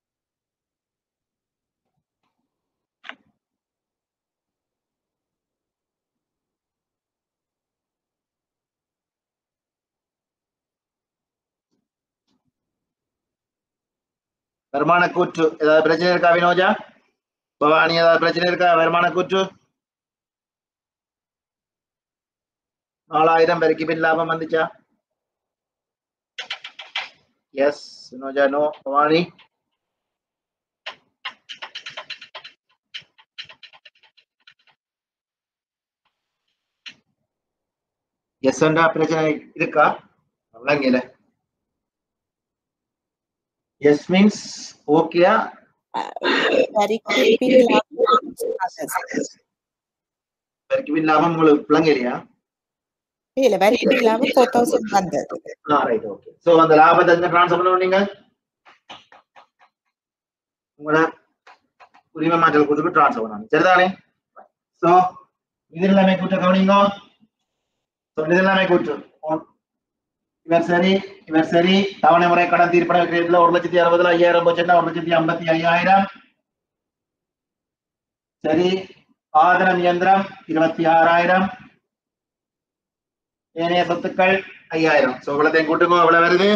வருமான கூற்று ஏதாவது பிரச்சனை இருக்கா வினோஜா பவானி ஏதாவது பிரச்சனை இருக்கா வருமான கூற்று நாலாயிரம் பெருக்கி பின் லாபம் வந்துச்சா yes Vinoja no Bhavani yes பிரச்சனை இருக்கா விளங்கல எஸ் மீன்ஸ் ஓகேயா வரிக்கு பின் லாபம் சொன்னாங்க சார். பெருக்கி பின் லாபம் உங்களுக்கு விளங்கலையா இல்ல வரிக்கு பின் லாபம் ஃபோர் தௌசண்ட் வந்தது ஆ ரைட் ஓகே சோ அந்த லாபத்தை எங்க ட்ரான்ஸ்ஃபர் பண்ண நீங்க உங்களோட உரிமை மாற்றல் கூட்டுக்கு ட்ரான்ஸ்ஃபர் பண்ணணும் சரிதானே சோ இது எல்லாமே கூட்ட கவனிங்க சோ இது எல்லாமே கூட்டு ஒன்- இவர் சரி இவர் சரி தவணை முறை கடன் தீர்ப்பட கிரேட்ல ஒரு லட்சத்தி அறுபதுல ஐயாயிரம் போச்சுன்னா ஒரு லட்சத்தி ஐம்பத்தி ஐயாயிரம் சரி ஆதனம் இயந்திரம் இருபத்தி ஆறாயிரம் ஏனைய சொத்துக்கள் ஐயாயிரம் சோ இவ்வளத்தையும் கூட்டுங்க எவ்வளவு வருது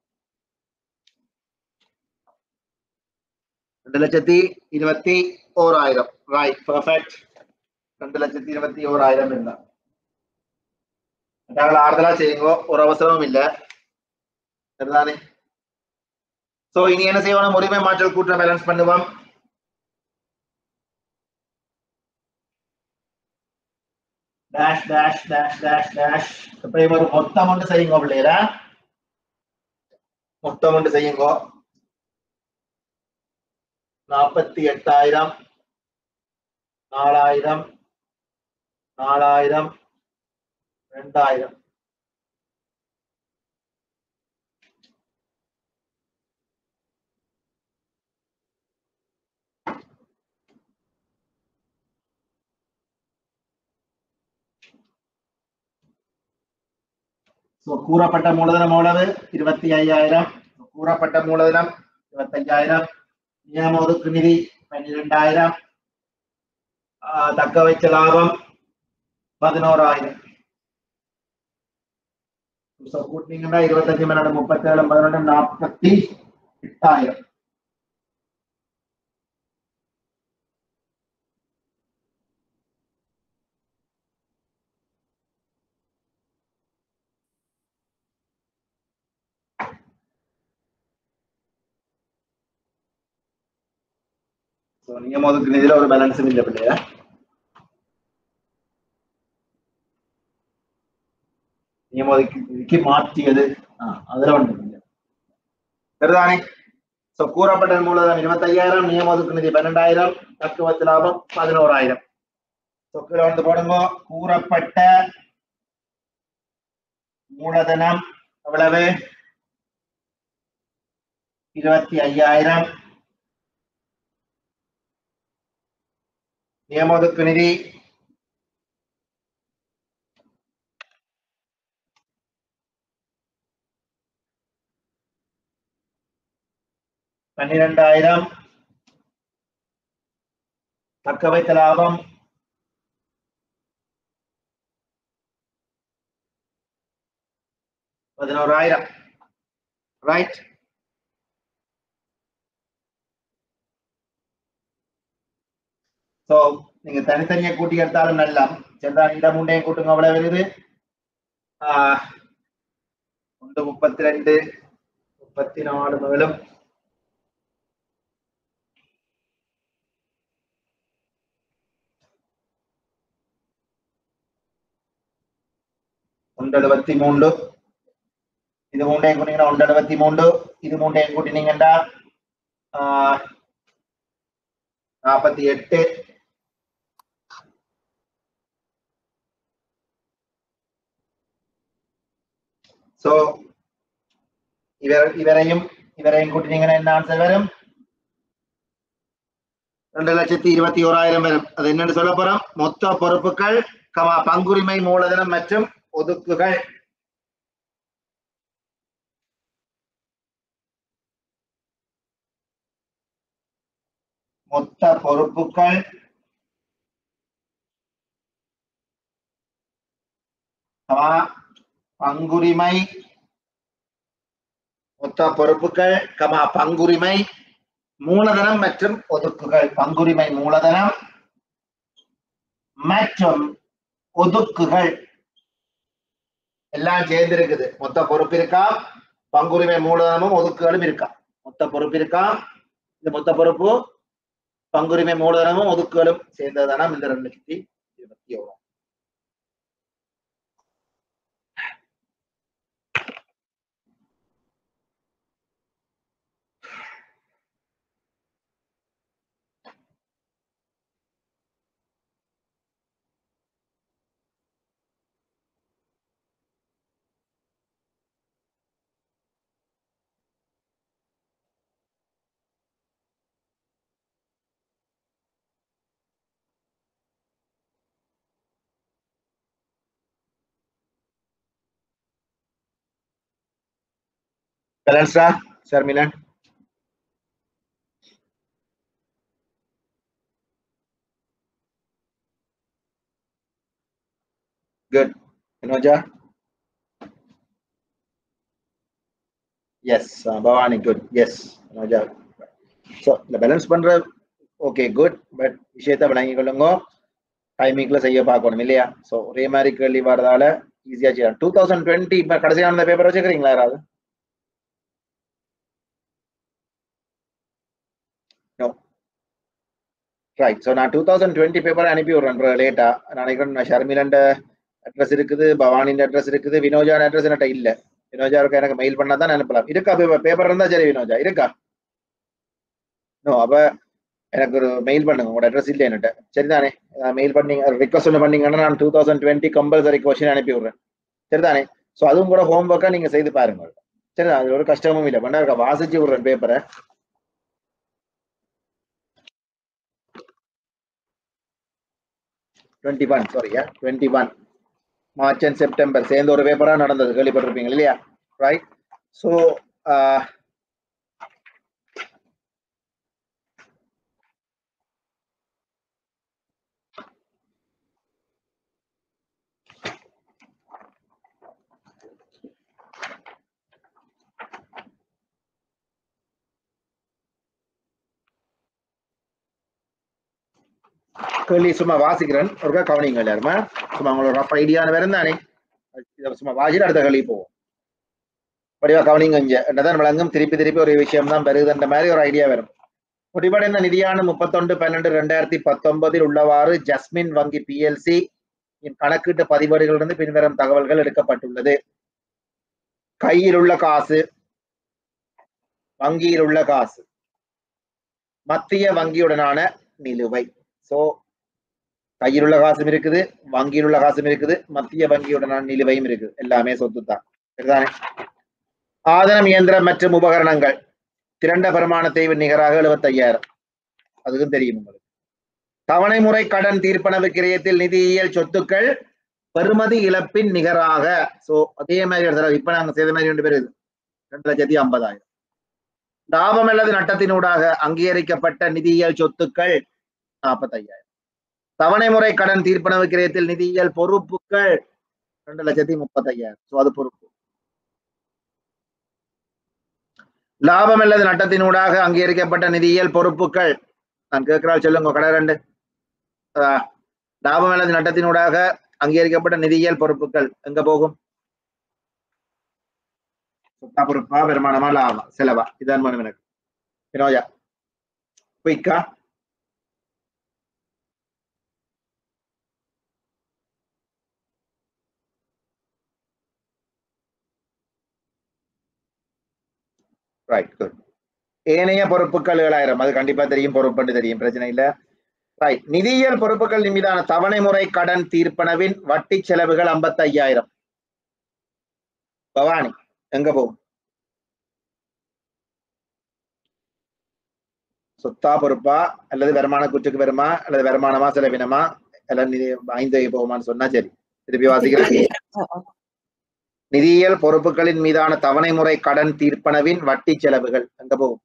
ரெண்டு லட்சத்தி இருபத்தி ஓராயிரம் ரைட் பர்ஃபெக்ட் ரெண்டு லட்சத்தி இருபத்தி ஓராயிரம் இருந்தா நாங்கள் ஆறுதலா செய்யுங்க ஒரு அவசரமும் இல்ல சரிதானே சோ இனி என்ன செய்யணும் உரிமை மாற்றல் கூட்ட பேலன்ஸ் பண்ணுவோம் dash dash dash dash dash எப்பயும் ஒரு மொத்தம் ஒன்று செய்யுங்க பிள்ளைகள மொத்தம் ஒன்று செய்யுங்க நாற்பத்தி எட்டாயிரம் நாலாயிரம் நாலாயிரம் ரெண்டாயிரம் So, கூறப்பட்ட மூலதனம் எவ்வளவு இருபத்தி ஐயாயிரம் கூறப்பட்ட மூலதனம் இருபத்தையாயிரம் நியம ஒதுக்கு நிதி பன்னிரெண்டாயிரம் ஆஹ் தக்க வைச்ச லாபம் பதினோராயிரம் So, கூட்டினீங்கன்னா இருபத்தஞ்சு பன்னெண்டு முப்பத்தேழு பதினொன்று நாற்பத்தி எட்டாயிரம் ஸோ நியம ஒதுக்கு நிதியில ஒரு பேலன்ஸும் இல்லை பிள்ளையா நியம ஒதுக்கு நிதிக்கு மாற்றியது ஆ, அதுல ஒன்று இல்லை சரிதானே ஸோ கூறப்பட்ட மூலதனம் இருபத்தையாயிரம் நியம ஒதுக்கு நிதி பன்னெண்டாயிரம் தத்துவத்து லாபம் பதினோராயிரம் ஸோ கீழே வந்து போடுங்க கூறப்பட்ட மூலதனம் எவ்வளவு இருபத்தி ஐயாயிரம் நியம ஒதுக்கு நிதி பன்னிரெண்டாயிரம் தக்க வைத்த லாபம் பதினோராயிரம் ரைட் சோ நீங்க தனித்தனியா கூட்டி எடுத்தாலும் நல்லா சென்றா இந்த மூண்டையும் கூட்டுங்க அவ்வளவு வருது ஆஹ் ஒன்று முப்பத்தி ரெண்டு முப்பத்தி நாலு மேலும் ஒன்று எழுபத்தி மூன்று இது மூண்டையும் கூட்டிங்கன்னா ஒன்று எழுபத்தி மூன்று இது மூண்டையும் கூட்டினீங்கன்னா ஆஹ் நாற்பத்தி எட்டு சோ இவர் இவரையும் இவரையும் கூட்டினீங்கன்னா என்ன ஆன்சர் வரும் ரெண்டு லட்சத்தி இருபத்தி ஓராயிரம் வரும் அது என்னன்னு சொல்ல போறோம் மொத்த பொறுப்புகள் கமா பங்குரிமை மூலதனம் மற்றும் ஒதுக்குகள் மொத்த பொறுப்புகள் கமா பங்குரிமை மொத்த பொறுப்புகள் கமா பங்குரிமை மூலதனம் மற்றும் ஒதுக்குகள் பங்குரிமை மூலதனம் மற்றும் ஒதுக்குகள் எல்லாம் சேர்ந்து இருக்குது மொத்த பொறுப்பு இருக்கா பங்குரிமை மூலதனமும் ஒதுக்குகளும் இருக்கா மொத்த பொறுப்பு இருக்கா இந்த மொத்த பொறுப்பு பங்குரிமை மூலதனமும் ஒதுக்குகளும் சேர்ந்ததுதானா இந்த ரெண்டு லட்சத்தி இருபத்தி ஓராம் Balansa, Sir Milan. Good. Anoja? Yes, uh, Bhavani, good. Yes, Anoja. So, இந்த பேலன்ஸ் பண்ற ஓகே குட் பட் விஷயத்தை விளங்கி கொள்ளுங்க டைமிங்ல செய்ய பார்க்கணும் இல்லையா ஸோ ஒரே மாதிரி கேள்வி வரதால ஈஸியா செய்யலாம் டூ தௌசண்ட் டுவெண்ட்டி இப்போ கடைசியான அந்த பேப்பர் வச்சுக்கிறீங்களா யாராவது நோ ரைட் ஸோ நான் டூ தௌசண்ட் டுவெண்ட்டி பேப்பர் அனுப்பி விடுறேன் லேட்டா நினைக்கிறேன் நான் ஷர்மிலண்ட அட்ரஸ் இருக்குது பவானின் அட்ரஸ் இருக்குது வினோஜான அட்ரஸ் என்கிட்ட இல்ல வினோஜா இருக்க எனக்கு மெயில் பண்ணா தான் அனுப்பலாம் இருக்கா பேப்பர் இருந்தா சரி வினோஜா இருக்கா நோ அப்ப எனக்கு ஒரு மெயில் பண்ணுங்க உங்களோட அட்ரஸ் இல்லை என்கிட்ட சரிதானே மெயில் பண்ணீங்க ரிக்வஸ்ட் ஒன்று பண்ணீங்கன்னா நான் two thousand twenty compulsory question அனுப்பி விடுறேன் சரிதானே ஸோ அதுவும் கூட ஹோம் ஒர்க்காக நீங்கள் செய்து பாருங்க சரி அது ஒரு கஷ்டமும் இல்லை பண்ணா இருக்க வாசிச்சு விடுறேன் பேப்பரை டுவெண்ட்டி ஒன் சாரியா twenty one March and September சேர்ந்து ஒரு பேப்பரா நடந்தது கேள்விப்பட்டிருப்பீங்க இல்லையா ரைட் ஸோ கேள்வி சும்மா வாசிக்கிறேன் ஒருக்கா கவனிங்க எல்லாருமா சும்மா உங்களோட ரஃப் ஐடியான வேறு தானே இதை சும்மா வாசிட்டு அடுத்த கேள்வி போவோம் வடிவா கவனிங்க இங்க என்னதான் விளங்கும் திருப்பி திருப்பி ஒரு விஷயம் தான் பெருகுதுன்ற மாதிரி ஒரு ஐடியா வரும் முடிவடைந்த நிதியான முப்பத்தொன்று பன்னெண்டு ரெண்டாயிரத்தி பத்தொன்பதில் உள்ளவாறு ஜஸ்மின் வங்கி பிஎல்சி கணக்கீட்டு பதிவேடுகளிலிருந்து பின்வரும் தகவல்கள் எடுக்கப்பட்டுள்ளது கையில் உள்ள காசு வங்கியில் உள்ள காசு மத்திய வங்கியுடனான நிலுவை சோ கையில் உள்ள காசும் இருக்குது வங்கியில் உள்ள காசும் இருக்குது மத்திய வங்கியுடனான நிலுவையும் இருக்குது எல்லாமே சொத்து தான் சரிதானே ஆதனம் இயந்திரம் மற்றும் உபகரணங்கள் திரண்ட பெருமானத்தை நிகராக எழுபத்தையாயிரம் அதுக்கும் தெரியும் உங்களுக்கு தவணை முறை கடன் தீர்ப்பனவு கிரயத்தில் நிதியியல் சொத்துக்கள் பெறுமதி இழப்பின் நிகராக சோ அதே மாதிரி இடத்துல இப்ப நாங்க செய்த மாதிரி ரெண்டு பேர் இது ரெண்டு லட்சத்தி ஐம்பதாயிரம் லாபம் அல்லது நட்டத்தினூடாக அங்கீகரிக்கப்பட்ட நிதியியல் சொத்துக்கள் நாற்பத்தையாயிரம் தவணை முறை கடன் தீர்ப்பனவு கிரயத்தில் நிதியியல் பொறுப்புகள் ரெண்டு லட்சத்தி முப்பத்தையாயிரம் சோ அது பொறுப்பு லாபம் அல்லது நட்டத்தினூடாக அங்கீகரிக்கப்பட்ட நிதியியல் பொறுப்புகள் நான் கேட்கிறாள் சொல்லுங்க கடை ரெண்டு ஆஹ், லாபம் அல்லது நட்டத்தினூடாக அங்கீகரிக்கப்பட்ட நிதியியல் பொறுப்புகள் எங்க போகும் சொத்தா பொறுப்பா வருமானமா லாபம் செலவா இதான் மனம் எனக்கு வினோஜா குயிக்கா ரைட் குட் ஏனைய பொறுப்புகள் ஏழாயிரம் அது கண்டிப்பா தெரியும் பொறுப்புன்னு தெரியும் பிரச்சனை இல்ல ரைட் நிதியியல் பொறுப்புகள் மீதான தவணை முறை கடன் தீர்ப்பனவின் வட்டி செலவுகள் ஐம்பத்தி ஐயாயிரம் பவானி எங்க போகும் சொத்தா பொறுப்பா அல்லது வருமான குற்றுக்கு வருமா அல்லது வருமானமா செலவினமா அல்லது நிதி ஐந்து போகுமான்னு சொன்னா சரி திருப்பி வாசிக்கிறேன் நிதியியல் பொறுப்புகளின் மீதான தவணை முறை கடன் தீர்ப்பனவின் வட்டி செலவுகள் எங்க போகும்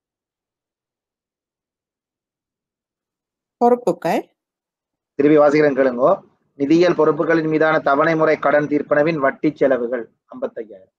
பொறுப்புகள் திருப்பி வாசிக்கிறேன் கேளுங்கோ நிதியியல் பொறுப்புகளின் மீதான தவணை முறை கடன் தீர்ப்பனவின் வட்டி செலவுகள் ஐம்பத்தையாயிரம்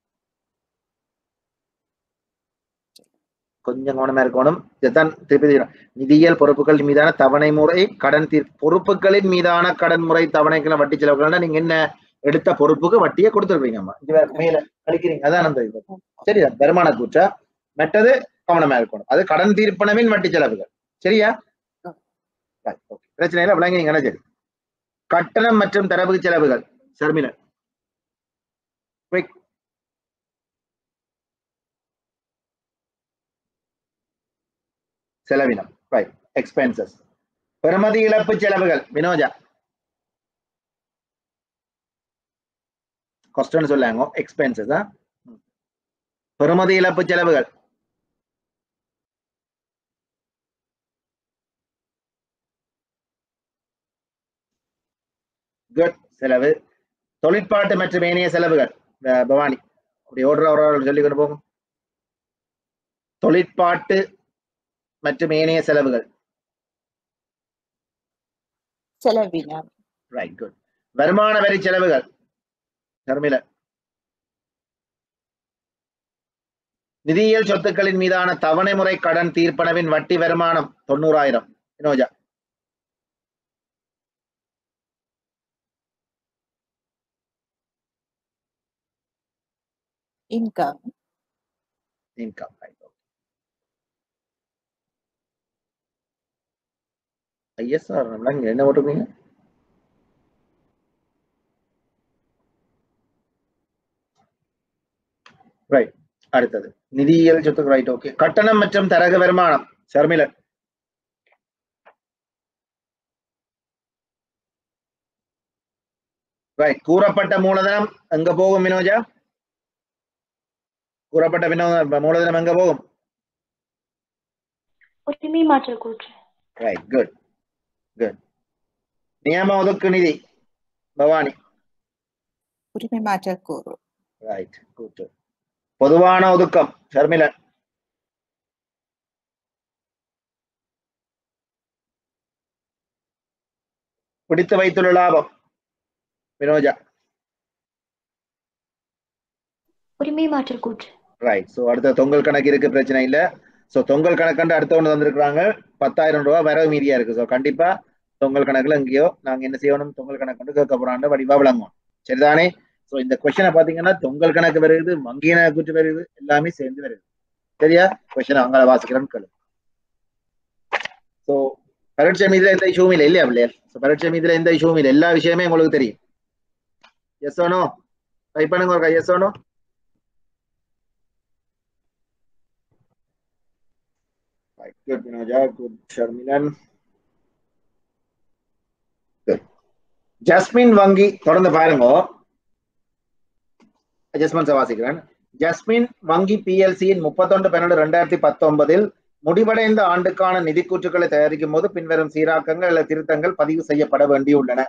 கொஞ்சம் கவனமா இருக்கணும் இதுதான் திருப்பி சொல்றேன். நிதியியல் பொறுப்புகள் மீதான தவணை முறை கடன் தீர் பொறுப்புகளின் மீதான கடன் முறை தவணைகள் வட்டி செலவுகள்னா நீங்க என்ன எடுத்த பொறுப்புக்கு வட்டியை கொடுத்துருக்கீங்கம்மா இது வேற மேல அளிக்கிறீங்க அதான் அந்த இது சரியா வருமான கூற்றா மற்றது கவனமா இருக்கணும் அது கடன் தீர்ப்பனவின் வட்டி செலவுகள் சரியா Right, okay. பிரச்சனை இல்லை விளங்கினீங்கன்னா சரி கட்டணம் மற்றும் தரவு செலவுகள் சர்மில Quick. செலவினம் ரைட் எக்ஸ்பென்சஸ் பெறுமதி இழப்பு செலவுகள் வினோஜா கொஸ்டன் சொல்லாங்க எக்ஸ்பென்சஸ் பெறுமதி இழப்பு செலவுகள் குட் செலவு தொழிற்பாட்டு மற்றும் ஏனைய செலவுகள் அஹ் பவானி அப்படி ஓடுற ஒரு சொல்லி கொண்டு போகும் தொழிற்பாட்டு மற்றும் ஏனைய செலவுகள் செலவினம் ரைட் குட் வருமான வரி செலவுகள் தர்மில நிதியியல் சொத்துக்களின் மீதான தவணை முறை கடன் தீர்ப்பனவின் வட்டி வருமானம் தொண்ணூறாயிரம் வினோஜா இன்கம் இன்கம் ஐஎஸ்ஆர் என்ன போட்டிருக்கீங்க ரைட் அடுத்தது நிதியியல் சொத்துக்கு ரைட் ஓகே கட்டணம் மற்றும் தரகு வருமானம் ஷர்மில ரைட் கூறப்பட்ட மூலதனம் எங்க போகும் வினோஜா கூறப்பட்ட வினோத மூலதனம் எங்க போகும் உரிமை மாற்றல் கூற்று ரைட் குட் குட் நியம ஒதுக்கு நிதி பவானி உரிமை மாற்றல் கூறு ரைட் கூட்டு பொதுவான ஒதுக்கம் ஷர்மிலன் பிடித்து வைத்துள்ள லாபம் வினோஜா உரிமை மாற்றல் கூற்று ரைட் ஸோ அடுத்த தொங்கல் கணக்கு இருக்கு பிரச்சனை இல்ல ஸோ தொங்கல் கணக்குண்டு அடுத்த ஒன்று வந்திருக்கிறாங்க பத்தாயிரம் ரூபாய் வரவு மீதியா இருக்கு ஸோ கண்டிப்பா தொங்கல் கணக்குல எங்கேயோ நாங்க என்ன செய்யணும் தொங்கல் கணக்கு கேட்க போறாண்டு வடிவா விளங்கும் சரிதானே ஸோ இந்த கொஸ்டினை பாத்தீங்கன்னா தொங்கல் கணக்கு வருது வங்கியின கூட்டு வருது எல்லாமே சேர்ந்து வருது சரியா கொஸ்டின் அவங்கள வாசிக்கிறேன்னு கேளு ஸோ பரீட்சை மீதுல எந்த இஷ்யூவும் இல்லை இல்லையா பிள்ளையர் ஸோ பரீட்சை மீதுல எந்த இஷ்யூவும் இல்லை எல்லா விஷயமே உங்களுக்கு தெரியும் எஸ் ஓனோ டைப் பண்ணுங்க ஒரு எஸ் ஓனோ Right, good, Vinoja. Good, Sharmilan. Good. Jasmine வங்கி தொடர்ந்து பாருங்க அட்ஜஸ்ட்மெண்ட்ஸ் வாசிக்கிறேன் ஜஸ்மின் வங்கி பிஎல்சியின் முப்பத்தொன்று பன்னெண்டு ரெண்டாயிரத்தி பத்தொன்பதில் முடிவடைந்த ஆண்டுக்கான நிதிக்கூற்றுகளை தயாரிக்கும் போது பின்வரும் சீராக்கங்கள் அல்லது திருத்தங்கள் பதிவு செய்யப்பட வேண்டியுள்ளன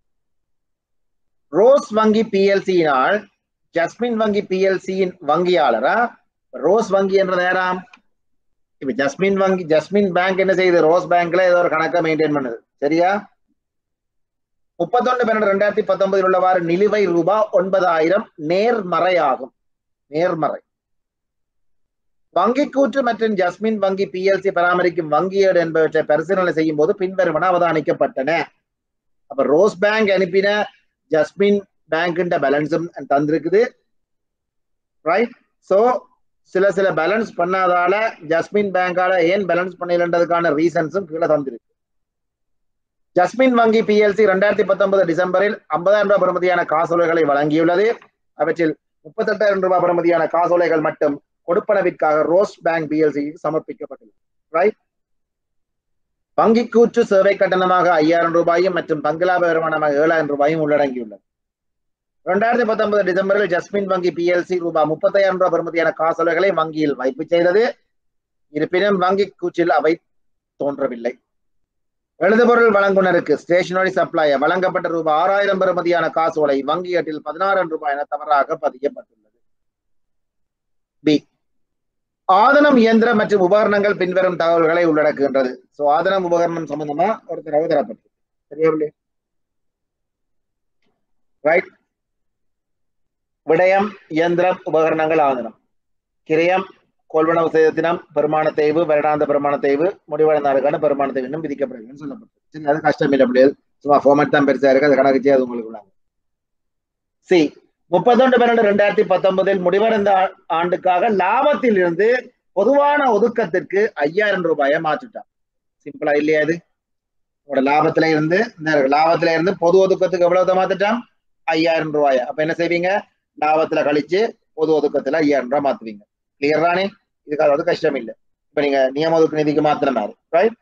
ரோஸ் வங்கி பிஎல்சியினால் ஜஸ்மின் வங்கி பிஎல்சியின் வங்கியாளரா ரோஸ் வங்கி என்றது யாராம் இப்ப ஜஸ்மின் வங்கி ஜஸ்மின் பேங்க் என்ன செய்யுது ரோஸ் பேங்க்ல ஏதோ ஒரு கணக்கை மெயின்டைன் பண்ணுது சரியா முப்பத்தொன்னு பன்னெண்டு ரெண்டாயிரத்தி பத்தொன்பதில் உள்ளவாறு நிலுவை ரூபாய் ஒன்பதாயிரம் நேர்மறையாகும் நேர்மறை வங்கி கூற்று மற்றும் ஜஸ்மின் வங்கி பிஎல்சி பராமரிக்கும் வங்கியேடு என்பவற்றை பரிசீலனை செய்யும் போது பின்வருவன அவதானிக்கப்பட்டன அப்ப ரோஸ் பேங்க் அனுப்பின ஜஸ்மின் பேங்க் பேலன்ஸும் தந்திருக்குது ரைட் சோ சில சில பேலன்ஸ் பண்ணாதால ஜஸ்மின் பேங்கால ஏன் பேலன்ஸ் பண்ணலன்றதுக்கான ரீசன்ஸும் கீழே தந்திருக்கு ஜஸ்மின் வங்கி பிஎல்சி ரெண்டாயிரத்தி பத்தொன்பது டிசம்பரில் ஐம்பதாயிரம் ரூபாய் பெறுமதியான காசோலைகளை வழங்கியுள்ளது அவற்றில் முப்பத்தெட்டாயிரம் ரூபாய் பெறுமதியான காசோலைகள் மட்டும் கொடுப்பனவிற்காக ரோஸ் பேங்க் பிஎல்சி சமர்ப்பிக்கப்பட்டுள்ளது ரைட் வங்கி கூற்று சேவை கட்டணமாக ஐயாயிரம் ரூபாயும் மற்றும் பங்களாப வருமானமாக ஏழாயிரம் ரூபாயும் உள்ளடங்கியுள்ளது ரெண்டாயிரத்தி பத்தொன்பது டிசம்பரில் ஜஸ்மின் வங்கி பிஎல்சி ரூபாய் முப்பத்தாயிரம் ரூபாய் பெறுமதியான காசோலைகளை வங்கியில் வைப்பு செய்தது இருப்பினும் வங்கி கூற்றில் அவை தோன்றவில்லை எழுதுபொருள் வழங்குனருக்கு ஸ்டேஷனரி சப்ளைய வழங்கப்பட்ட ரூபாய் ஆறாயிரம் பெறுமதியான காசோலை வங்கி ஏட்டில் பதினாறாயிரம் ரூபாய் என தவறாக பதியப்பட்டுள்ளது பி ஆதனம் இயந்திரம் மற்றும் உபகரணங்கள் பின்வரும் தகவல்களை உள்ளடக்குகின்றது சோ ஆதனம் உபகரணம் சம்பந்தமா ஒரு தடவை தரப்பட்டு தெரியவில்லை ரைட் விடயம் இயந்திரம் உபகரணங்கள் ஆதனம் கிரயம் கொள்வனவு செய்தத்தினம் பெருமான தேய்வு வருடாந்த பெருமான தேய்வு முடிவடைந்தாருக்கான பெருமான தேய்வு இன்னும் விதிக்கப்படுகிறது சொல்லப்பட்டது சரி அது கஷ்டம் இல்லை முடியாது சும்மா ஃபார்மேட் தான் பெருசா இருக்கு அது கணக்கு செய்ய அது உங்களுக்கு உள்ளாங்க சி முப்பத்தொன்று பன்னெண்டு ரெண்டாயிரத்தி பத்தொன்பதில் முடிவடைந்த ஆண்டுக்காக லாபத்தில் இருந்து பொதுவான ஒதுக்கத்திற்கு ஐயாயிரம் ரூபாயை மாற்றிட்டான் சிம்பிளா இல்லையா இது உங்களோட லாபத்துல இருந்து இந்த லாபத்துல இருந்து பொது ஒதுக்கத்துக்கு எவ்வளவு மாத்திட்டான் ஐயாயிரம் ரூபாய் அப்ப என்ன செய்வீங்க லாபத்துல கழிச்சு பொது ஒதுக்கத்துல ஐயாயிரம் ரூபாய் மாத்துவீங்க கிளியர் தானே இதுக்கு அதாவது கஷ்டம் இல்லை இப்ப நீங்க நியம ஒதுக்கு நிதிக்கு மாத்திர மாதிரி ரைட்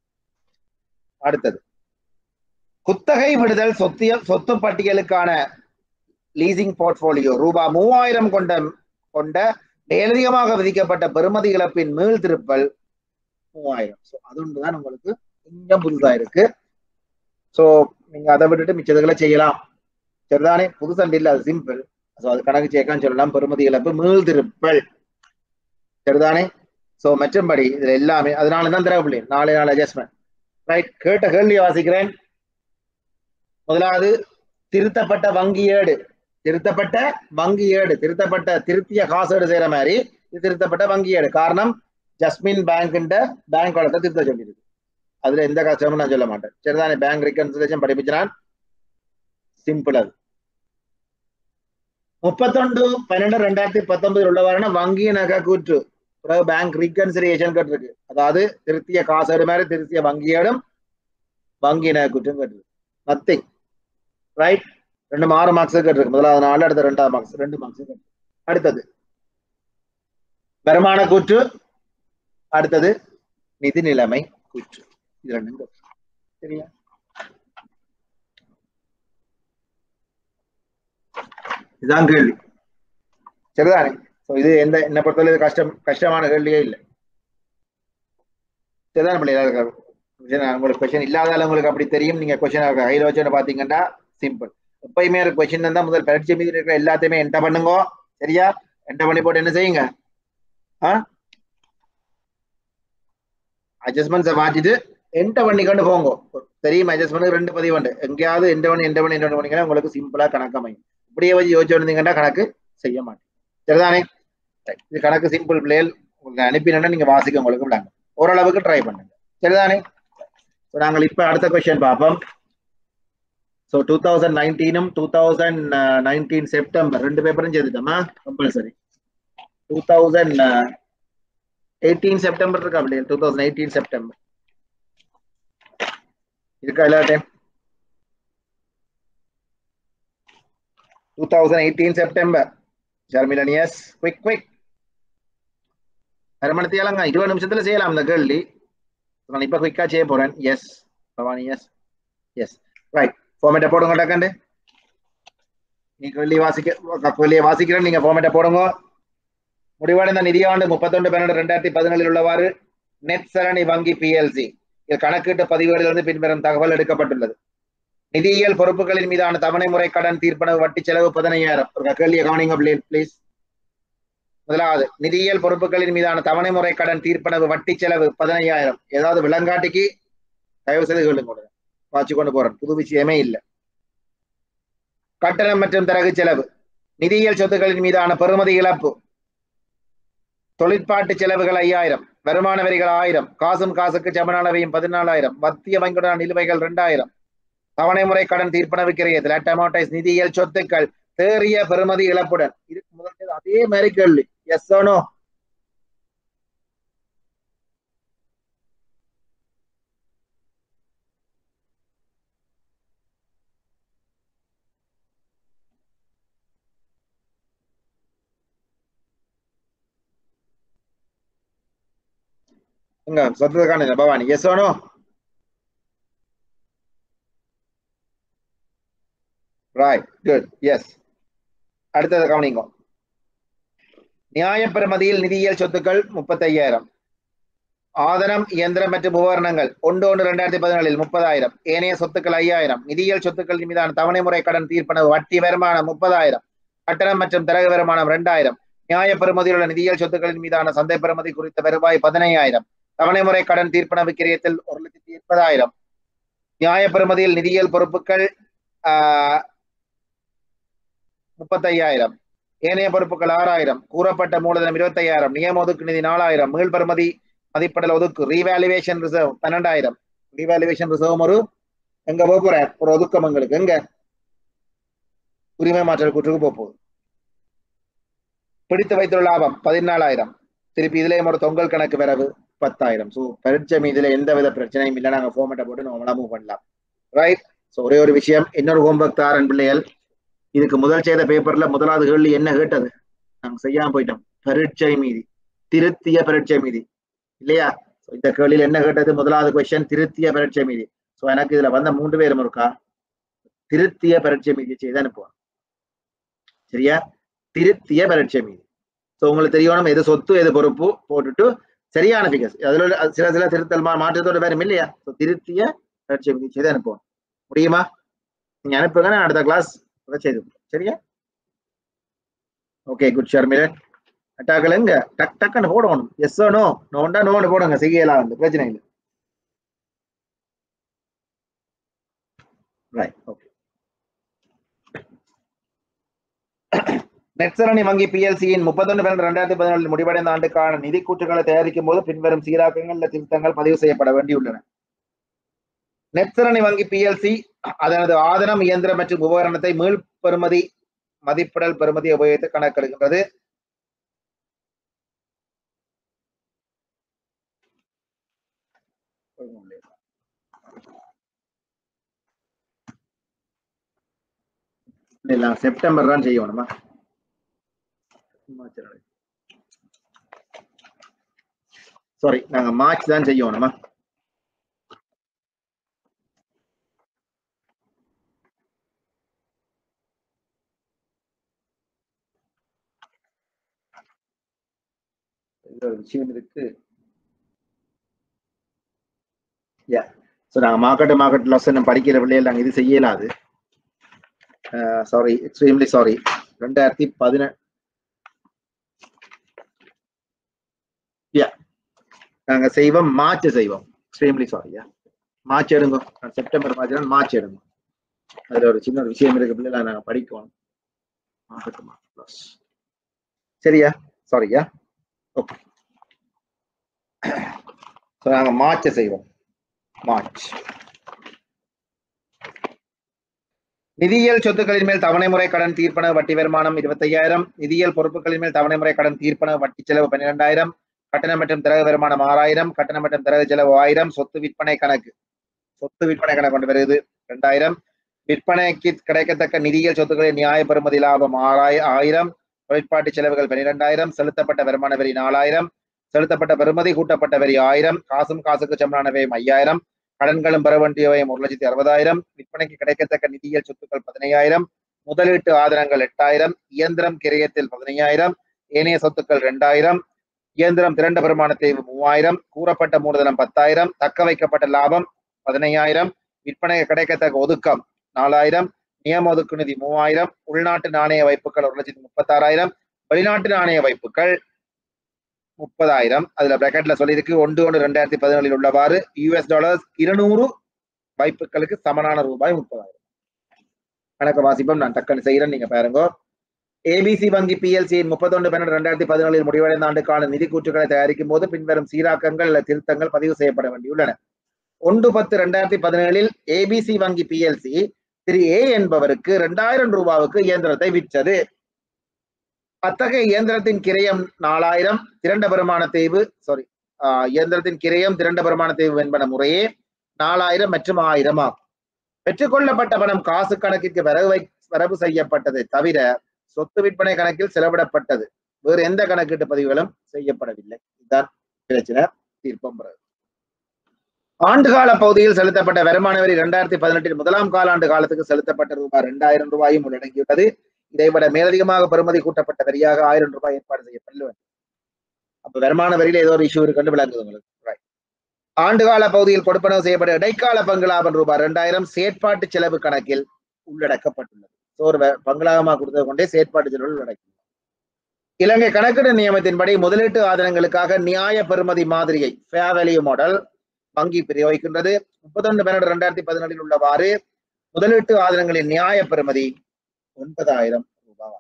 அடுத்தது குத்தகை விடுதல் சொத்திய சொத்து பட்டியலுக்கான லீசிங் போர்ட்போலியோ ரூபாய் மூவாயிரம் கொண்ட கொண்ட மேலதிகமாக விதிக்கப்பட்ட பெறுமதி இழப்பின் மீள் திருப்பல் மூவாயிரம் ஸோ அது ஒன்றுதான் உங்களுக்கு கொஞ்சம் புதுசா இருக்கு ஸோ நீங்க அதை விட்டுட்டு மிச்சதுகளை செய்யலாம் சரிதானே புதுசண்டு இல்லை அது சிம்பிள் ஸோ அது கணக்கு சேர்க்கான்னு சொல்லலாம் பெறுமதி இழப்பு மீள் திருப்பல் சரிதானே ஸோ மற்றும்படி இதுல எல்லாமே அதனால தான் தேவையில்லை நாலு நாலு அட்ஜஸ்ட்மெண்ட் ரைட் கேட்ட கேள்வியை வாசிக்கிறேன் முதலாவது திருத்தப்பட்ட வங்கி ஏடு திருத்தப்பட்ட வங்கி ஏடு திருத்தப்பட்ட திருத்திய காசேடு செய்யற மாதிரி இது திருத்தப்பட்ட வங்கி ஏடு காரணம் ஜஸ்மின் பேங்க்ன்ற பேங்க் வளத்தை திருத்த சொல்லியிருக்கு அதுல எந்த கஷ்டமும் நான் சொல்ல மாட்டேன் சரிதானே பேங்க் ரிகன்சிலேஷன் படிப்பிச்சான் சிம்பிள் அது முப்பத்தொண்டு பன்னெண்டு ரெண்டாயிரத்தி பத்தொன்பதில் உள்ளவாறான வங்கி நகை கூற்று பிறகு பேங்க் ரீகன்சிலியேஷன் கேட்டிருக்கு அதாவது திருத்திய காசேடு மாதிரி திருத்திய வங்கியேடும் வங்கி நகை கூற்றும் கேட்டிருக்கு நத்திங் ரைட் ரெண்டு ஆறு மார்க்ஸ் கேட்டிருக்கு முதலாவது நாலு அடுத்த ரெண்டாவது மார்க்ஸ் ரெண்டு மார்க்ஸ் கேட்டிருக்கு அடுத்தது வருமான கூற்று அடுத்தது நிதி நிலைமை கூற்று இது ரெண்டும் சரியா இதுதான் கேள்வி சரிதானே ஸோ இது எந்த என்ன பொறுத்தவரை இது கஷ்டம் கஷ்டமான கேள்வியே இல்லை சரிதானே பிள்ளைங்க உங்களுக்கு கொஸ்டின் இல்லாதால உங்களுக்கு அப்படி தெரியும் நீங்க கொஸ்டின் கையில் வச்சு பாத்தீங்கன்னா சிம்பிள் எப்பயுமே ஒரு கொஸ்டின் இருந்தா முதல் பரீட்சை மீதி இருக்கிற எல்லாத்தையுமே என்ட பண்ணுங்க சரியா என்ட பண்ணி போட்டு என்ன செய்யுங்க ஆ அட்ஜஸ்ட்மெண்ட்ஸை மாற்றிட்டு என்ட பண்ணிக்கொண்டு போங்க தெரியும் அட்ஜஸ்ட்மெண்ட் ரெண்டு பதிவு உண்டு எங்கேயாவது எந்த பண்ணி எந்த பண்ணி எந்த பண்ணிங்கன்னா உங்களுக்கு சிம்பிளா கணக்கு அமையும் இப்படியே வச்சு யோசிச்சு வந்தீங்கன்னா கணக்கு செய்ய மாட்டேன் சரிதானே Right. இது கணக்கு சிம்பிள் பிள்ளைகள் உங்களுக்கு அனுப்பினா நீங்க வாசிக்க உங்களுக்கு விடாங்க ஓரளவுக்கு ட்ரை பண்ணுங்க சரிதானே ஸோ நாங்கள் இப்ப அடுத்த கொஸ்டின் பார்ப்போம் ஸோ டூ தௌசண்ட் நைன்டீனும் டூ தௌசண்ட் நைன்டீன் செப்டம்பர் ரெண்டு பேப்பரும் செய்துட்டோமா compulsory two thousand eighteen September இருக்கா அப்படியே டூ தௌசண்ட் எயிட்டீன் செப்டம்பர் இருக்கா எல்லா time two thousand eighteen September ஜெர்மிலனியஸ் குவிக் குவிக் அரை மணி தேலங்க இருபது நிமிஷத்துல செய்யலாம் இந்த கேள்வி நான் இப்ப குயிக்கா செய்ய போறேன் yes Bhavani yes yes right ஃபார்மேட்டை போடுங்க டக்கண்டு நீ கேள்வி வாசிக்க கேள்வியை வாசிக்கிறேன் நீங்க ஃபார்மேட்டை போடுங்க முடிவடைந்த நிதியாண்டு முப்பத்தொன்று பன்னெண்டு ரெண்டாயிரத்தி பதினேழில் உள்ளவாறு நெட் சரணி வங்கி பிஎல்சி இதில் கணக்கீட்டு பதிவுகளிலிருந்து பின்வரும் தகவல் எடுக்கப்பட்டுள்ளது நிதியியல் பொறுப்புகளின் மீதான தவணை முறை கடன் தீர்ப்பனவு வட்டி செலவு பதினையாயிரம் ஒரு கேள்வியை கவனிங்க ப்ளீஸ் முதலாவது நிதியியல் பொறுப்புகளின் மீதான தவணை முறை கடன் தீர்ப்பனவு வட்டி செலவு பதினையாயிரம் ஏதாவது விலங்காட்டிக்கு தயவு செய்து கேளுங்க வாட்சி கொண்டு போறேன் புது விஷயமே இல்லை கட்டணம் மற்றும் தரகு செலவு நிதியியல் சொத்துக்களின் மீதான பெறுமதி இழப்பு தொழிற்பாட்டு செலவுகள் ஐயாயிரம் வருமான வரிகள் ஆயிரம் காசும் காசுக்கு சமனானவையும் பதினாலாயிரம் மத்திய வங்கியுடன் நிலுவைகள் இரண்டாயிரம் தவணை முறை கடன் தீர்ப்பனவு கிரையத்தில் அட்டமோட்டைஸ் நிதியியல் சொத்துக்கள் தேறிய பெறுமதி இழப்புடன் இதுக்கு முதல் அதே மாதிரி கேள்வி எஸ் ஓனோ இங்க சொத்தத்தை காணுங்க பவானி எஸ் ஓனோ ரைட் குட் எஸ் அடுத்தது கவனிங்க நியாய பெறுமதியில் நிதியியல் சொத்துக்கள் முப்பத்தையாயிரம் ஆதனம் இயந்திரம் மற்றும் உபகரணங்கள் ஒன்று ஒன்று ரெண்டாயிரத்தி பதினாலில் முப்பதாயிரம் ஏனைய சொத்துக்கள் ஐயாயிரம் நிதியியல் சொத்துக்கள் மீதான தவணை முறை கடன் தீர்ப்பனவு வட்டி வருமானம் முப்பதாயிரம் கட்டணம் மற்றும் தரகு வருமானம் இரண்டாயிரம் நியாய பெறுமதியில் உள்ள நிதியியல் சொத்துக்களின் மீதான சந்தை பெறுமதி குறித்த வருவாய் பதினையாயிரம் தவணை முறை கடன் தீர்ப்பனவு கிரியத்தில் ஒரு லட்சத்தி எண்பதாயிரம் நியாய பெறுமதியில் நிதியியல் பொறுப்புகள் ஆஹ் முப்பத்தையாயிரம் ஏனைய பொறுப்புகள் ஆறாயிரம் கூறப்பட்ட மூலதனம் இருபத்தையாயிரம் நியம ஒதுக்கு நிதி நாலாயிரம் மீள் பெறுமதி மதிப்பிடல் ஒதுக்கு ரீவேல்யூவேஷன் ரிசர்வ் பன்னெண்டாயிரம் ரீவேல்யூவேஷன் ரிசர்வ் ஒரு எங்க போக போற ஒரு ஒதுக்கம் எங்களுக்கு எங்க உரிமை மாற்றல் கூற்றுக்கு போக போகுது பிடித்து வைத்துள்ள லாபம் பதினாலாயிரம் திருப்பி இதுலயும் ஒரு தொங்கல் கணக்கு வரவு பத்தாயிரம் ஸோ பரீட்சை மீதுல எந்த வித பிரச்சனையும் இல்லை நாங்க ஃபார்மேட்டை போட்டு நம்ம மூவ் பண்ணலாம் ரைட் ஸோ ஒரே ஒரு விஷயம் இன்னொரு ஹோம்ஒர்க் தாரன் பிள்ளைகள் இதுக்கு முதல் செய்த பேப்பர்ல முதலாவது கேள்வி என்ன கேட்டது நாங்க செய்யாம போயிட்டோம் பரீட்சை மீதி திருத்திய பரீட்சை மீதி இல்லையா இந்த கேள்வியில் என்ன கேட்டது முதலாவது கொஸ்டின் திருத்திய பரீட்சை மீதி ஸோ எனக்கு இதுல வந்த மூன்று பேரும் இருக்கா திருத்திய பரீட்சை மீதி செய்து அனுப்புவாங்க சரியா திருத்திய பரீட்சை மீதி ஸோ உங்களுக்கு தெரியணும் எது சொத்து எது பொறுப்பு போட்டுட்டு சரியான ஃபிகர்ஸ் அதுல சில சில திருத்தல் மாற்றத்தோட வேறும் இல்லையா ஸோ திருத்திய பரீட்சை மீதி செய்து அனுப்புவோம் முடியுமா நீங்க அனுப்புங்க நான் அடுத்த கிளாஸ் செய்து சரியா ஓகே குட் ஷர்மிலன் அட்டாக்கள் எங்க டக் டக்குன்னு போடணும் எஸ் நோ நோண்டா நோன்னு போடுங்க செய்யலாம் வந்து பிரச்சனை இல்லை ரைட் ஓகே நெட்சரணி வங்கி பிஎல்சியின் முப்பத்தொன்று பன்னெண்டு ரெண்டாயிரத்தி பதினாலில் முடிவடைந்த ஆண்டுக்கான நிதி கூற்றுகளை தயாரிக்கும் போது பின்வரும் சீராக்கங்கள் திருத்தங்கள் பதிவு செய்யப்பட வேண்டியுள்ளன நெட்சரணி வங்கி பிஎல்சி அதனது ஆதனம் இயந்திரம் மற்றும் உபகரணத்தை மீள் பெறுமதி மதிப்பிடல் பெறுமதியை உபயோகித்து கணக்கெடுக்கின்றது இல்ல செப்டம்பர் தான் செய்யணுமா சாரி நாங்க மார்ச் தான் செய்யணுமா விஷயம் இருக்கு யா ஸோ நாங்கள் மார்க்கெட் மார்க்கெட் லாஸ் நம்ம படிக்கிற பிள்ளைகள் நாங்கள் இது செய்யலாது சாரி எக்ஸ்ட்ரீம்லி சாரி ரெண்டாயிரத்தி பதினெ யா நாங்கள் செய்வோம் மார்ச் செய்வோம் எக்ஸ்ட்ரீம்லி சாரியா மார்ச் எடுங்க செப்டம்பர் மார்ச் மார்ச் எடுங்க அதுல ஒரு சின்ன ஒரு விஷயம் இருக்கு பிள்ளைல நாங்கள் படிக்கணும் மார்க்கெட் மார்க்கெட் லாஸ் சரியா சாரியா ஓகே ஸோ நாங்கள் மார்ச்சை செய்வோம் மார்ச் நிதியியல் சொத்துக்களின் மேல் தவணை முறை கடன் தீர்ப்பன வட்டி வருமானம் இருபத்தையாயிரம் நிதியியல் பொறுப்புகளின் மேல் தவணை முறை கடன் தீர்ப்பன வட்டி செலவு பன்னிரெண்டாயிரம் கட்டணம் மற்றும் திறகு வருமானம் ஆறாயிரம் கட்டணம் மற்றும் திறகு செலவு ஆயிரம் சொத்து விற்பனை கணக்கு சொத்து விற்பனை கணக்கு கொண்டு வருது ரெண்டாயிரம் விற்பனைக்கு கிடைக்கத்தக்க நிதியியல் சொத்துக்களின் நியாய பெறுமதி லாபம் ஆறாய ஆயிரம் தொழிற்பாட்டு செலவுகள் பன்னிரெண்டாயிரம் செலுத்தப்பட்ட வருமான வரி நாலாயிரம் செலுத்தப்பட்ட பெறுமதி கூட்டப்பட்ட வரி ஆயிரம் காசும் காசுக்கு சமனானவை ஐயாயிரம் கடன்களும் பெற வேண்டியவையும் ஒரு லட்சத்தி அறுபதாயிரம் விற்பனைக்கு கிடைக்கத்தக்க நிதியியல் சொத்துக்கள் பதினையாயிரம் முதலீட்டு ஆதரங்கள் எட்டாயிரம் இயந்திரம் கிரயத்தில் பதினையாயிரம் ஏனைய சொத்துக்கள் இரண்டாயிரம் இயந்திரம் திரண்ட பெருமான தேய்வு மூவாயிரம் கூறப்பட்ட மூலதனம் பத்தாயிரம் தக்க வைக்கப்பட்ட லாபம் பதினையாயிரம் விற்பனை கிடைக்கத்தக்க ஒதுக்கம் நாலாயிரம் நியம ஒதுக்கு நிதி மூவாயிரம் உள்நாட்டு நாணய வைப்புகள் ஒரு லட்சத்தி முப்பத்தாறாயிரம் வெளிநாட்டு நாணய வைப்புகள் முப்பதாயிரம் அதுல பிராக்கெட்ல சொல்லியிருக்கு ஒன்று ஒன்று ரெண்டாயிரத்தி பதினேழில் உள்ளவாறு யூஎஸ் டாலர்ஸ் இருநூறு வைப்புகளுக்கு சமனான ரூபாய் முப்பதாயிரம் கணக்கு வாசிப்போம் நான் டக்குன்னு செய்யறேன் நீங்க பாருங்க ஏபிசி வங்கி பிஎல்சியின் முப்பத்தொன்று பன்னெண்டு ரெண்டாயிரத்தி பதினேழில் முடிவடைந்த ஆண்டுக்கான நிதி கூற்றுகளை தயாரிக்கும் போது பின்வரும் சீராக்கங்கள் அல்லது திருத்தங்கள் பதிவு செய்யப்பட வேண்டியுள்ளன ஒன்று பத்து ரெண்டாயிரத்தி பதினேழில் ஏபிசி வங்கி பிஎல்சி திரு ஏ என்பவருக்கு இரண்டாயிரம் ரூபாவுக்கு இயந்திரத்தை விற்றது அத்தகைய இயந்திரத்தின் கிரயம் நாலாயிரம் திரண்ட பெருமான தேய்வு சாரி இயந்திரத்தின் கிரயம் திரண்ட பெருமான தேய்வு என்பன முறையே நாலாயிரம் மற்றும் ஆயிரம் ஆகும் பெற்றுக்கொள்ளப்பட்ட பணம் காசு கணக்கிற்கு வரவு வை- வரவு செய்யப்பட்டதை தவிர சொத்து விற்பனை கணக்கில் செலவிடப்பட்டது வேறு எந்த கணக்கீட்டு பதிவுகளும் செய்யப்படவில்லை இதுதான் பிரச்சனை தீர்ப்பம் பிறகு ஆண்டுகால பகுதியில் செலுத்தப்பட்ட வருமான வரி இரண்டாயிரத்தி பதினெட்டில் முதலாம் காலாண்டு காலத்துக்கு செலுத்தப்பட்ட ரூபாய் இரண்டாயிரம் ரூபாயும் உள்ளடங்கியுள்ளது இதைவிட மேலதிகமாக பெறுமதி கூட்டப்பட்ட வரியாக ஆயிரம் ரூபாய் ஏற்பாடு செய்யப்படல அப்ப வருமான வரியில ஏதோ ஒரு இஷ்யூ இருக்குன்னு விளங்குது உங்களுக்கு Right. ஆண்டுகால பகுதியில் கொடுப்பனவு செய்யப்பட்ட இடைக்கால பங்களாபன் ரூபாய் இரண்டாயிரம் செயற்பாட்டு செலவு கணக்கில் உள்ளடக்கப்பட்டுள்ளது So, ஒரு வ- பங்களாகமா கொடுத்தது கொண்டே செயற்பாட்டு செலவு உள்ளடக்கி இலங்கை கணக்கீடு நியமத்தின்படி முதலீட்டு ஆதனங்களுக்காக நியாய பெறுமதி மாதிரியை ஃபேர் வேல்யூ மாடல் வங்கி பிரயோகிக்கின்றது முப்பத்தொன்று பன்னெண்டு ரெண்டாயிரத்தி பதினேழில் உள்ளவாறு முதலீட்டு ஆதனங்களின் நியாய பெறுமதி ஒன்பதாயிரம் ரூபாய்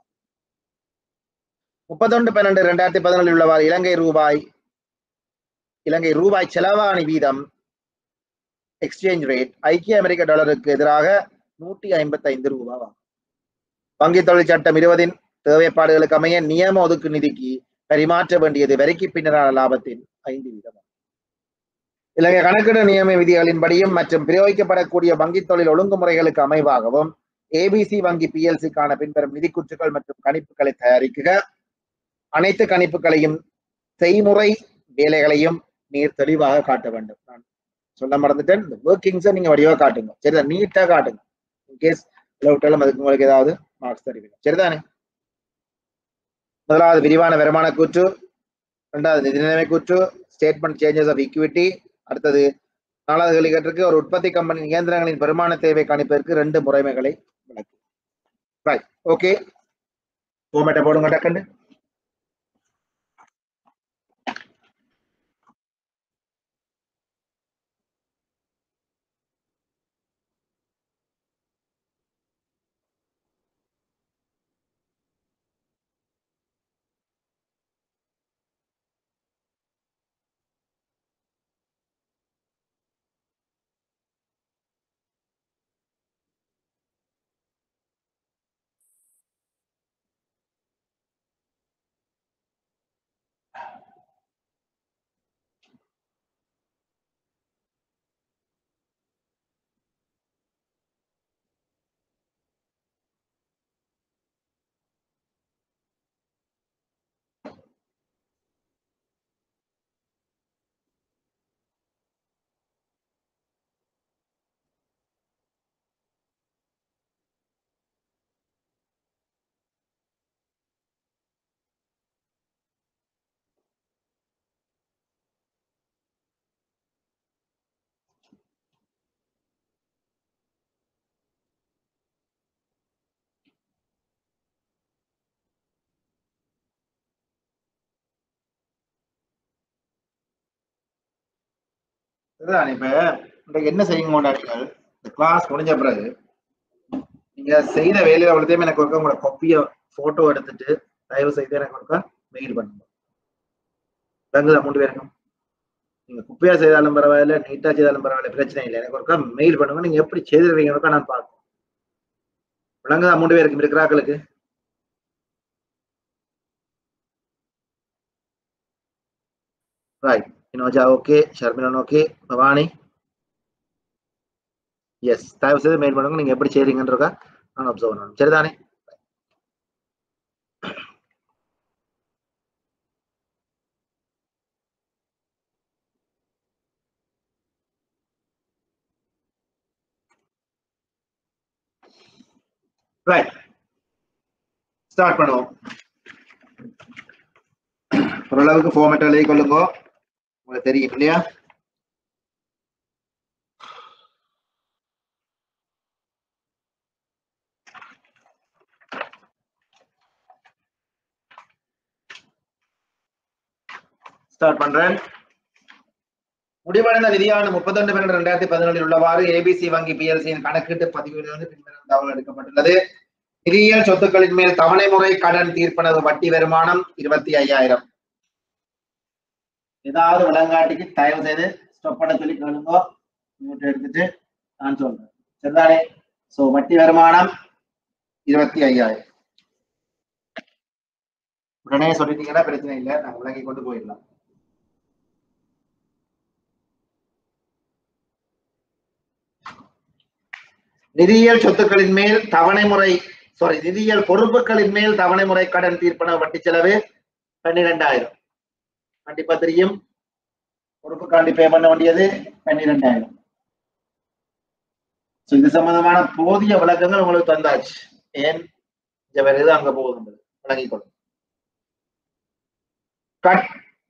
முப்பத்தொன்று பன்னெண்டு ரெண்டாயிரத்தி பதினேழில் உள்ளவாறு இலங்கை ரூபாய் இலங்கை ரூபாய் செலவாணி வீதம் எக்ஸ்சேஞ்ச் ரேட் ஐக்கிய அமெரிக்க டாலருக்கு எதிராக நூற்றி ஐம்பத்தி ஐந்து ரூபாய் ஆகும். வங்கி தொழில் சட்டம் இருபதின் தேவைப்பாடுகளுக்கு அமைய நியம ஒதுக்கு நிதிக்கு பரிமாற்ற வேண்டியது வரிக்கு பின்னரான லாபத்தின் ஐந்து வீதம் இலங்கை கணக்கீடு நியம விதிகளின்படியும் மற்றும் பிரயோகிக்கப்படக்கூடிய வங்கி தொழில் ஒழுங்குமுறைகளுக்கு அமைவாகவும் ஏபிசி வங்கி பிஎல்சிக்கான பின்வரும் நிதிக்குற்றுகள் மற்றும் கணிப்புகளை தயாரிக்குக அனைத்து கணிப்புகளையும் செய்முறை வேலைகளையும் நீர் தெளிவாக காட்ட வேண்டும் நான் சொல்ல மறந்துட்டேன் இந்த ஒர்க்கிங்ஸை நீங்க வடிவா காட்டுங்க சரிதான் நீட்டா காட்டுங்க இன்கேஸ் விட்டாலும் அதுக்கு உங்களுக்கு ஏதாவது மார்க்ஸ் தருவீங்க சரிதானே முதலாவது விரிவான வருமான கூற்று இரண்டாவது நிதி நிலைமை கூற்று ஸ்டேட்மெண்ட் சேஞ்சஸ் ஆஃப் ஈக்விட்டி அடுத்தது நாலாவது கேள்விக்கு ஒரு உற்பத்தி கம்பெனி இயந்திரங்களின் பெருமான தேவை கணிப்பதற்கு ரெண்டு முறைமைகளை விளக்கு ரைட் ஓகே போமேட்டை போடுங்க டக்குன்னு இதுதான் இப்ப இன்றைக்கு என்ன செய்யுங்க கொண்டாடிகள் இந்த கிளாஸ் முடிஞ்ச பிறகு நீங்க செய்த வேலையில அவ்வளோத்தையும் எனக்கு ஒருக்கா உங்களோட கொப்பிய போட்டோ எடுத்துட்டு தயவு செய்து எனக்கு ஒருக்கா மெயில் பண்ணுங்க விளங்குதா மூணு பேருக்கும் நீங்க குப்பையா செய்தாலும் பரவாயில்ல நீட்டா செய்தாலும் பரவாயில்ல பிரச்சனை இல்லை எனக்கு ஒருக்கா மெயில் பண்ணுங்க நீங்க எப்படி செய்திருவீங்க ஒருக்கா நான் பார்ப்போம் விளங்குதா மூணு பேருக்கும் இருக்கிறாக்களுக்கு ரைட் இனோஜா okay Sharmilan okay Bhavani yes தயவு செய்து மெயில் பண்ணுங்க நீங்க எப்படி செய்றீங்கன்றதா நான் அப்சர்வ் பண்ணணும் சரிதானே ரைட் ஸ்டார்ட் பண்ணுவோம் ஓரளவுக்கு ஃபார்மேட் எழுதி கொள்ளுங்க உங்களுக்கு தெரியும் இல்லையா ஸ்டார்ட் பண்றேன் முடிவடைந்த நிதியாண்டு முப்பத்தொன்று பன்னெண்டு ரெண்டாயிரத்தி பதினேழில் உள்ளவாறு ஏபிசி வங்கி பிஎல்சியின் கணக்கீட்டு பதிவிலிருந்து பின்வரும் தகவல் எடுக்கப்பட்டுள்ளது நிதியியல் சொத்துக்களின் மேல் தவணை முறை கடன் தீர்ப்பனது வட்டி வருமானம் இருபத்தி ஐயாயிரம் ஏதாவது விளங்காட்டிக்கு தயவு செய்து ஸ்டாப் பண்ண சொல்லி கேளுங்க மியூட் எடுத்துட்டு நான் சொல்றேன் சரிதானே சோ வட்டி வருமானம் இருபத்தி ஐயாயிரம் உடனே சொல்லிட்டீங்கன்னா பிரச்சனை இல்லை நாங்க விளங்கி கொண்டு போயிடலாம் நிதியியல் சொத்துக்களின் மேல் தவணை முறை சாரி நிதியியல் பொறுப்புகளின் மேல் தவணை முறை கடன் தீர்ப்பன வட்டி செலவு பன்னிரெண்டாயிரம் கண்டிப்பா தெரியும் பொறுப்புக்காண்டி பே பண்ண வேண்டியது பன்னிரெண்டாயிரம் So, இது சம்பந்தமான போதிய விளக்கங்கள் உங்களுக்கு தந்தாச்சு ஏன் இங்க வருது அங்க போகுது விளங்கிக் கொள்ளும் கட்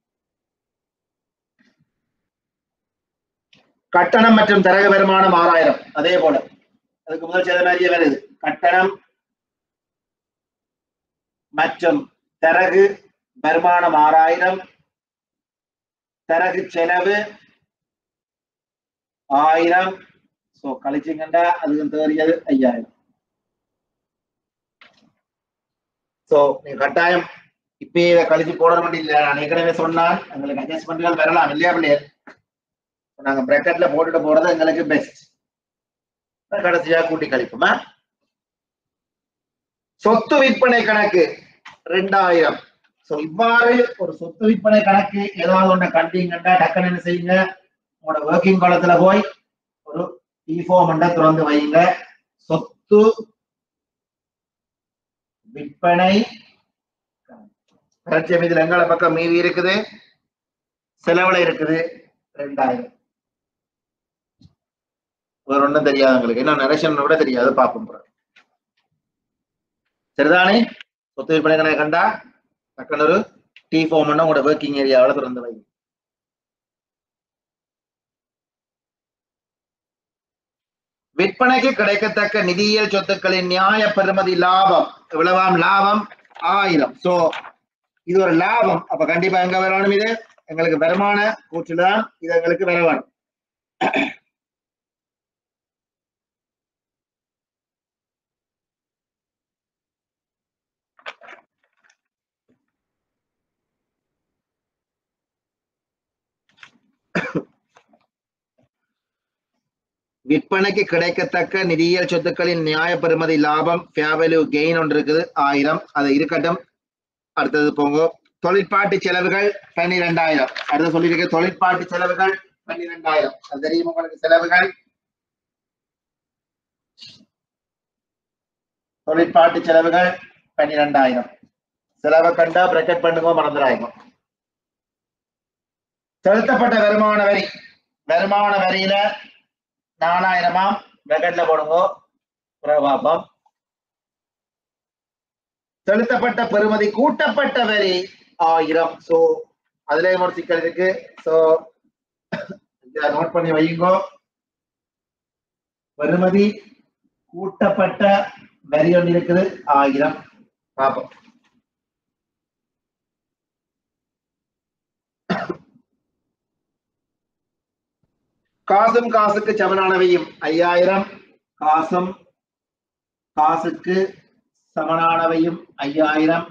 கட்டணம் மற்றும் தரக வருமானம் ஆறாயிரம் அதே போல அதுக்கு முதல் செய்த மாதிரியே வருது கட்டணம் மற்றும் தரகு வருமானம் ஆறாயிரம் தரகு செலவு ஆயிரம் சோ கழிச்சிங்கண்டா அதுக்கு தேறியது ஐயாயிரம் சோ நீங்க கட்டாயம் இப்பயே இதை கழிச்சு போட வேண்டியது நான் ஏற்கனவே சொன்னால் எங்களுக்கு அட்ஜஸ்ட்மெண்ட்கள் வரலாம் இல்லையா பிள்ளையர் நாங்க பிராக்கெட்ல போட்டுட்டு போறது எங்களுக்கு பெஸ்ட் கடைசியா கூட்டி கழிப்போமா சொத்து விற்பனை கணக்கு ரெண்டாயிரம் சோ இவ்வாறு ஒரு சொத்து விற்பனை கணக்கு ஏதாவது ஒண்ணு கண்டீங்கன்னா டக்குன்னு என்ன செய்யுங்க உங்களோட ஒர்க்கிங் காலத்துல போய் ஒரு டிஃபார்ம் திறந்து வைங்க சொத்து விற்பனை கரட்சியம் இதுல எங்கள பக்கம் மீதி இருக்குது செலவுல இருக்குது ரெண்டாயிரம் வேற ஒண்ணும் தெரியாது உங்களுக்கு என்ன நரேஷன் விட தெரியாது பார்ப்போம் பிறகு. சரிதானே சொத்து விற்பனை கணக்கு கண்டா டக்குன்னு ஒரு டீ ஃபார்ம் உங்களோட ஒர்க்கிங் ஏரியாவில் திறந்து வைங்க விற்பனைக்கு கிடைக்கத்தக்க நிதியியல் சொத்துக்களின் நியாய பெறுமதி லாபம் எவ்வளவாம் லாபம் ஆயிரம் சோ இது ஒரு லாபம் அப்ப கண்டிப்பா எங்க வரணும் இது எங்களுக்கு வருமான கூற்றுதான் இது எங்களுக்கு வர வேணும் விற்பனைக்கு கிடைக்கத்தக்க நிதியியல் சொத்துக்களின் நியாய பெறுமதி லாபம் ஃபேவல்யூ கெயின் ஒன்று இருக்குது ஆயிரம் அது இருக்கட்டும் அடுத்தது போங்க தொழிற்பாட்டு செலவுகள் பன்னிரெண்டாயிரம் அடுத்து சொல்லியிருக்க தொழிற்பாட்டு செலவுகள் பன்னிரெண்டாயிரம் அது தெரியும் உங்களுக்கு செலவுகள் தொழிற்பாட்டு செலவுகள் பன்னிரெண்டாயிரம் செலவை கண்டா பிரக்கெட் பண்ணுங்க மறந்துடாயிரம் செலுத்தப்பட்ட வருமான வரி வருமான வரியில நாலாயிரமாம் பிரக்கெட்ல போடுங்க பிறகு பார்ப்போம் செலுத்தப்பட்ட பெறுமதி கூட்டப்பட்ட வரி ஆயிரம் சோ அதுலயும் ஒரு சிக்கல் இருக்கு சோ நோட் பண்ணி வையுங்கோ பெறுமதி கூட்டப்பட்ட வரி ஒன்று இருக்குது ஆயிரம் பார்ப்போம் காசும் காசுக்கு சமனானவையும் ஐயாயிரம் காசும் காசுக்கு சமனானவையும் ஐயாயிரம்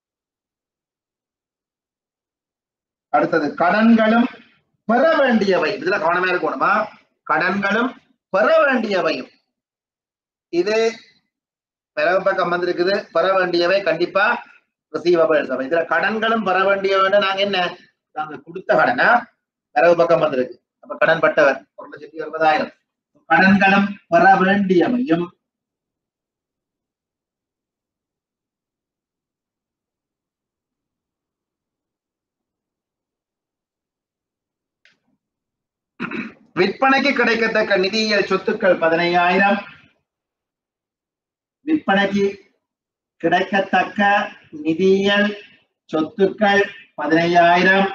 அடுத்தது கடன்களும் பெற வேண்டியவை இதுல கவனமா இருக்கணுமா கடன்களும் பெற வேண்டியவையும் இது பிறகு பக்கம் வந்திருக்குது பெற வேண்டியவை கண்டிப்பா ரிசீவபிள்ஸ் அப்ப இதுல கடன்களும் பெற வேண்டியவை நாங்க என்ன நாங்க கொடுத்த கடனா பிறகு பக்கம் வந்திருக்கு அப்ப கடன் பட்டவர் ஒரு லட்சத்தி அறுபதாயிரம் கடன்களும் பெற வேண்டியவையும் விற்பனைக்கு கிடைக்கத்தக்க நிதியியல் சொத்துக்கள் பதினையாயிரம் விற்பனைக்கு கிடைக்கத்தக்க நிதியியல் சொத்துக்கள் பதினையாயிரம்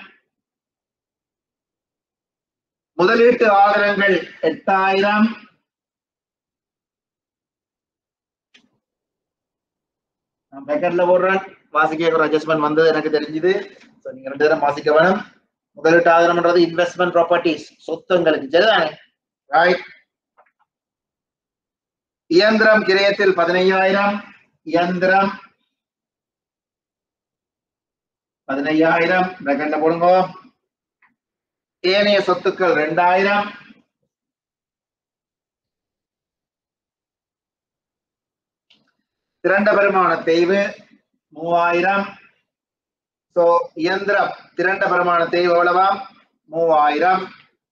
முதலீட்டு ஆதரங்கள் எட்டாயிரம் நான் பேக்கெட்ல போடுறேன் வாசிக்க ஒரு அட்ஜஸ்ட்மெண்ட் வந்தது எனக்கு தெரிஞ்சுது So, நீங்க ரெண்டு தரம் வாசிக்க வேணும் முதலீட்டு ஆதரம்ன்றது இன்வெஸ்ட்மெண்ட் ப்ராப்பர்ட்டிஸ் சொத்துங்களுக்கு சரிதானே ரைட் இயந்திரம் கிரயத்தில் பதினையாயிரம் இயந்திரம் பதினையாயிரம் பிரகண்ட போடுங்க ஏனைய சொத்துக்கள் ரெண்டாயிரம் திரண்ட பெருமான தேய்வு மூவாயிரம் சோ இயந்திரம் திரண்ட பெருமான தேய்வு எவ்வளவா மூவாயிரம்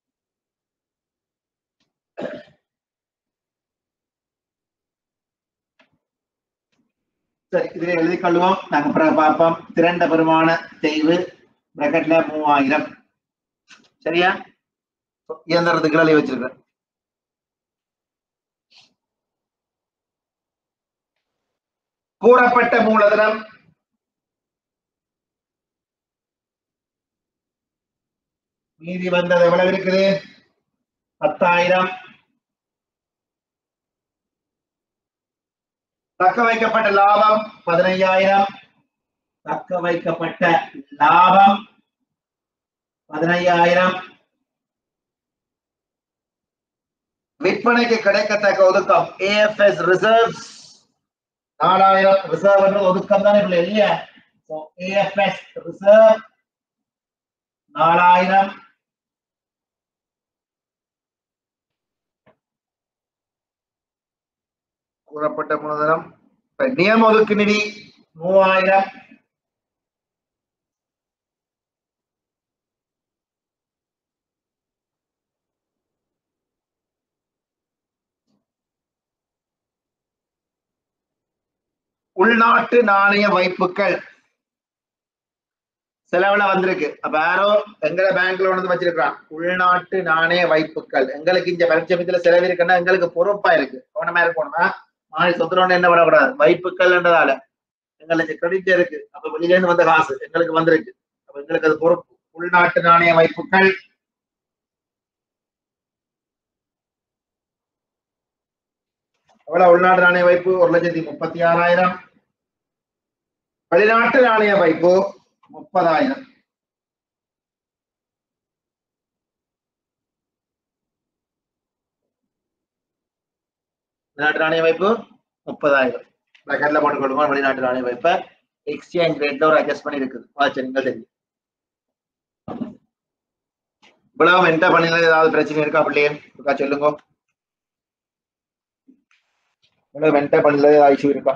சரி இதுல எழுதி கொள்வோம் நாங்க பிறகு பார்ப்போம் திரண்ட பெருமான தேய்வு பிரக்கெட்ல மூவாயிரம் சரியா இயந்திரத்துக்கு எழுதி வச்சிருக்கேன் கூறப்பட்ட மூலதனம் மீதி வந்தது எவ்வளவு இருக்குது பத்தாயிரம் தக்க வைக்கப்பட்ட லாபம் பதினையாயிரம் தக்க வைக்கப்பட்ட லாபம் பதினையாயிரம் விற்பனைக்கு கிடைக்கத்தக்க ஒதுக்கம் ஏஎஃப்எஸ் ரிசர்வ்ஸ் நாலாயிரம் ரிசர்வ் ஒதுக்கம் தானே இல்லை இல்லையா ஏஎஃப்எஸ் ரிசர்வ் நாலாயிரம் கூறப்பட்ட மூலதனம் இப்ப நியம ஒதுக்கு நிதி மூவாயிரம் உள்நாட்டு நாணய வைப்புகள் செலவுல வந்திருக்கு அப்ப யாரோ எங்களை பேங்க்ல வந்து வச்சிருக்கான் உள்நாட்டு நாணய வைப்புகள் எங்களுக்கு இந்த பரிச்சமயத்துல செலவு இருக்குன்னா எங்களுக்கு பொறுப்பா இருக்கு கவனமா இருக்கணுமா மாறி சொத்துறோன்னு என்ன பண்ணக்கூடாது வைப்புகள்ன்றதால எங்களுக்கு கிரெடிட் இருக்கு அப்ப வெளியில இருந்து வந்த காசு எங்களுக்கு வந்திருக்கு அப்ப எங்களுக்கு அது பொறுப்பு உள்நாட்டு நாணய வைப்புகள் எவ்வளவு உள்நாட்டு நாணய வைப்பு ஒரு லட்சத்தி முப்பத்தி ஆறாயிரம் வெளிநாட்டு நாணய வைப்பு முப்பதாயிரம் வெளிநாட்டு நாணய வைப்பு முப்பதாயிரம் பிராக்கெட்ல போட்டு கொடுப்போம் வெளிநாட்டு நாணய வைப்பை எக்ஸ்சேஞ்ச் ரேட்ல ஒரு அட்ஜஸ்ட் பண்ணி இருக்குது வாட்சரிங்க தெரியும் இவ்வளவு என்ட பண்ணல ஏதாவது பிரச்சனை இருக்கா அப்படியே இருக்கா சொல்லுங்க இவ்வளவு என்ட பண்ணல ஏதாவது இஷ்யூ இருக்கா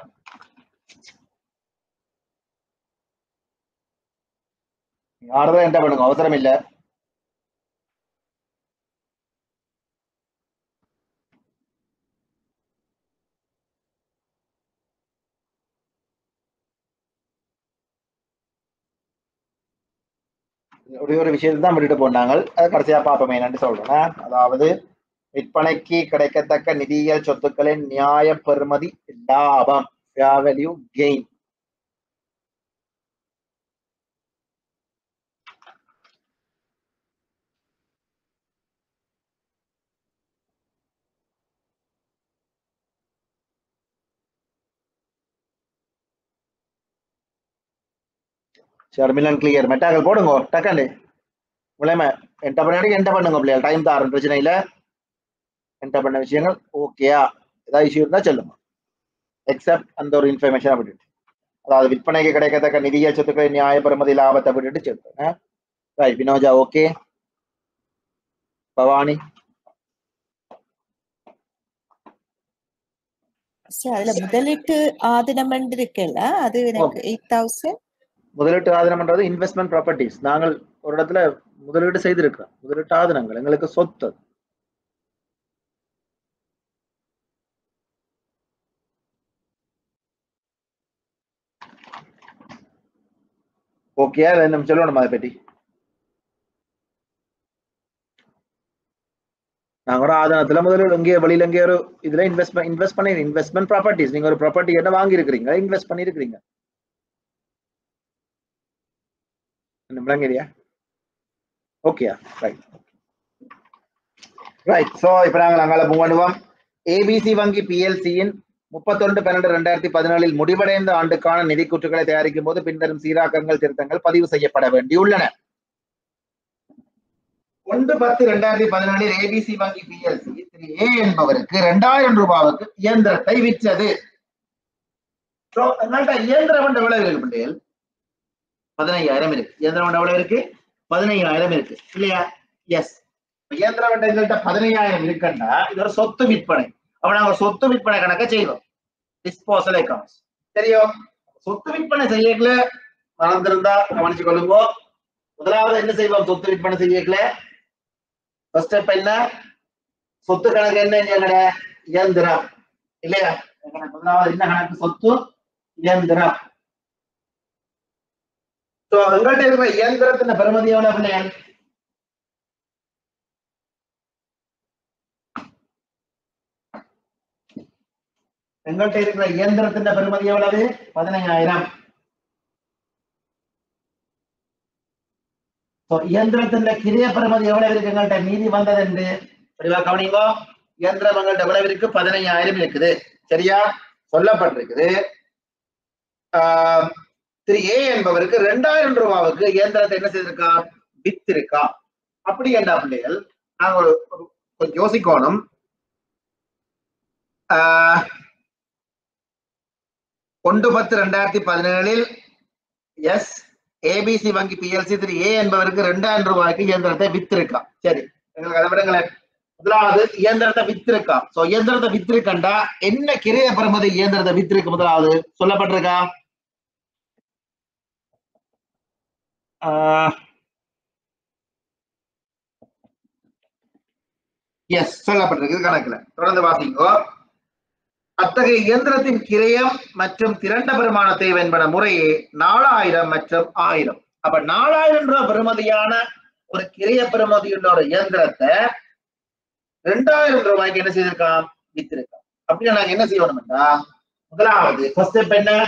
யாரதான் என்ட பண்ணுங்க அவசரம் இல்ல ஒரே ஒரு விஷயத்தை தான் விட்டுட்டு போனாங்க அதை கடைசியா பார்ப்போமே என்னன்னு சொல்றேன் அதாவது விற்பனைக்கு கிடைக்கத்தக்க நிதியியல் சொத்துக்களின் நியாய பெறுமதி லாபம் வேல்யூ கெயின் ஷர்மிலன் கிளியர் மெட்டாக்கள் போடுங்க டக்கண்டு உழைமை என்டர் பண்ணி என்டர் பண்ணுங்க பிள்ளைகள் டைம் தாரன் பிரச்சனை இல்ல என்டர் பண்ண விஷயங்கள் ஓகேயா ஏதாவது இஷ்யூ இருந்தா சொல்லுங்க எக்ஸப்ட் அந்த ஒரு இன்ஃபர்மேஷனை விட்டுட்டு அதாவது விற்பனைக்கு கிடைக்கத்தக்க நிதியியல் சொத்துக்களை நியாய பெறுமதி லாபத்தை விட்டுட்டு சொல்லுங்க right Vinoja okay Bhavani sir அதுல முதலீட்டு ஆதனம் இருக்குல்ல அது எனக்கு எயிட் தௌசண்ட் முதலீட்டு ஆதனம்ன்றது இன்வெஸ்ட்மெண்ட் ப்ராப்பர்ட்டிஸ் நாங்கள் ஒரு இடத்துல முதலீடு செய்திருக்கிறோம் முதலீட்டு ஆதனங்கள் எங்களுக்கு சொத்து அது. ஓகே அதை நம்ம சொல்லணும் அதை பற்றி நாங்க ஒரு ஆதனத்துல முதலீடு இங்கே வெளியில இங்கே ஒரு இதுல இன்வெஸ்ட் இன்வெஸ்ட் பண்ணி இன்வெஸ்ட்மெண்ட் ப்ராப்பர்ட்டிஸ் நீங்க ஒரு ப்ராப்பர்ட்டி என்ன வாங்கி இருக்கிறீங்க இன்வெஸ்ட் பண்ணி இருக்கிறீங்க விளங்குறியா ஓகேயா ரைட் ரைட் சோ இப்ப நாங்கள் அங்கால மூவ் பண்ணுவோம் ஏபிசி வங்கி பிஎல்சியின் முப்பத்தொன்று பன்னெண்டு ரெண்டாயிரத்தி பதினாலில் முடிவடைந்த ஆண்டுக்கான நிதி கூற்றுகளை தயாரிக்கும் போது பின்வரும் சீராக்கங்கள் திருத்தங்கள் பதிவு செய்யப்பட வேண்டியுள்ளன ஒன்று பத்து ரெண்டாயிரத்தி பதினாலில் ஏபிசி வங்கி பிஎல்சி திரு ஏ என்பவருக்கு இரண்டாயிரம் ரூபாவுக்கு இயந்திரத்தை விற்றது So, எங்கள்ட்ட இயந்திரம் என்ற விலை இருக்கு பிள்ளைகள் பதினையாயிரம் இருக்கு இயந்திரம் என்ற எவ்வளவு இருக்கு பதினையாயிரம் இருக்கு இல்லையா எஸ் இயந்திரம் என்ற எங்கள்கிட்ட பதினையாயிரம் இருக்குன்னா இது ஒரு சொத்து விற்பனை அப்ப நாங்க ஒரு சொத்து விற்பனை கணக்க செய்வோம் டிஸ்போசல் அக்கௌண்ட்ஸ் சரியோ சொத்து விற்பனை செய்யக்கல மறந்திருந்தா கவனிச்சு கொள்ளுங்க முதலாவது என்ன செய்வோம் சொத்து விற்பனை செய்யக்கல ஃபர்ஸ்ட் ஸ்டெப் என்ன சொத்து கணக்கு என்ன எங்கட இயந்திரம் இல்லையா எங்கட முதலாவது என்ன கணக்கு சொத்து இயந்திரம் So, எங்கள்கிட்ட இருக்கிற இயந்திரத்தின் பெருமதி எவ்வளவு பிள்ளைகள் எங்கள்கிட்ட இருக்கிற இயந்திரத்தின் பெருமதி எவ்வளவு பதினையாயிரம் So, இயந்திரத்தின் கிரிய பெருமதி எவ்வளவு இருக்கு எங்கள்கிட்ட மீதி வந்தது என்று தெளிவா கவனிங்கோ இயந்திரம் எங்கள்கிட்ட எவ்வளவு இருக்கு பதினையாயிரம் இருக்குது சரியா சொல்லப்பட்டிருக்குது ஆஹ் திரு ஏ என்பவருக்கு ரெண்டாயிரம் ரூபாவுக்கு இயந்திரத்தை என்ன செய்திருக்கா வித்திருக்கா அப்படி என்ன பிள்ளைகள் நாங்க ஒரு ஒரு- கொஞ்சம் யோசிக்கணும் ஆஹ் ஒன்று பத்து ரெண்டாயிரத்தி பதினேழில் எஸ் ஏபிசி வங்கி பிஎல்சி திரு ஏ என்பவருக்கு ரெண்டாயிரம் ரூபாய்க்கு இயந்திரத்தை வித்திருக்கா சரி எங்களுக்கு அதை விடுங்களேன் முதலாவது இயந்திரத்தை வித்திருக்கா சோ இயந்திரத்தை வித்திருக்கண்டா என்ன கிரிய பெறுமதி இயந்திரத்தை வித்திருக்கு முதலாவது சொல்லப்பட்டிருக்கா எஸ் சொல்லப்பட்டிருக்கு கணக்குல தொடர்ந்து வாசிங்கோ அத்தகைய இயந்திரத்தின் கிரயம் மற்றும் திரண்ட பெருமான தேவை என்பன முறையே நாலாயிரம் மற்றும் ஆயிரம் அப்ப நாலாயிரம் ரூபாய் பெறுமதியான ஒரு கிரிய பெறுமதியுள்ள ஒரு இயந்திரத்தை ரெண்டாயிரம் ரூபாய்க்கு என்ன செய்திருக்கான் வித்திருக்கான் அப்படின்னா நாங்க என்ன செய்யணும்டா முதலாவது ஃபர்ஸ்ட் ஸ்டெப் என்ன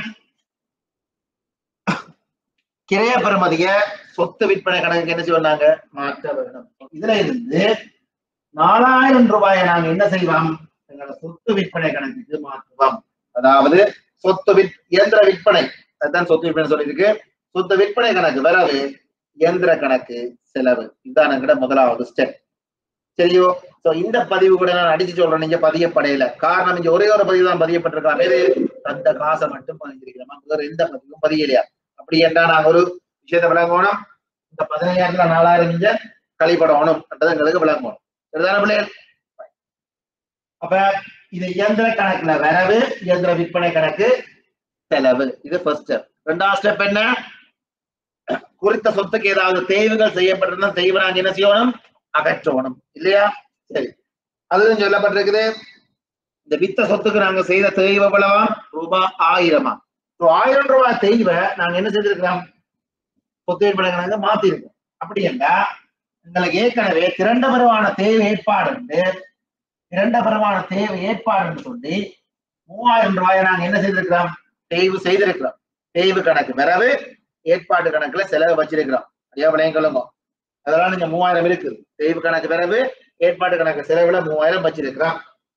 கிரைய பெறுமதிய சொத்து விற்பனை கணக்கு என்ன செய்வாங்க மாற்ற வேணும் இதுல இருந்து நாலாயிரம் ரூபாயை நாங்க என்ன செய்வோம் எங்களோட சொத்து விற்பனை கணக்குக்கு மாற்றுவோம் அதாவது சொத்து விற் இயந்திர விற்பனை அதுதான் சொத்து விற்பனை சொல்லியிருக்கு சொத்து விற்பனை கணக்கு வரவு இயந்திர கணக்கு செலவு இதுதான் எங்கட முதலாவது ஸ்டெப் சரியோ சோ இந்த பதிவு கூட நான் அடிச்சு சொல்றேன் நீங்க பதியப்படையில காரணம் இங்க ஒரே ஒரு பதிவு தான் பதியப்பட்டிருக்காங்க வேறு அந்த காசை மட்டும் பதிஞ்சிருக்கிறோம் வேற எந்த பதிவும் பதியலையா அப்படி என்றா நாங்க ஒரு விஷயத்தை விளங்கணும் இந்த பதினையாயிரத்துல நாலாயிரம் இங்க கழிப்படணும் என்றது எங்களுக்கு விளங்கணும் சரிதான பிள்ளைகள் அப்ப இது இயந்திர கணக்குல வரவு இயந்திர விற்பனை கணக்கு செலவு இது ஃபர்ஸ்ட் ஸ்டெப் ரெண்டாவது ஸ்டெப் என்ன குறித்த சொத்துக்கு ஏதாவது தேய்வுகள் செய்யப்பட்டிருந்தா தேய்வு நாங்க என்ன செய்யணும் அகற்றணும் இல்லையா சரி அதுவும் சொல்லப்பட்டிருக்குது இந்த வித்த சொத்துக்கு நாங்க செய்த தேய்வு எவ்வளவா ரூபாய் ஆயிரமா ஸோ ஆயிரம் ரூபாய் தேய்வை நாங்க என்ன செய்திருக்கிறோம் சொத்து விற்பனை கணக்கு மாத்தி இருக்கோம் அப்படி என்றா எங்களுக்கு ஏற்கனவே திரண்டபரமான தேவை ஏற்பாடு உண்டு திரண்டபரமான தேவை ஏற்பாடுன்னு சொல்லி மூவாயிரம் ரூபாயை நாங்க என்ன செய்திருக்கிறோம் தேய்வு செய்திருக்கிறோம் தேய்வு கணக்கு வரவு ஏற்பாடு கணக்குல செலவு வச்சிருக்கிறோம் ஐயா விளையங்களுங்க அதெல்லாம் நீங்க மூவாயிரம் இருக்குது தேய்வு கணக்கு வரவு ஏற்பாடு கணக்கு செலவுல மூவாயிரம் வச்சிருக்கிறோம்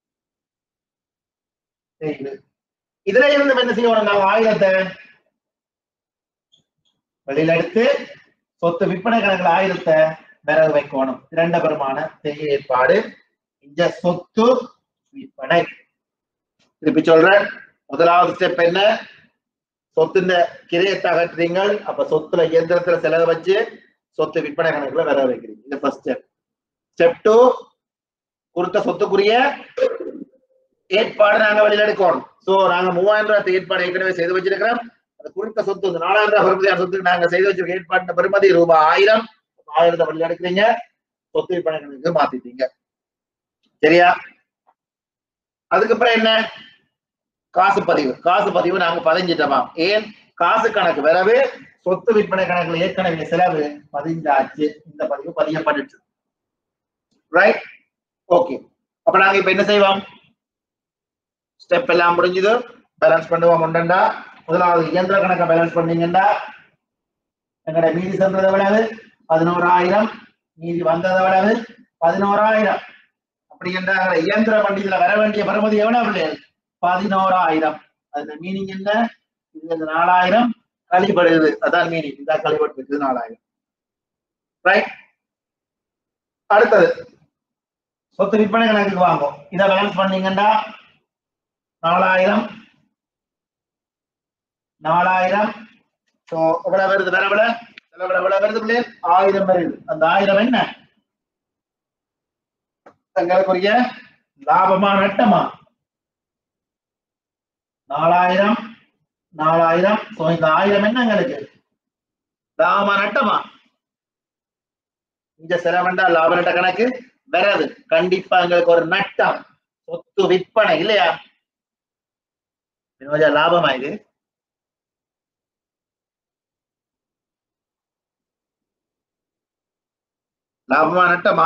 தேய்வு. இதுல இருந்து இப்ப என்ன செய்யணும் நாங்க ஆயிரத்தை வெளியில எடுத்து சொத்து விற்பனை கணக்குல ஆயிரத்தை விறகு வைக்கணும் இரண்ட பெருமான தெரிய ஏற்பாடு இந்த சொத்து விற்பனை திருப்பி சொல்றேன் முதலாவது ஸ்டெப் என்ன சொத்துன்ற கிரையத்தை அகற்றுறீங்கள் அப்ப சொத்துல இயந்திரத்துல செலவு வச்சு சொத்து விற்பனை கணக்குல விறகு வைக்கிறீங்க இது ஃபர்ஸ்ட் ஸ்டெப் ஸ்டெப் டூ கொடுத்த சொத்துக்குரிய ஏற்பாடு நாங்க வெளியில எடுக்கணும் சோ நாங்க மூவாயிரம் ரூபாய் ஏற்பாடு ஏற்கனவே செய்து வச்சிருக்கிறோம் அந்த குறித்த சொத்து இந்த நாலாயிரம் ரூபாய் பெருமதியான சொத்துக்கு நாங்க செய்து வச்சிருக்க ஏற்பாடு பெருமதி ரூபாய் ஆயிரம் ஆயிரத்தை வெளியில எடுக்கிறீங்க சொத்து விற்பனை கணக்கு மாத்திட்டீங்க சரியா அதுக்கப்புறம் என்ன காசு பதிவு காசு பதிவு நாங்க பதிஞ்சிட்டோமா ஏன் காசு கணக்கு வரவு சொத்து விற்பனை கணக்குல ஏற்கனவே செலவு பதிஞ்சாச்சு இந்த பதிவு பதியப்பட்டுச்சு ரைட் ஓகே அப்ப நாங்க இப்ப என்ன செய்வோம் ஸ்டெப் எல்லாம் முடிஞ்சது பேலன்ஸ் பண்ணுவோம் உண்டா முதலாவது இயந்திர கணக்கை பேலன்ஸ் பண்ணீங்கன்னா எங்கட மீதி சென்றது எவ்வளவு பதினோராயிரம் மீதி வந்தது எவ்வளவு பதினோராயிரம் அப்படி என்றால் இயந்திர வண்டியில வர வேண்டிய பருமதி எவ்வளவு பிள்ளைகள் பதினோராயிரம் அதுல மீனிங் என்ன இது இந்த நாலாயிரம் கழிபடுது அதான் மீனிங் இந்த கழிபட்டு இருக்குது நாலாயிரம் ரைட் அடுத்தது சொத்து விற்பனை கணக்குக்கு வாங்கும் இதை பேலன்ஸ் பண்ணீங்கன்னா நாலாயிரம் நாலாயிரம் ஸோ எவ்வளவு வருது வேற எவ்வளவு செலவு எவ்வளவு வருது பிள்ளைகள் ஆயிரம் வருது அந்த ஆயிரம் என்ன தங்களுக்குரிய லாபமா நட்டமா நாலாயிரம் நாலாயிரம் சோ இந்த ஆயிரம் என்ன எங்களுக்கு லாபமா நட்டமா இந்த செலவண்டா லாப நட்ட கணக்கு வரது கண்டிப்பா எங்களுக்கு ஒரு நட்டம் சொத்து விற்பனை இல்லையா வினோஜா லாபமா இது லாபமா நட்டமா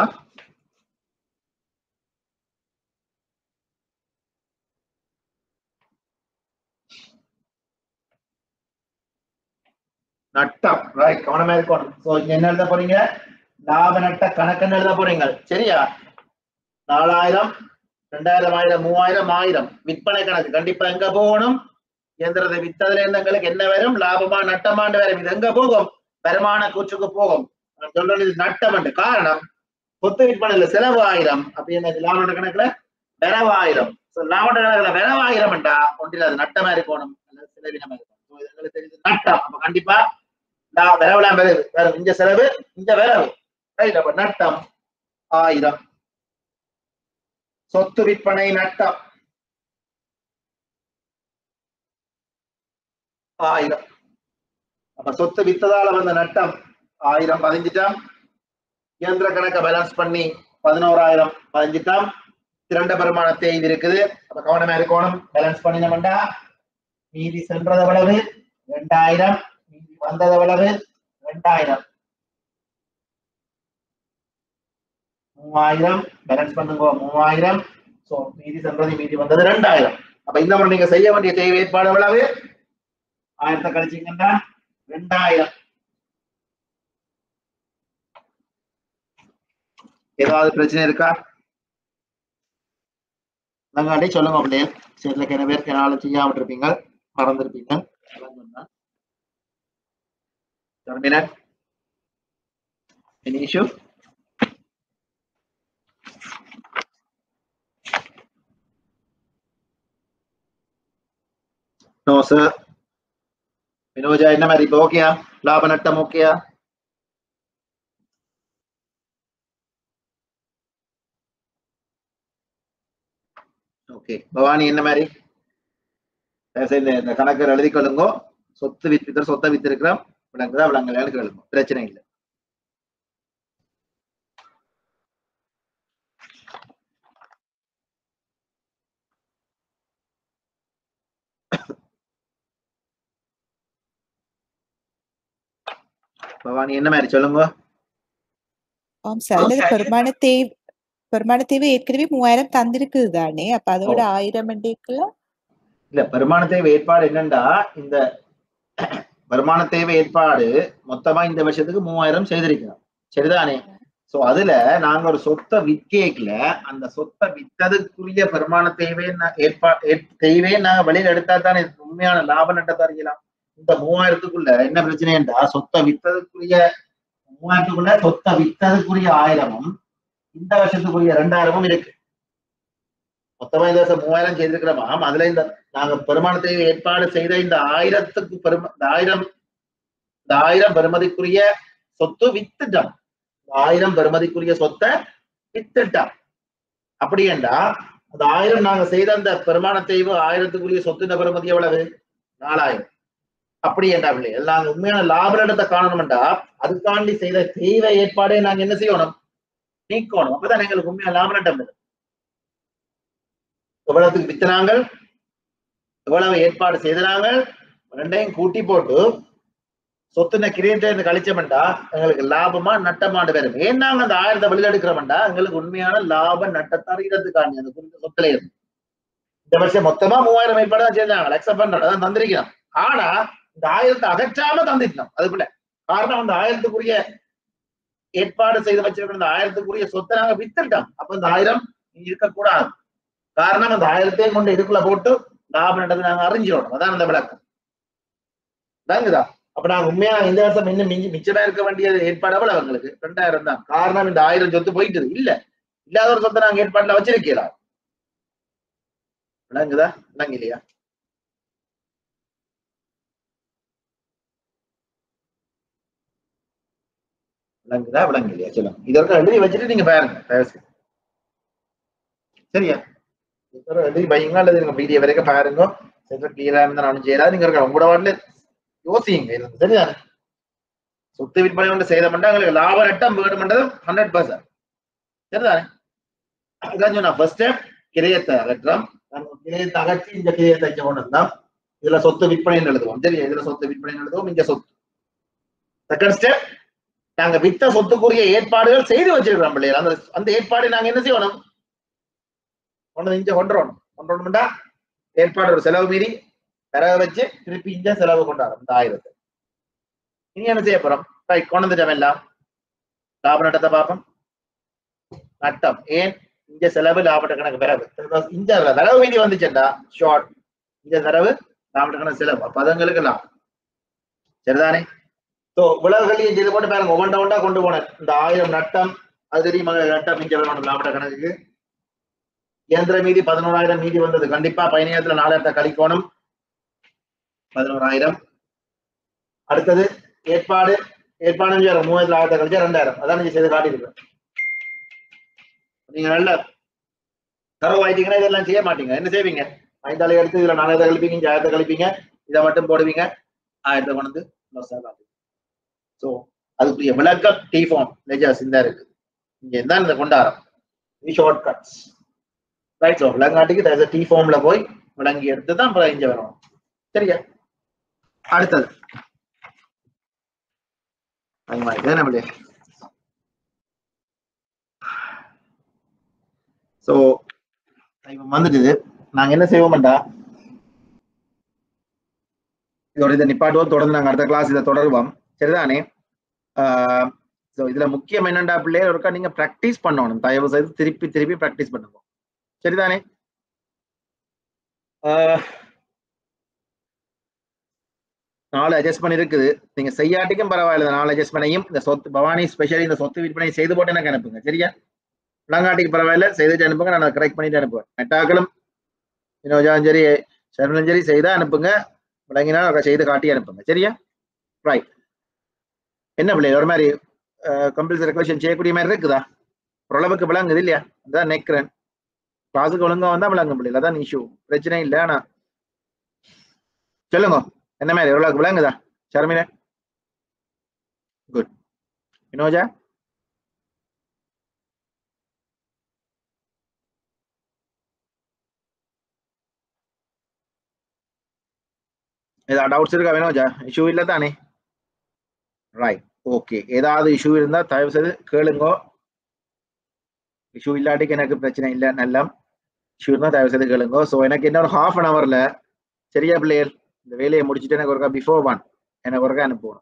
நட்டம் ரைட் கவனமா இருக்கணும் சோ இங்க என்ன எழுத போறீங்க லாப நட்ட கணக்குன்னு எழுத போறீங்க சரியா நாலாயிரம் ரெண்டாயிரம் ஆயிரம் மூவாயிரம் ஆயிரம் விற்பனை கணக்கு கண்டிப்பா எங்க போகணும் இயந்திரத்தை வித்ததுல இருந்து எங்களுக்கு என்ன வரும் லாபமா நட்டமாண்டு வரும் இது எங்க போகும் வருமான கூற்றுக்கு போகும் நான் சொல்றது இது நட்டம் என்று காரணம் சொத்து விற்பனையில செலவு ஆயிரம் அப்படி என்ன லாப நட்ட கணக்குல வரவு ஆயிரம் So, லாப நட்ட கணக்குல வரவு ஆயிரம் என்றா ஒன்றில் அது நட்டமா இருக்கணும் அல்லது செலவினமா இருக்கணும் So, இது எங்களுக்கு தெரியுது நட்டம் அப்ப கண்டிப்பா நான் வரவுலாம் வருது வரும் இந்த செலவு இந்த வரவு ரைட் அப்ப நட்டம் ஆயிரம் சொத்து விற்பனை நட்டம் ஆயிரம் அப்ப சொத்து வித்ததால வந்த நட்டம் ஆயிரம் பதிஞ்சிட்டாம் இயந்திர கணக்க பேலன்ஸ் பண்ணி பதினோராயிரம் பதிஞ்சிட்டாம் திரண்ட பெருமானத்தை இது இருக்குது அப்ப கவனமா இருக்கணும் பேலன்ஸ் பண்ணினோம்டா மீதி சென்றது எவ்வளவு ரெண்டாயிரம் மீதி வந்தது எவ்வளவு ரெண்டாயிரம் மூவாயிரம் பேலன்ஸ் பண்ணுங்க மூவாயிரம் சோ மீதி சென்றது மீதி வந்தது ரெண்டாயிரம் அப்ப இந்த முறை நீங்க செய்ய வேண்டிய தேவை ஏற்பாடு எவ்வளவு ஆயிரத்தை கழிச்சீங்கன்னா ரெண்டாயிரம் ஏதாவது பிரச்சனை இருக்கா நங்காட்டி சொல்லுங்க அப்படியே சரில கிண பேர் என்னால செய்யாம இருப்பீங்க மறந்துருப்பீங்க Terminate. Any issue? No, sir. Vinoja என்ன மாதிரி இப்போ ஓகேயா லாப நட்டம் ஓகேயா ஓகே பவானி என்ன மாதிரி தயவு செய்து இந்த கணக்கு எழுதி கொள்ளுங்க சொத்து வித்து சொத்தை வித்து இருக்கிறோம் விளங்குதா விளங்கலையான்னு கேளுங்க பிரச்சனை இல்லை பவானி என்ன மாதிரி சொல்லுங்க ஆம் சார் அல்லது பெருமான தேவை பெருமான தேவை ஏற்கனவே மூவாயிரம் தந்திருக்குது தானே அப்ப அதோட ஆயிரம் மண்டிக்குள்ள இல்ல வருமான தேவை ஏற்பாடு என்னண்டா இந்த வருமான தேவை ஏற்பாடு மொத்தமா இந்த வருஷத்துக்கு மூவாயிரம் செய்திருக்கிறோம் சரிதானே சோ அதுல நாங்க ஒரு சொத்தை விற்கல அந்த சொத்தை வித்ததுக்குரிய வருமான தேவை ஏற்பா தேவை நாங்க வெளியில எடுத்தா தானே உண்மையான லாப நட்டத்தை அறியலாம் இந்த மூவாயிரத்துக்குள்ள என்ன பிரச்சனைன்றா சொத்தை வித்ததுக்குரிய மூவாயிரத்துக்குள்ள சொத்தை வித்ததுக்குரிய ஆயிரமும் இந்த வருஷத்துக்குரிய ரெண்டாயிரமும் இருக்கு மொத்தமா இந்த வருஷம் மூவாயிரம் செய்திருக்கிறோமா அதுல இந்த நாங்க பெருமானத்தை ஏற்பாடு செய்த இந்த ஆயிரத்துக்கு பெரும இந்த ஆயிரம் இந்த ஆயிரம் பெருமதிக்குரிய சொத்து வித்துட்டோம் இந்த ஆயிரம் பெருமதிக்குரிய சொத்தை வித்துட்டோம் அப்படி என்றா அந்த ஆயிரம் நாங்க செய்த அந்த பெருமான தெய்வ ஆயிரத்துக்குரிய சொத்து பெருமதி எவ்வளவு நாலாயிரம் அப்படி என்றா பிள்ளை நாங்க உண்மையான லாப இடத்தை காணணும்டா அதுக்காண்டி செய்த தெய்வ ஏற்பாடை நாங்க என்ன செய்யணும் நீக்கணும் அப்பதான் எங்களுக்கு உண்மையான லாப நட்டம் வரும். எவ்வளவுக்கு வித்தனாங்கள் எவ்வளவு ஏற்பாடு செய்தனாங்க ரெண்டையும் கூட்டி போட்டு சொத்துன கிரியேட்டர் கழிச்சோம்டா எங்களுக்கு லாபமா நட்டமாண்டு வரும் ஏன் நாங்க அந்த ஆயிரத்தை வெளியில எடுக்கிறோம்டா எங்களுக்கு உண்மையான லாப நட்டத்தை அறிகிறதுக்காண்டி அந்த குறித்த சொத்துல இருந்து இந்த வருஷம் மொத்தமா மூவாயிரம் ஏற்பாடு தான் செஞ்சாங்க அக்செப்ட் பண்றோம் அதான் தந்திருக்கிறோம் ஆனா இந்த ஆயிரத்தை அகற்றாம தந்திட்டோம் அதுக்குள்ள காரணம் அந்த ஆயிரத்துக்குரிய ஏற்பாடு செய்து வச்சிருக்கிற இந்த ஆயிரத்துக்குரிய சொத்தை நாங்க வித்துட்டோம் அப்ப இந்த ஆயிரம் இங்க இருக்கக்கூடாது காரணம் அந்த ஆயிரத்தையும் கொண்டு இதுக்குள்ள போட்டு லாபம் நடந்து நாங்க அறிஞ்சிடணும் அதான் அந்த விளக்கம் தாங்குதா அப்ப நாங்க உண்மையா இந்த வருஷம் இன்னும் மிஞ்சி மிச்சமா இருக்க வேண்டியது ஏற்பாடு எவ்வளவு அவங்களுக்கு ரெண்டாயிரம் தான் காரணம் இந்த ஆயிரம் சொத்து போயிட்டு இல்ல இல்லாத ஒரு சொத்தை நாங்க ஏற்பாடுல வச்சிருக்கலாம் விளங்குதா விளங்கு இல்லையா விளங்குதா விளங்கு இல்லையா சொல்லுங்க இதற்கு எழுதி வச்சுட்டு நீங்க பாருங்க தயவு செய்து. சரியா இதற்கு எழுதி வைங்க அல்லது நீங்க மீடியா வரைக்கும் பாருங்க சென்ற கிளியரா இருந்தா நானும் செய்யறா நீங்க இருக்க உங்களோட வாட்டில யோசிங்க இருந்து சரிதானே சொத்து விற்பனை கொண்டு செய்த மட்டும் எங்களுக்கு லாப நட்டம் வேணும்ன்றது ஹண்ட்ரட் பர்சன்ட் சரிதானே அதான் சொன்னா ஃபர்ஸ்ட் ஸ்டெப் கிரயத்தை அகற்றம் நம்ம கிரயத்தை அகற்றி இந்த கிரயத்தை இங்க கொண்டு வந்தோம் இதுல சொத்து விற்பனை எழுதுவோம் சரியா இதுல சொத்து விற்பனை எழுதுவோம் இங்க சொத்து செகண்ட் ஸ்டெப் நாங்க வித்த சொத்துக்குரிய ஏற்பாடுகள் செய்து வச்சிருக்கிறோம் பிள்ளைகள் அந்த அந்த ஏற்பாடு நாங்க என்ன செய்யணும் கொண்டு இங்க கொண்டுறோம் கொண்டுடணும்டா ஏற்பாடு ஒரு செலவு மீறி தரவை வச்சு திருப்பி இங்க செலவு கொண்டாடும் இந்த ஆயிரத்தை இனி என்ன செய்ய போறோம் ரைட் கொண்டு வந்துட்டோம் எல்லாம் லாப நட்டத்தை பார்ப்போம் நட்டம் ஏன் இங்க செலவு லாபட்ட கணக்கு பிறகு இந்த தரவு மீதி வந்துச்சுண்டா ஷார்ட் இந்த தரவு லாபட்ட கணக்கு செலவு அப்ப அதுங்களுக்கு லாபம் சரிதானே ஸோ உலகங்களையும் செய்து போட்டு பாருங்க ஒவ்வொன்றா ஒன்றா கொண்டு போனேன் இந்த ஆயிரம் நட்டம் அது தெரியுமா நட்டம் இங்க வேணும் லாபட்ட கணக்குக்கு இயந்திர மீதி பதினோராயிரம் மீதி வந்தது கண்டிப்பா பயணியத்துல நாலாயிரத்தை கழிக்கணும் பதினோராயிரம் அடுத்தது ஏற்பாடு ஏற்பாடு மூவாயிரத்துல ஆயிரத்தை கழிச்சா ரெண்டாயிரம் அதான் நீங்க செய்து காட்டியிருக்கேன் நீங்க நல்ல தரவு ஆயிட்டீங்கன்னா இதெல்லாம் செய்ய மாட்டீங்க என்ன செய்வீங்க ஐந்தாளை எடுத்து இதுல நாலாயிரத்தை கழிப்பீங்க இங்க ஆயிரத்தை கழிப்பீங்க இதை மட்டும் போடுவீங்க ஆயிரத்தை கொண்டு வந்து ஸோ அதுக்குரிய விளக்கம் டி ஃபார்ம் லெஜர்ஸ் இந்த இருக்கு இங்க தான் இந்த கொண்டாரம் இது ஷார்ட் கட்ஸ் ரைட் ஸோ விளங்காட்டிக்கு தேர்ஸ் டி ஃபார்ம்ல போய் விளங்கி எடுத்து தான் அப்புறம் இங்க வரணும் சரியா அடுத்தது நம்மளே ஸோ இப்போ வந்துட்டுது நாங்க என்ன செய்வோம்டா இதோட இதை நிப்பாட்டுவோம் தொடர்ந்து நாங்க அடுத்த கிளாஸ் இதை தொடருவோம் சரிதானே ஸோ இதுல முக்கியம் என்னண்டா பிள்ளைய ஒருக்கா நீங்க ப்ராக்டிஸ் பண்ணணும் தயவு செய்து திருப்பி திருப்பி ப்ராக்டிஸ் பண்ணுங்க சரிதானே நாலு அட்ஜஸ்ட்மெண்ட் இருக்குது நீங்க செய்யாட்டிக்கும் பரவாயில்ல நாலு அட்ஜஸ்ட்மெண்டையும் இந்த சொத்து பவானி ஸ்பெஷலி இந்த சொத்து விற்பனை செய்து போட்டு எனக்கு அனுப்புங்க சரியா விளங்காட்டிக்கு பரவாயில்ல செய்துட்டு அனுப்புங்க நான் கரெக்ட் பண்ணிட்டு அனுப்புவேன் மெட்டாக்களும் வினோஜாவும் சரி சரவணன் சரி செய்தா அனுப்புங்க விளங்கினா செய்து காட்டி அனுப்புங்க சரியா ரைட் என்ன பிள்ளை ஒரு மாதிரி கம்பல்சரி ரெக்வஷன் செய்யக்கூடிய மாதிரி இருக்குதா ஓரளவுக்கு விளங்குது இல்லையா அதான் நெக்கிறேன் கிளாஸுக்கு ஒழுங்கா வந்தா விளங்கும் பிள்ளைல அதான் இஷ்யூ பிரச்சனை இல்லை ஆனா சொல்லுங்க என்ன மாதிரி எவ்வளவுக்கு விளங்குதா ஷர்மின குட் வினோஜா ஏதாவது டவுட்ஸ் இருக்கா வினோஜா இஷ்யூ இல்லை தானே ரைட் ஓகே ஏதாவது இஷ்யூ இருந்தா தயவு செய்து கேளுங்கோ இஷ்யூ இல்லாட்டிக்கு எனக்கு பிரச்சனை இல்லை நல்லா இஷ்யூ இருந்தா தயவு செய்து கேளுங்கோ ஸோ எனக்கு இன்னொரு ஹாஃப் அன் ஹவர்ல சரியா பிள்ளையர் இந்த வேலையை முடிச்சுட்டு எனக்கு ஒருக்கா பிஃபோர் ஒன் எனக்கு ஒருக்கா அனுப்புவோம்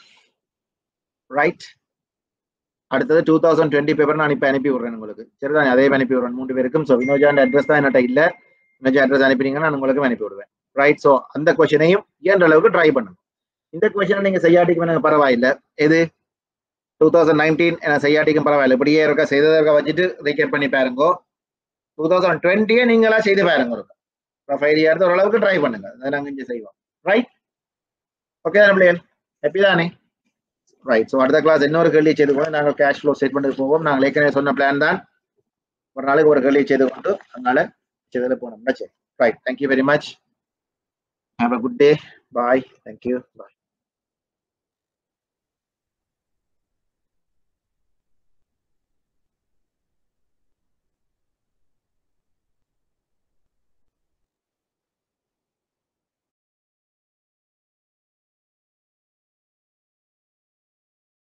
ரைட் அடுத்தது டூ தௌசண்ட் டுவெண்ட்டி பேப்பர் நான் இப்போ அனுப்பி விடுறேன் உங்களுக்கு சரிதான் அதே அனுப்பி விடுறேன் மூன்று பேருக்கும் ஸோ வினோஜாண்ட அட்ரஸ் தான் என்னட்ட இல்லை வினோஜா அட்ரஸ் அனுப்பினீங்கன்னா நான் உங்களுக்கு அனுப்பி விடுவேன் ரைட் ஸோ அந்த கொஷனையும் இயன்ற அளவுக்கு ட்ரை பண்ணுங்க இந்த கொஷனை நீங்க செய்யாட்டிக்கு எனக்கு பரவாயில்லை எது டூ தௌசண்ட் நைன்டீன் என்ன செய்யாட்டிக்கும் பரவாயில்ல இப்படியே இருக்க செய்ததை இருக்க வச்சுட்டு ரீகேப் பண்ணி பாருங்க டூ தௌசண்ட் டுவெண்ட்டியே நீங்களா செய்து பாருங்க ஒரு ஃபைவ் இயர்ஸ் ஓரளவுக்கு ட்ரை பண்ணுங்க அதை நாங்கள் இங்கே செய்வோம் ரைட் ஓகே தானே பிள்ளைகள் ஹாப்பி தானே ரைட் ஸோ அடுத்த கிளாஸ் இன்னொரு கேள்வி செய்து கூட நாங்கள் கேஷ் ஃப்ளோ ஸ்டேட்மெண்ட்டுக்கு போவோம் நாங்கள் ஏற்கனவே சொன்ன பிளான் தான் ஒரு நாளைக்கு ஒரு கேள்வி செய்து கொண்டு அதனால செய்ததில் போனோம்னா சரி right thank you very much have a good day bye thank you bye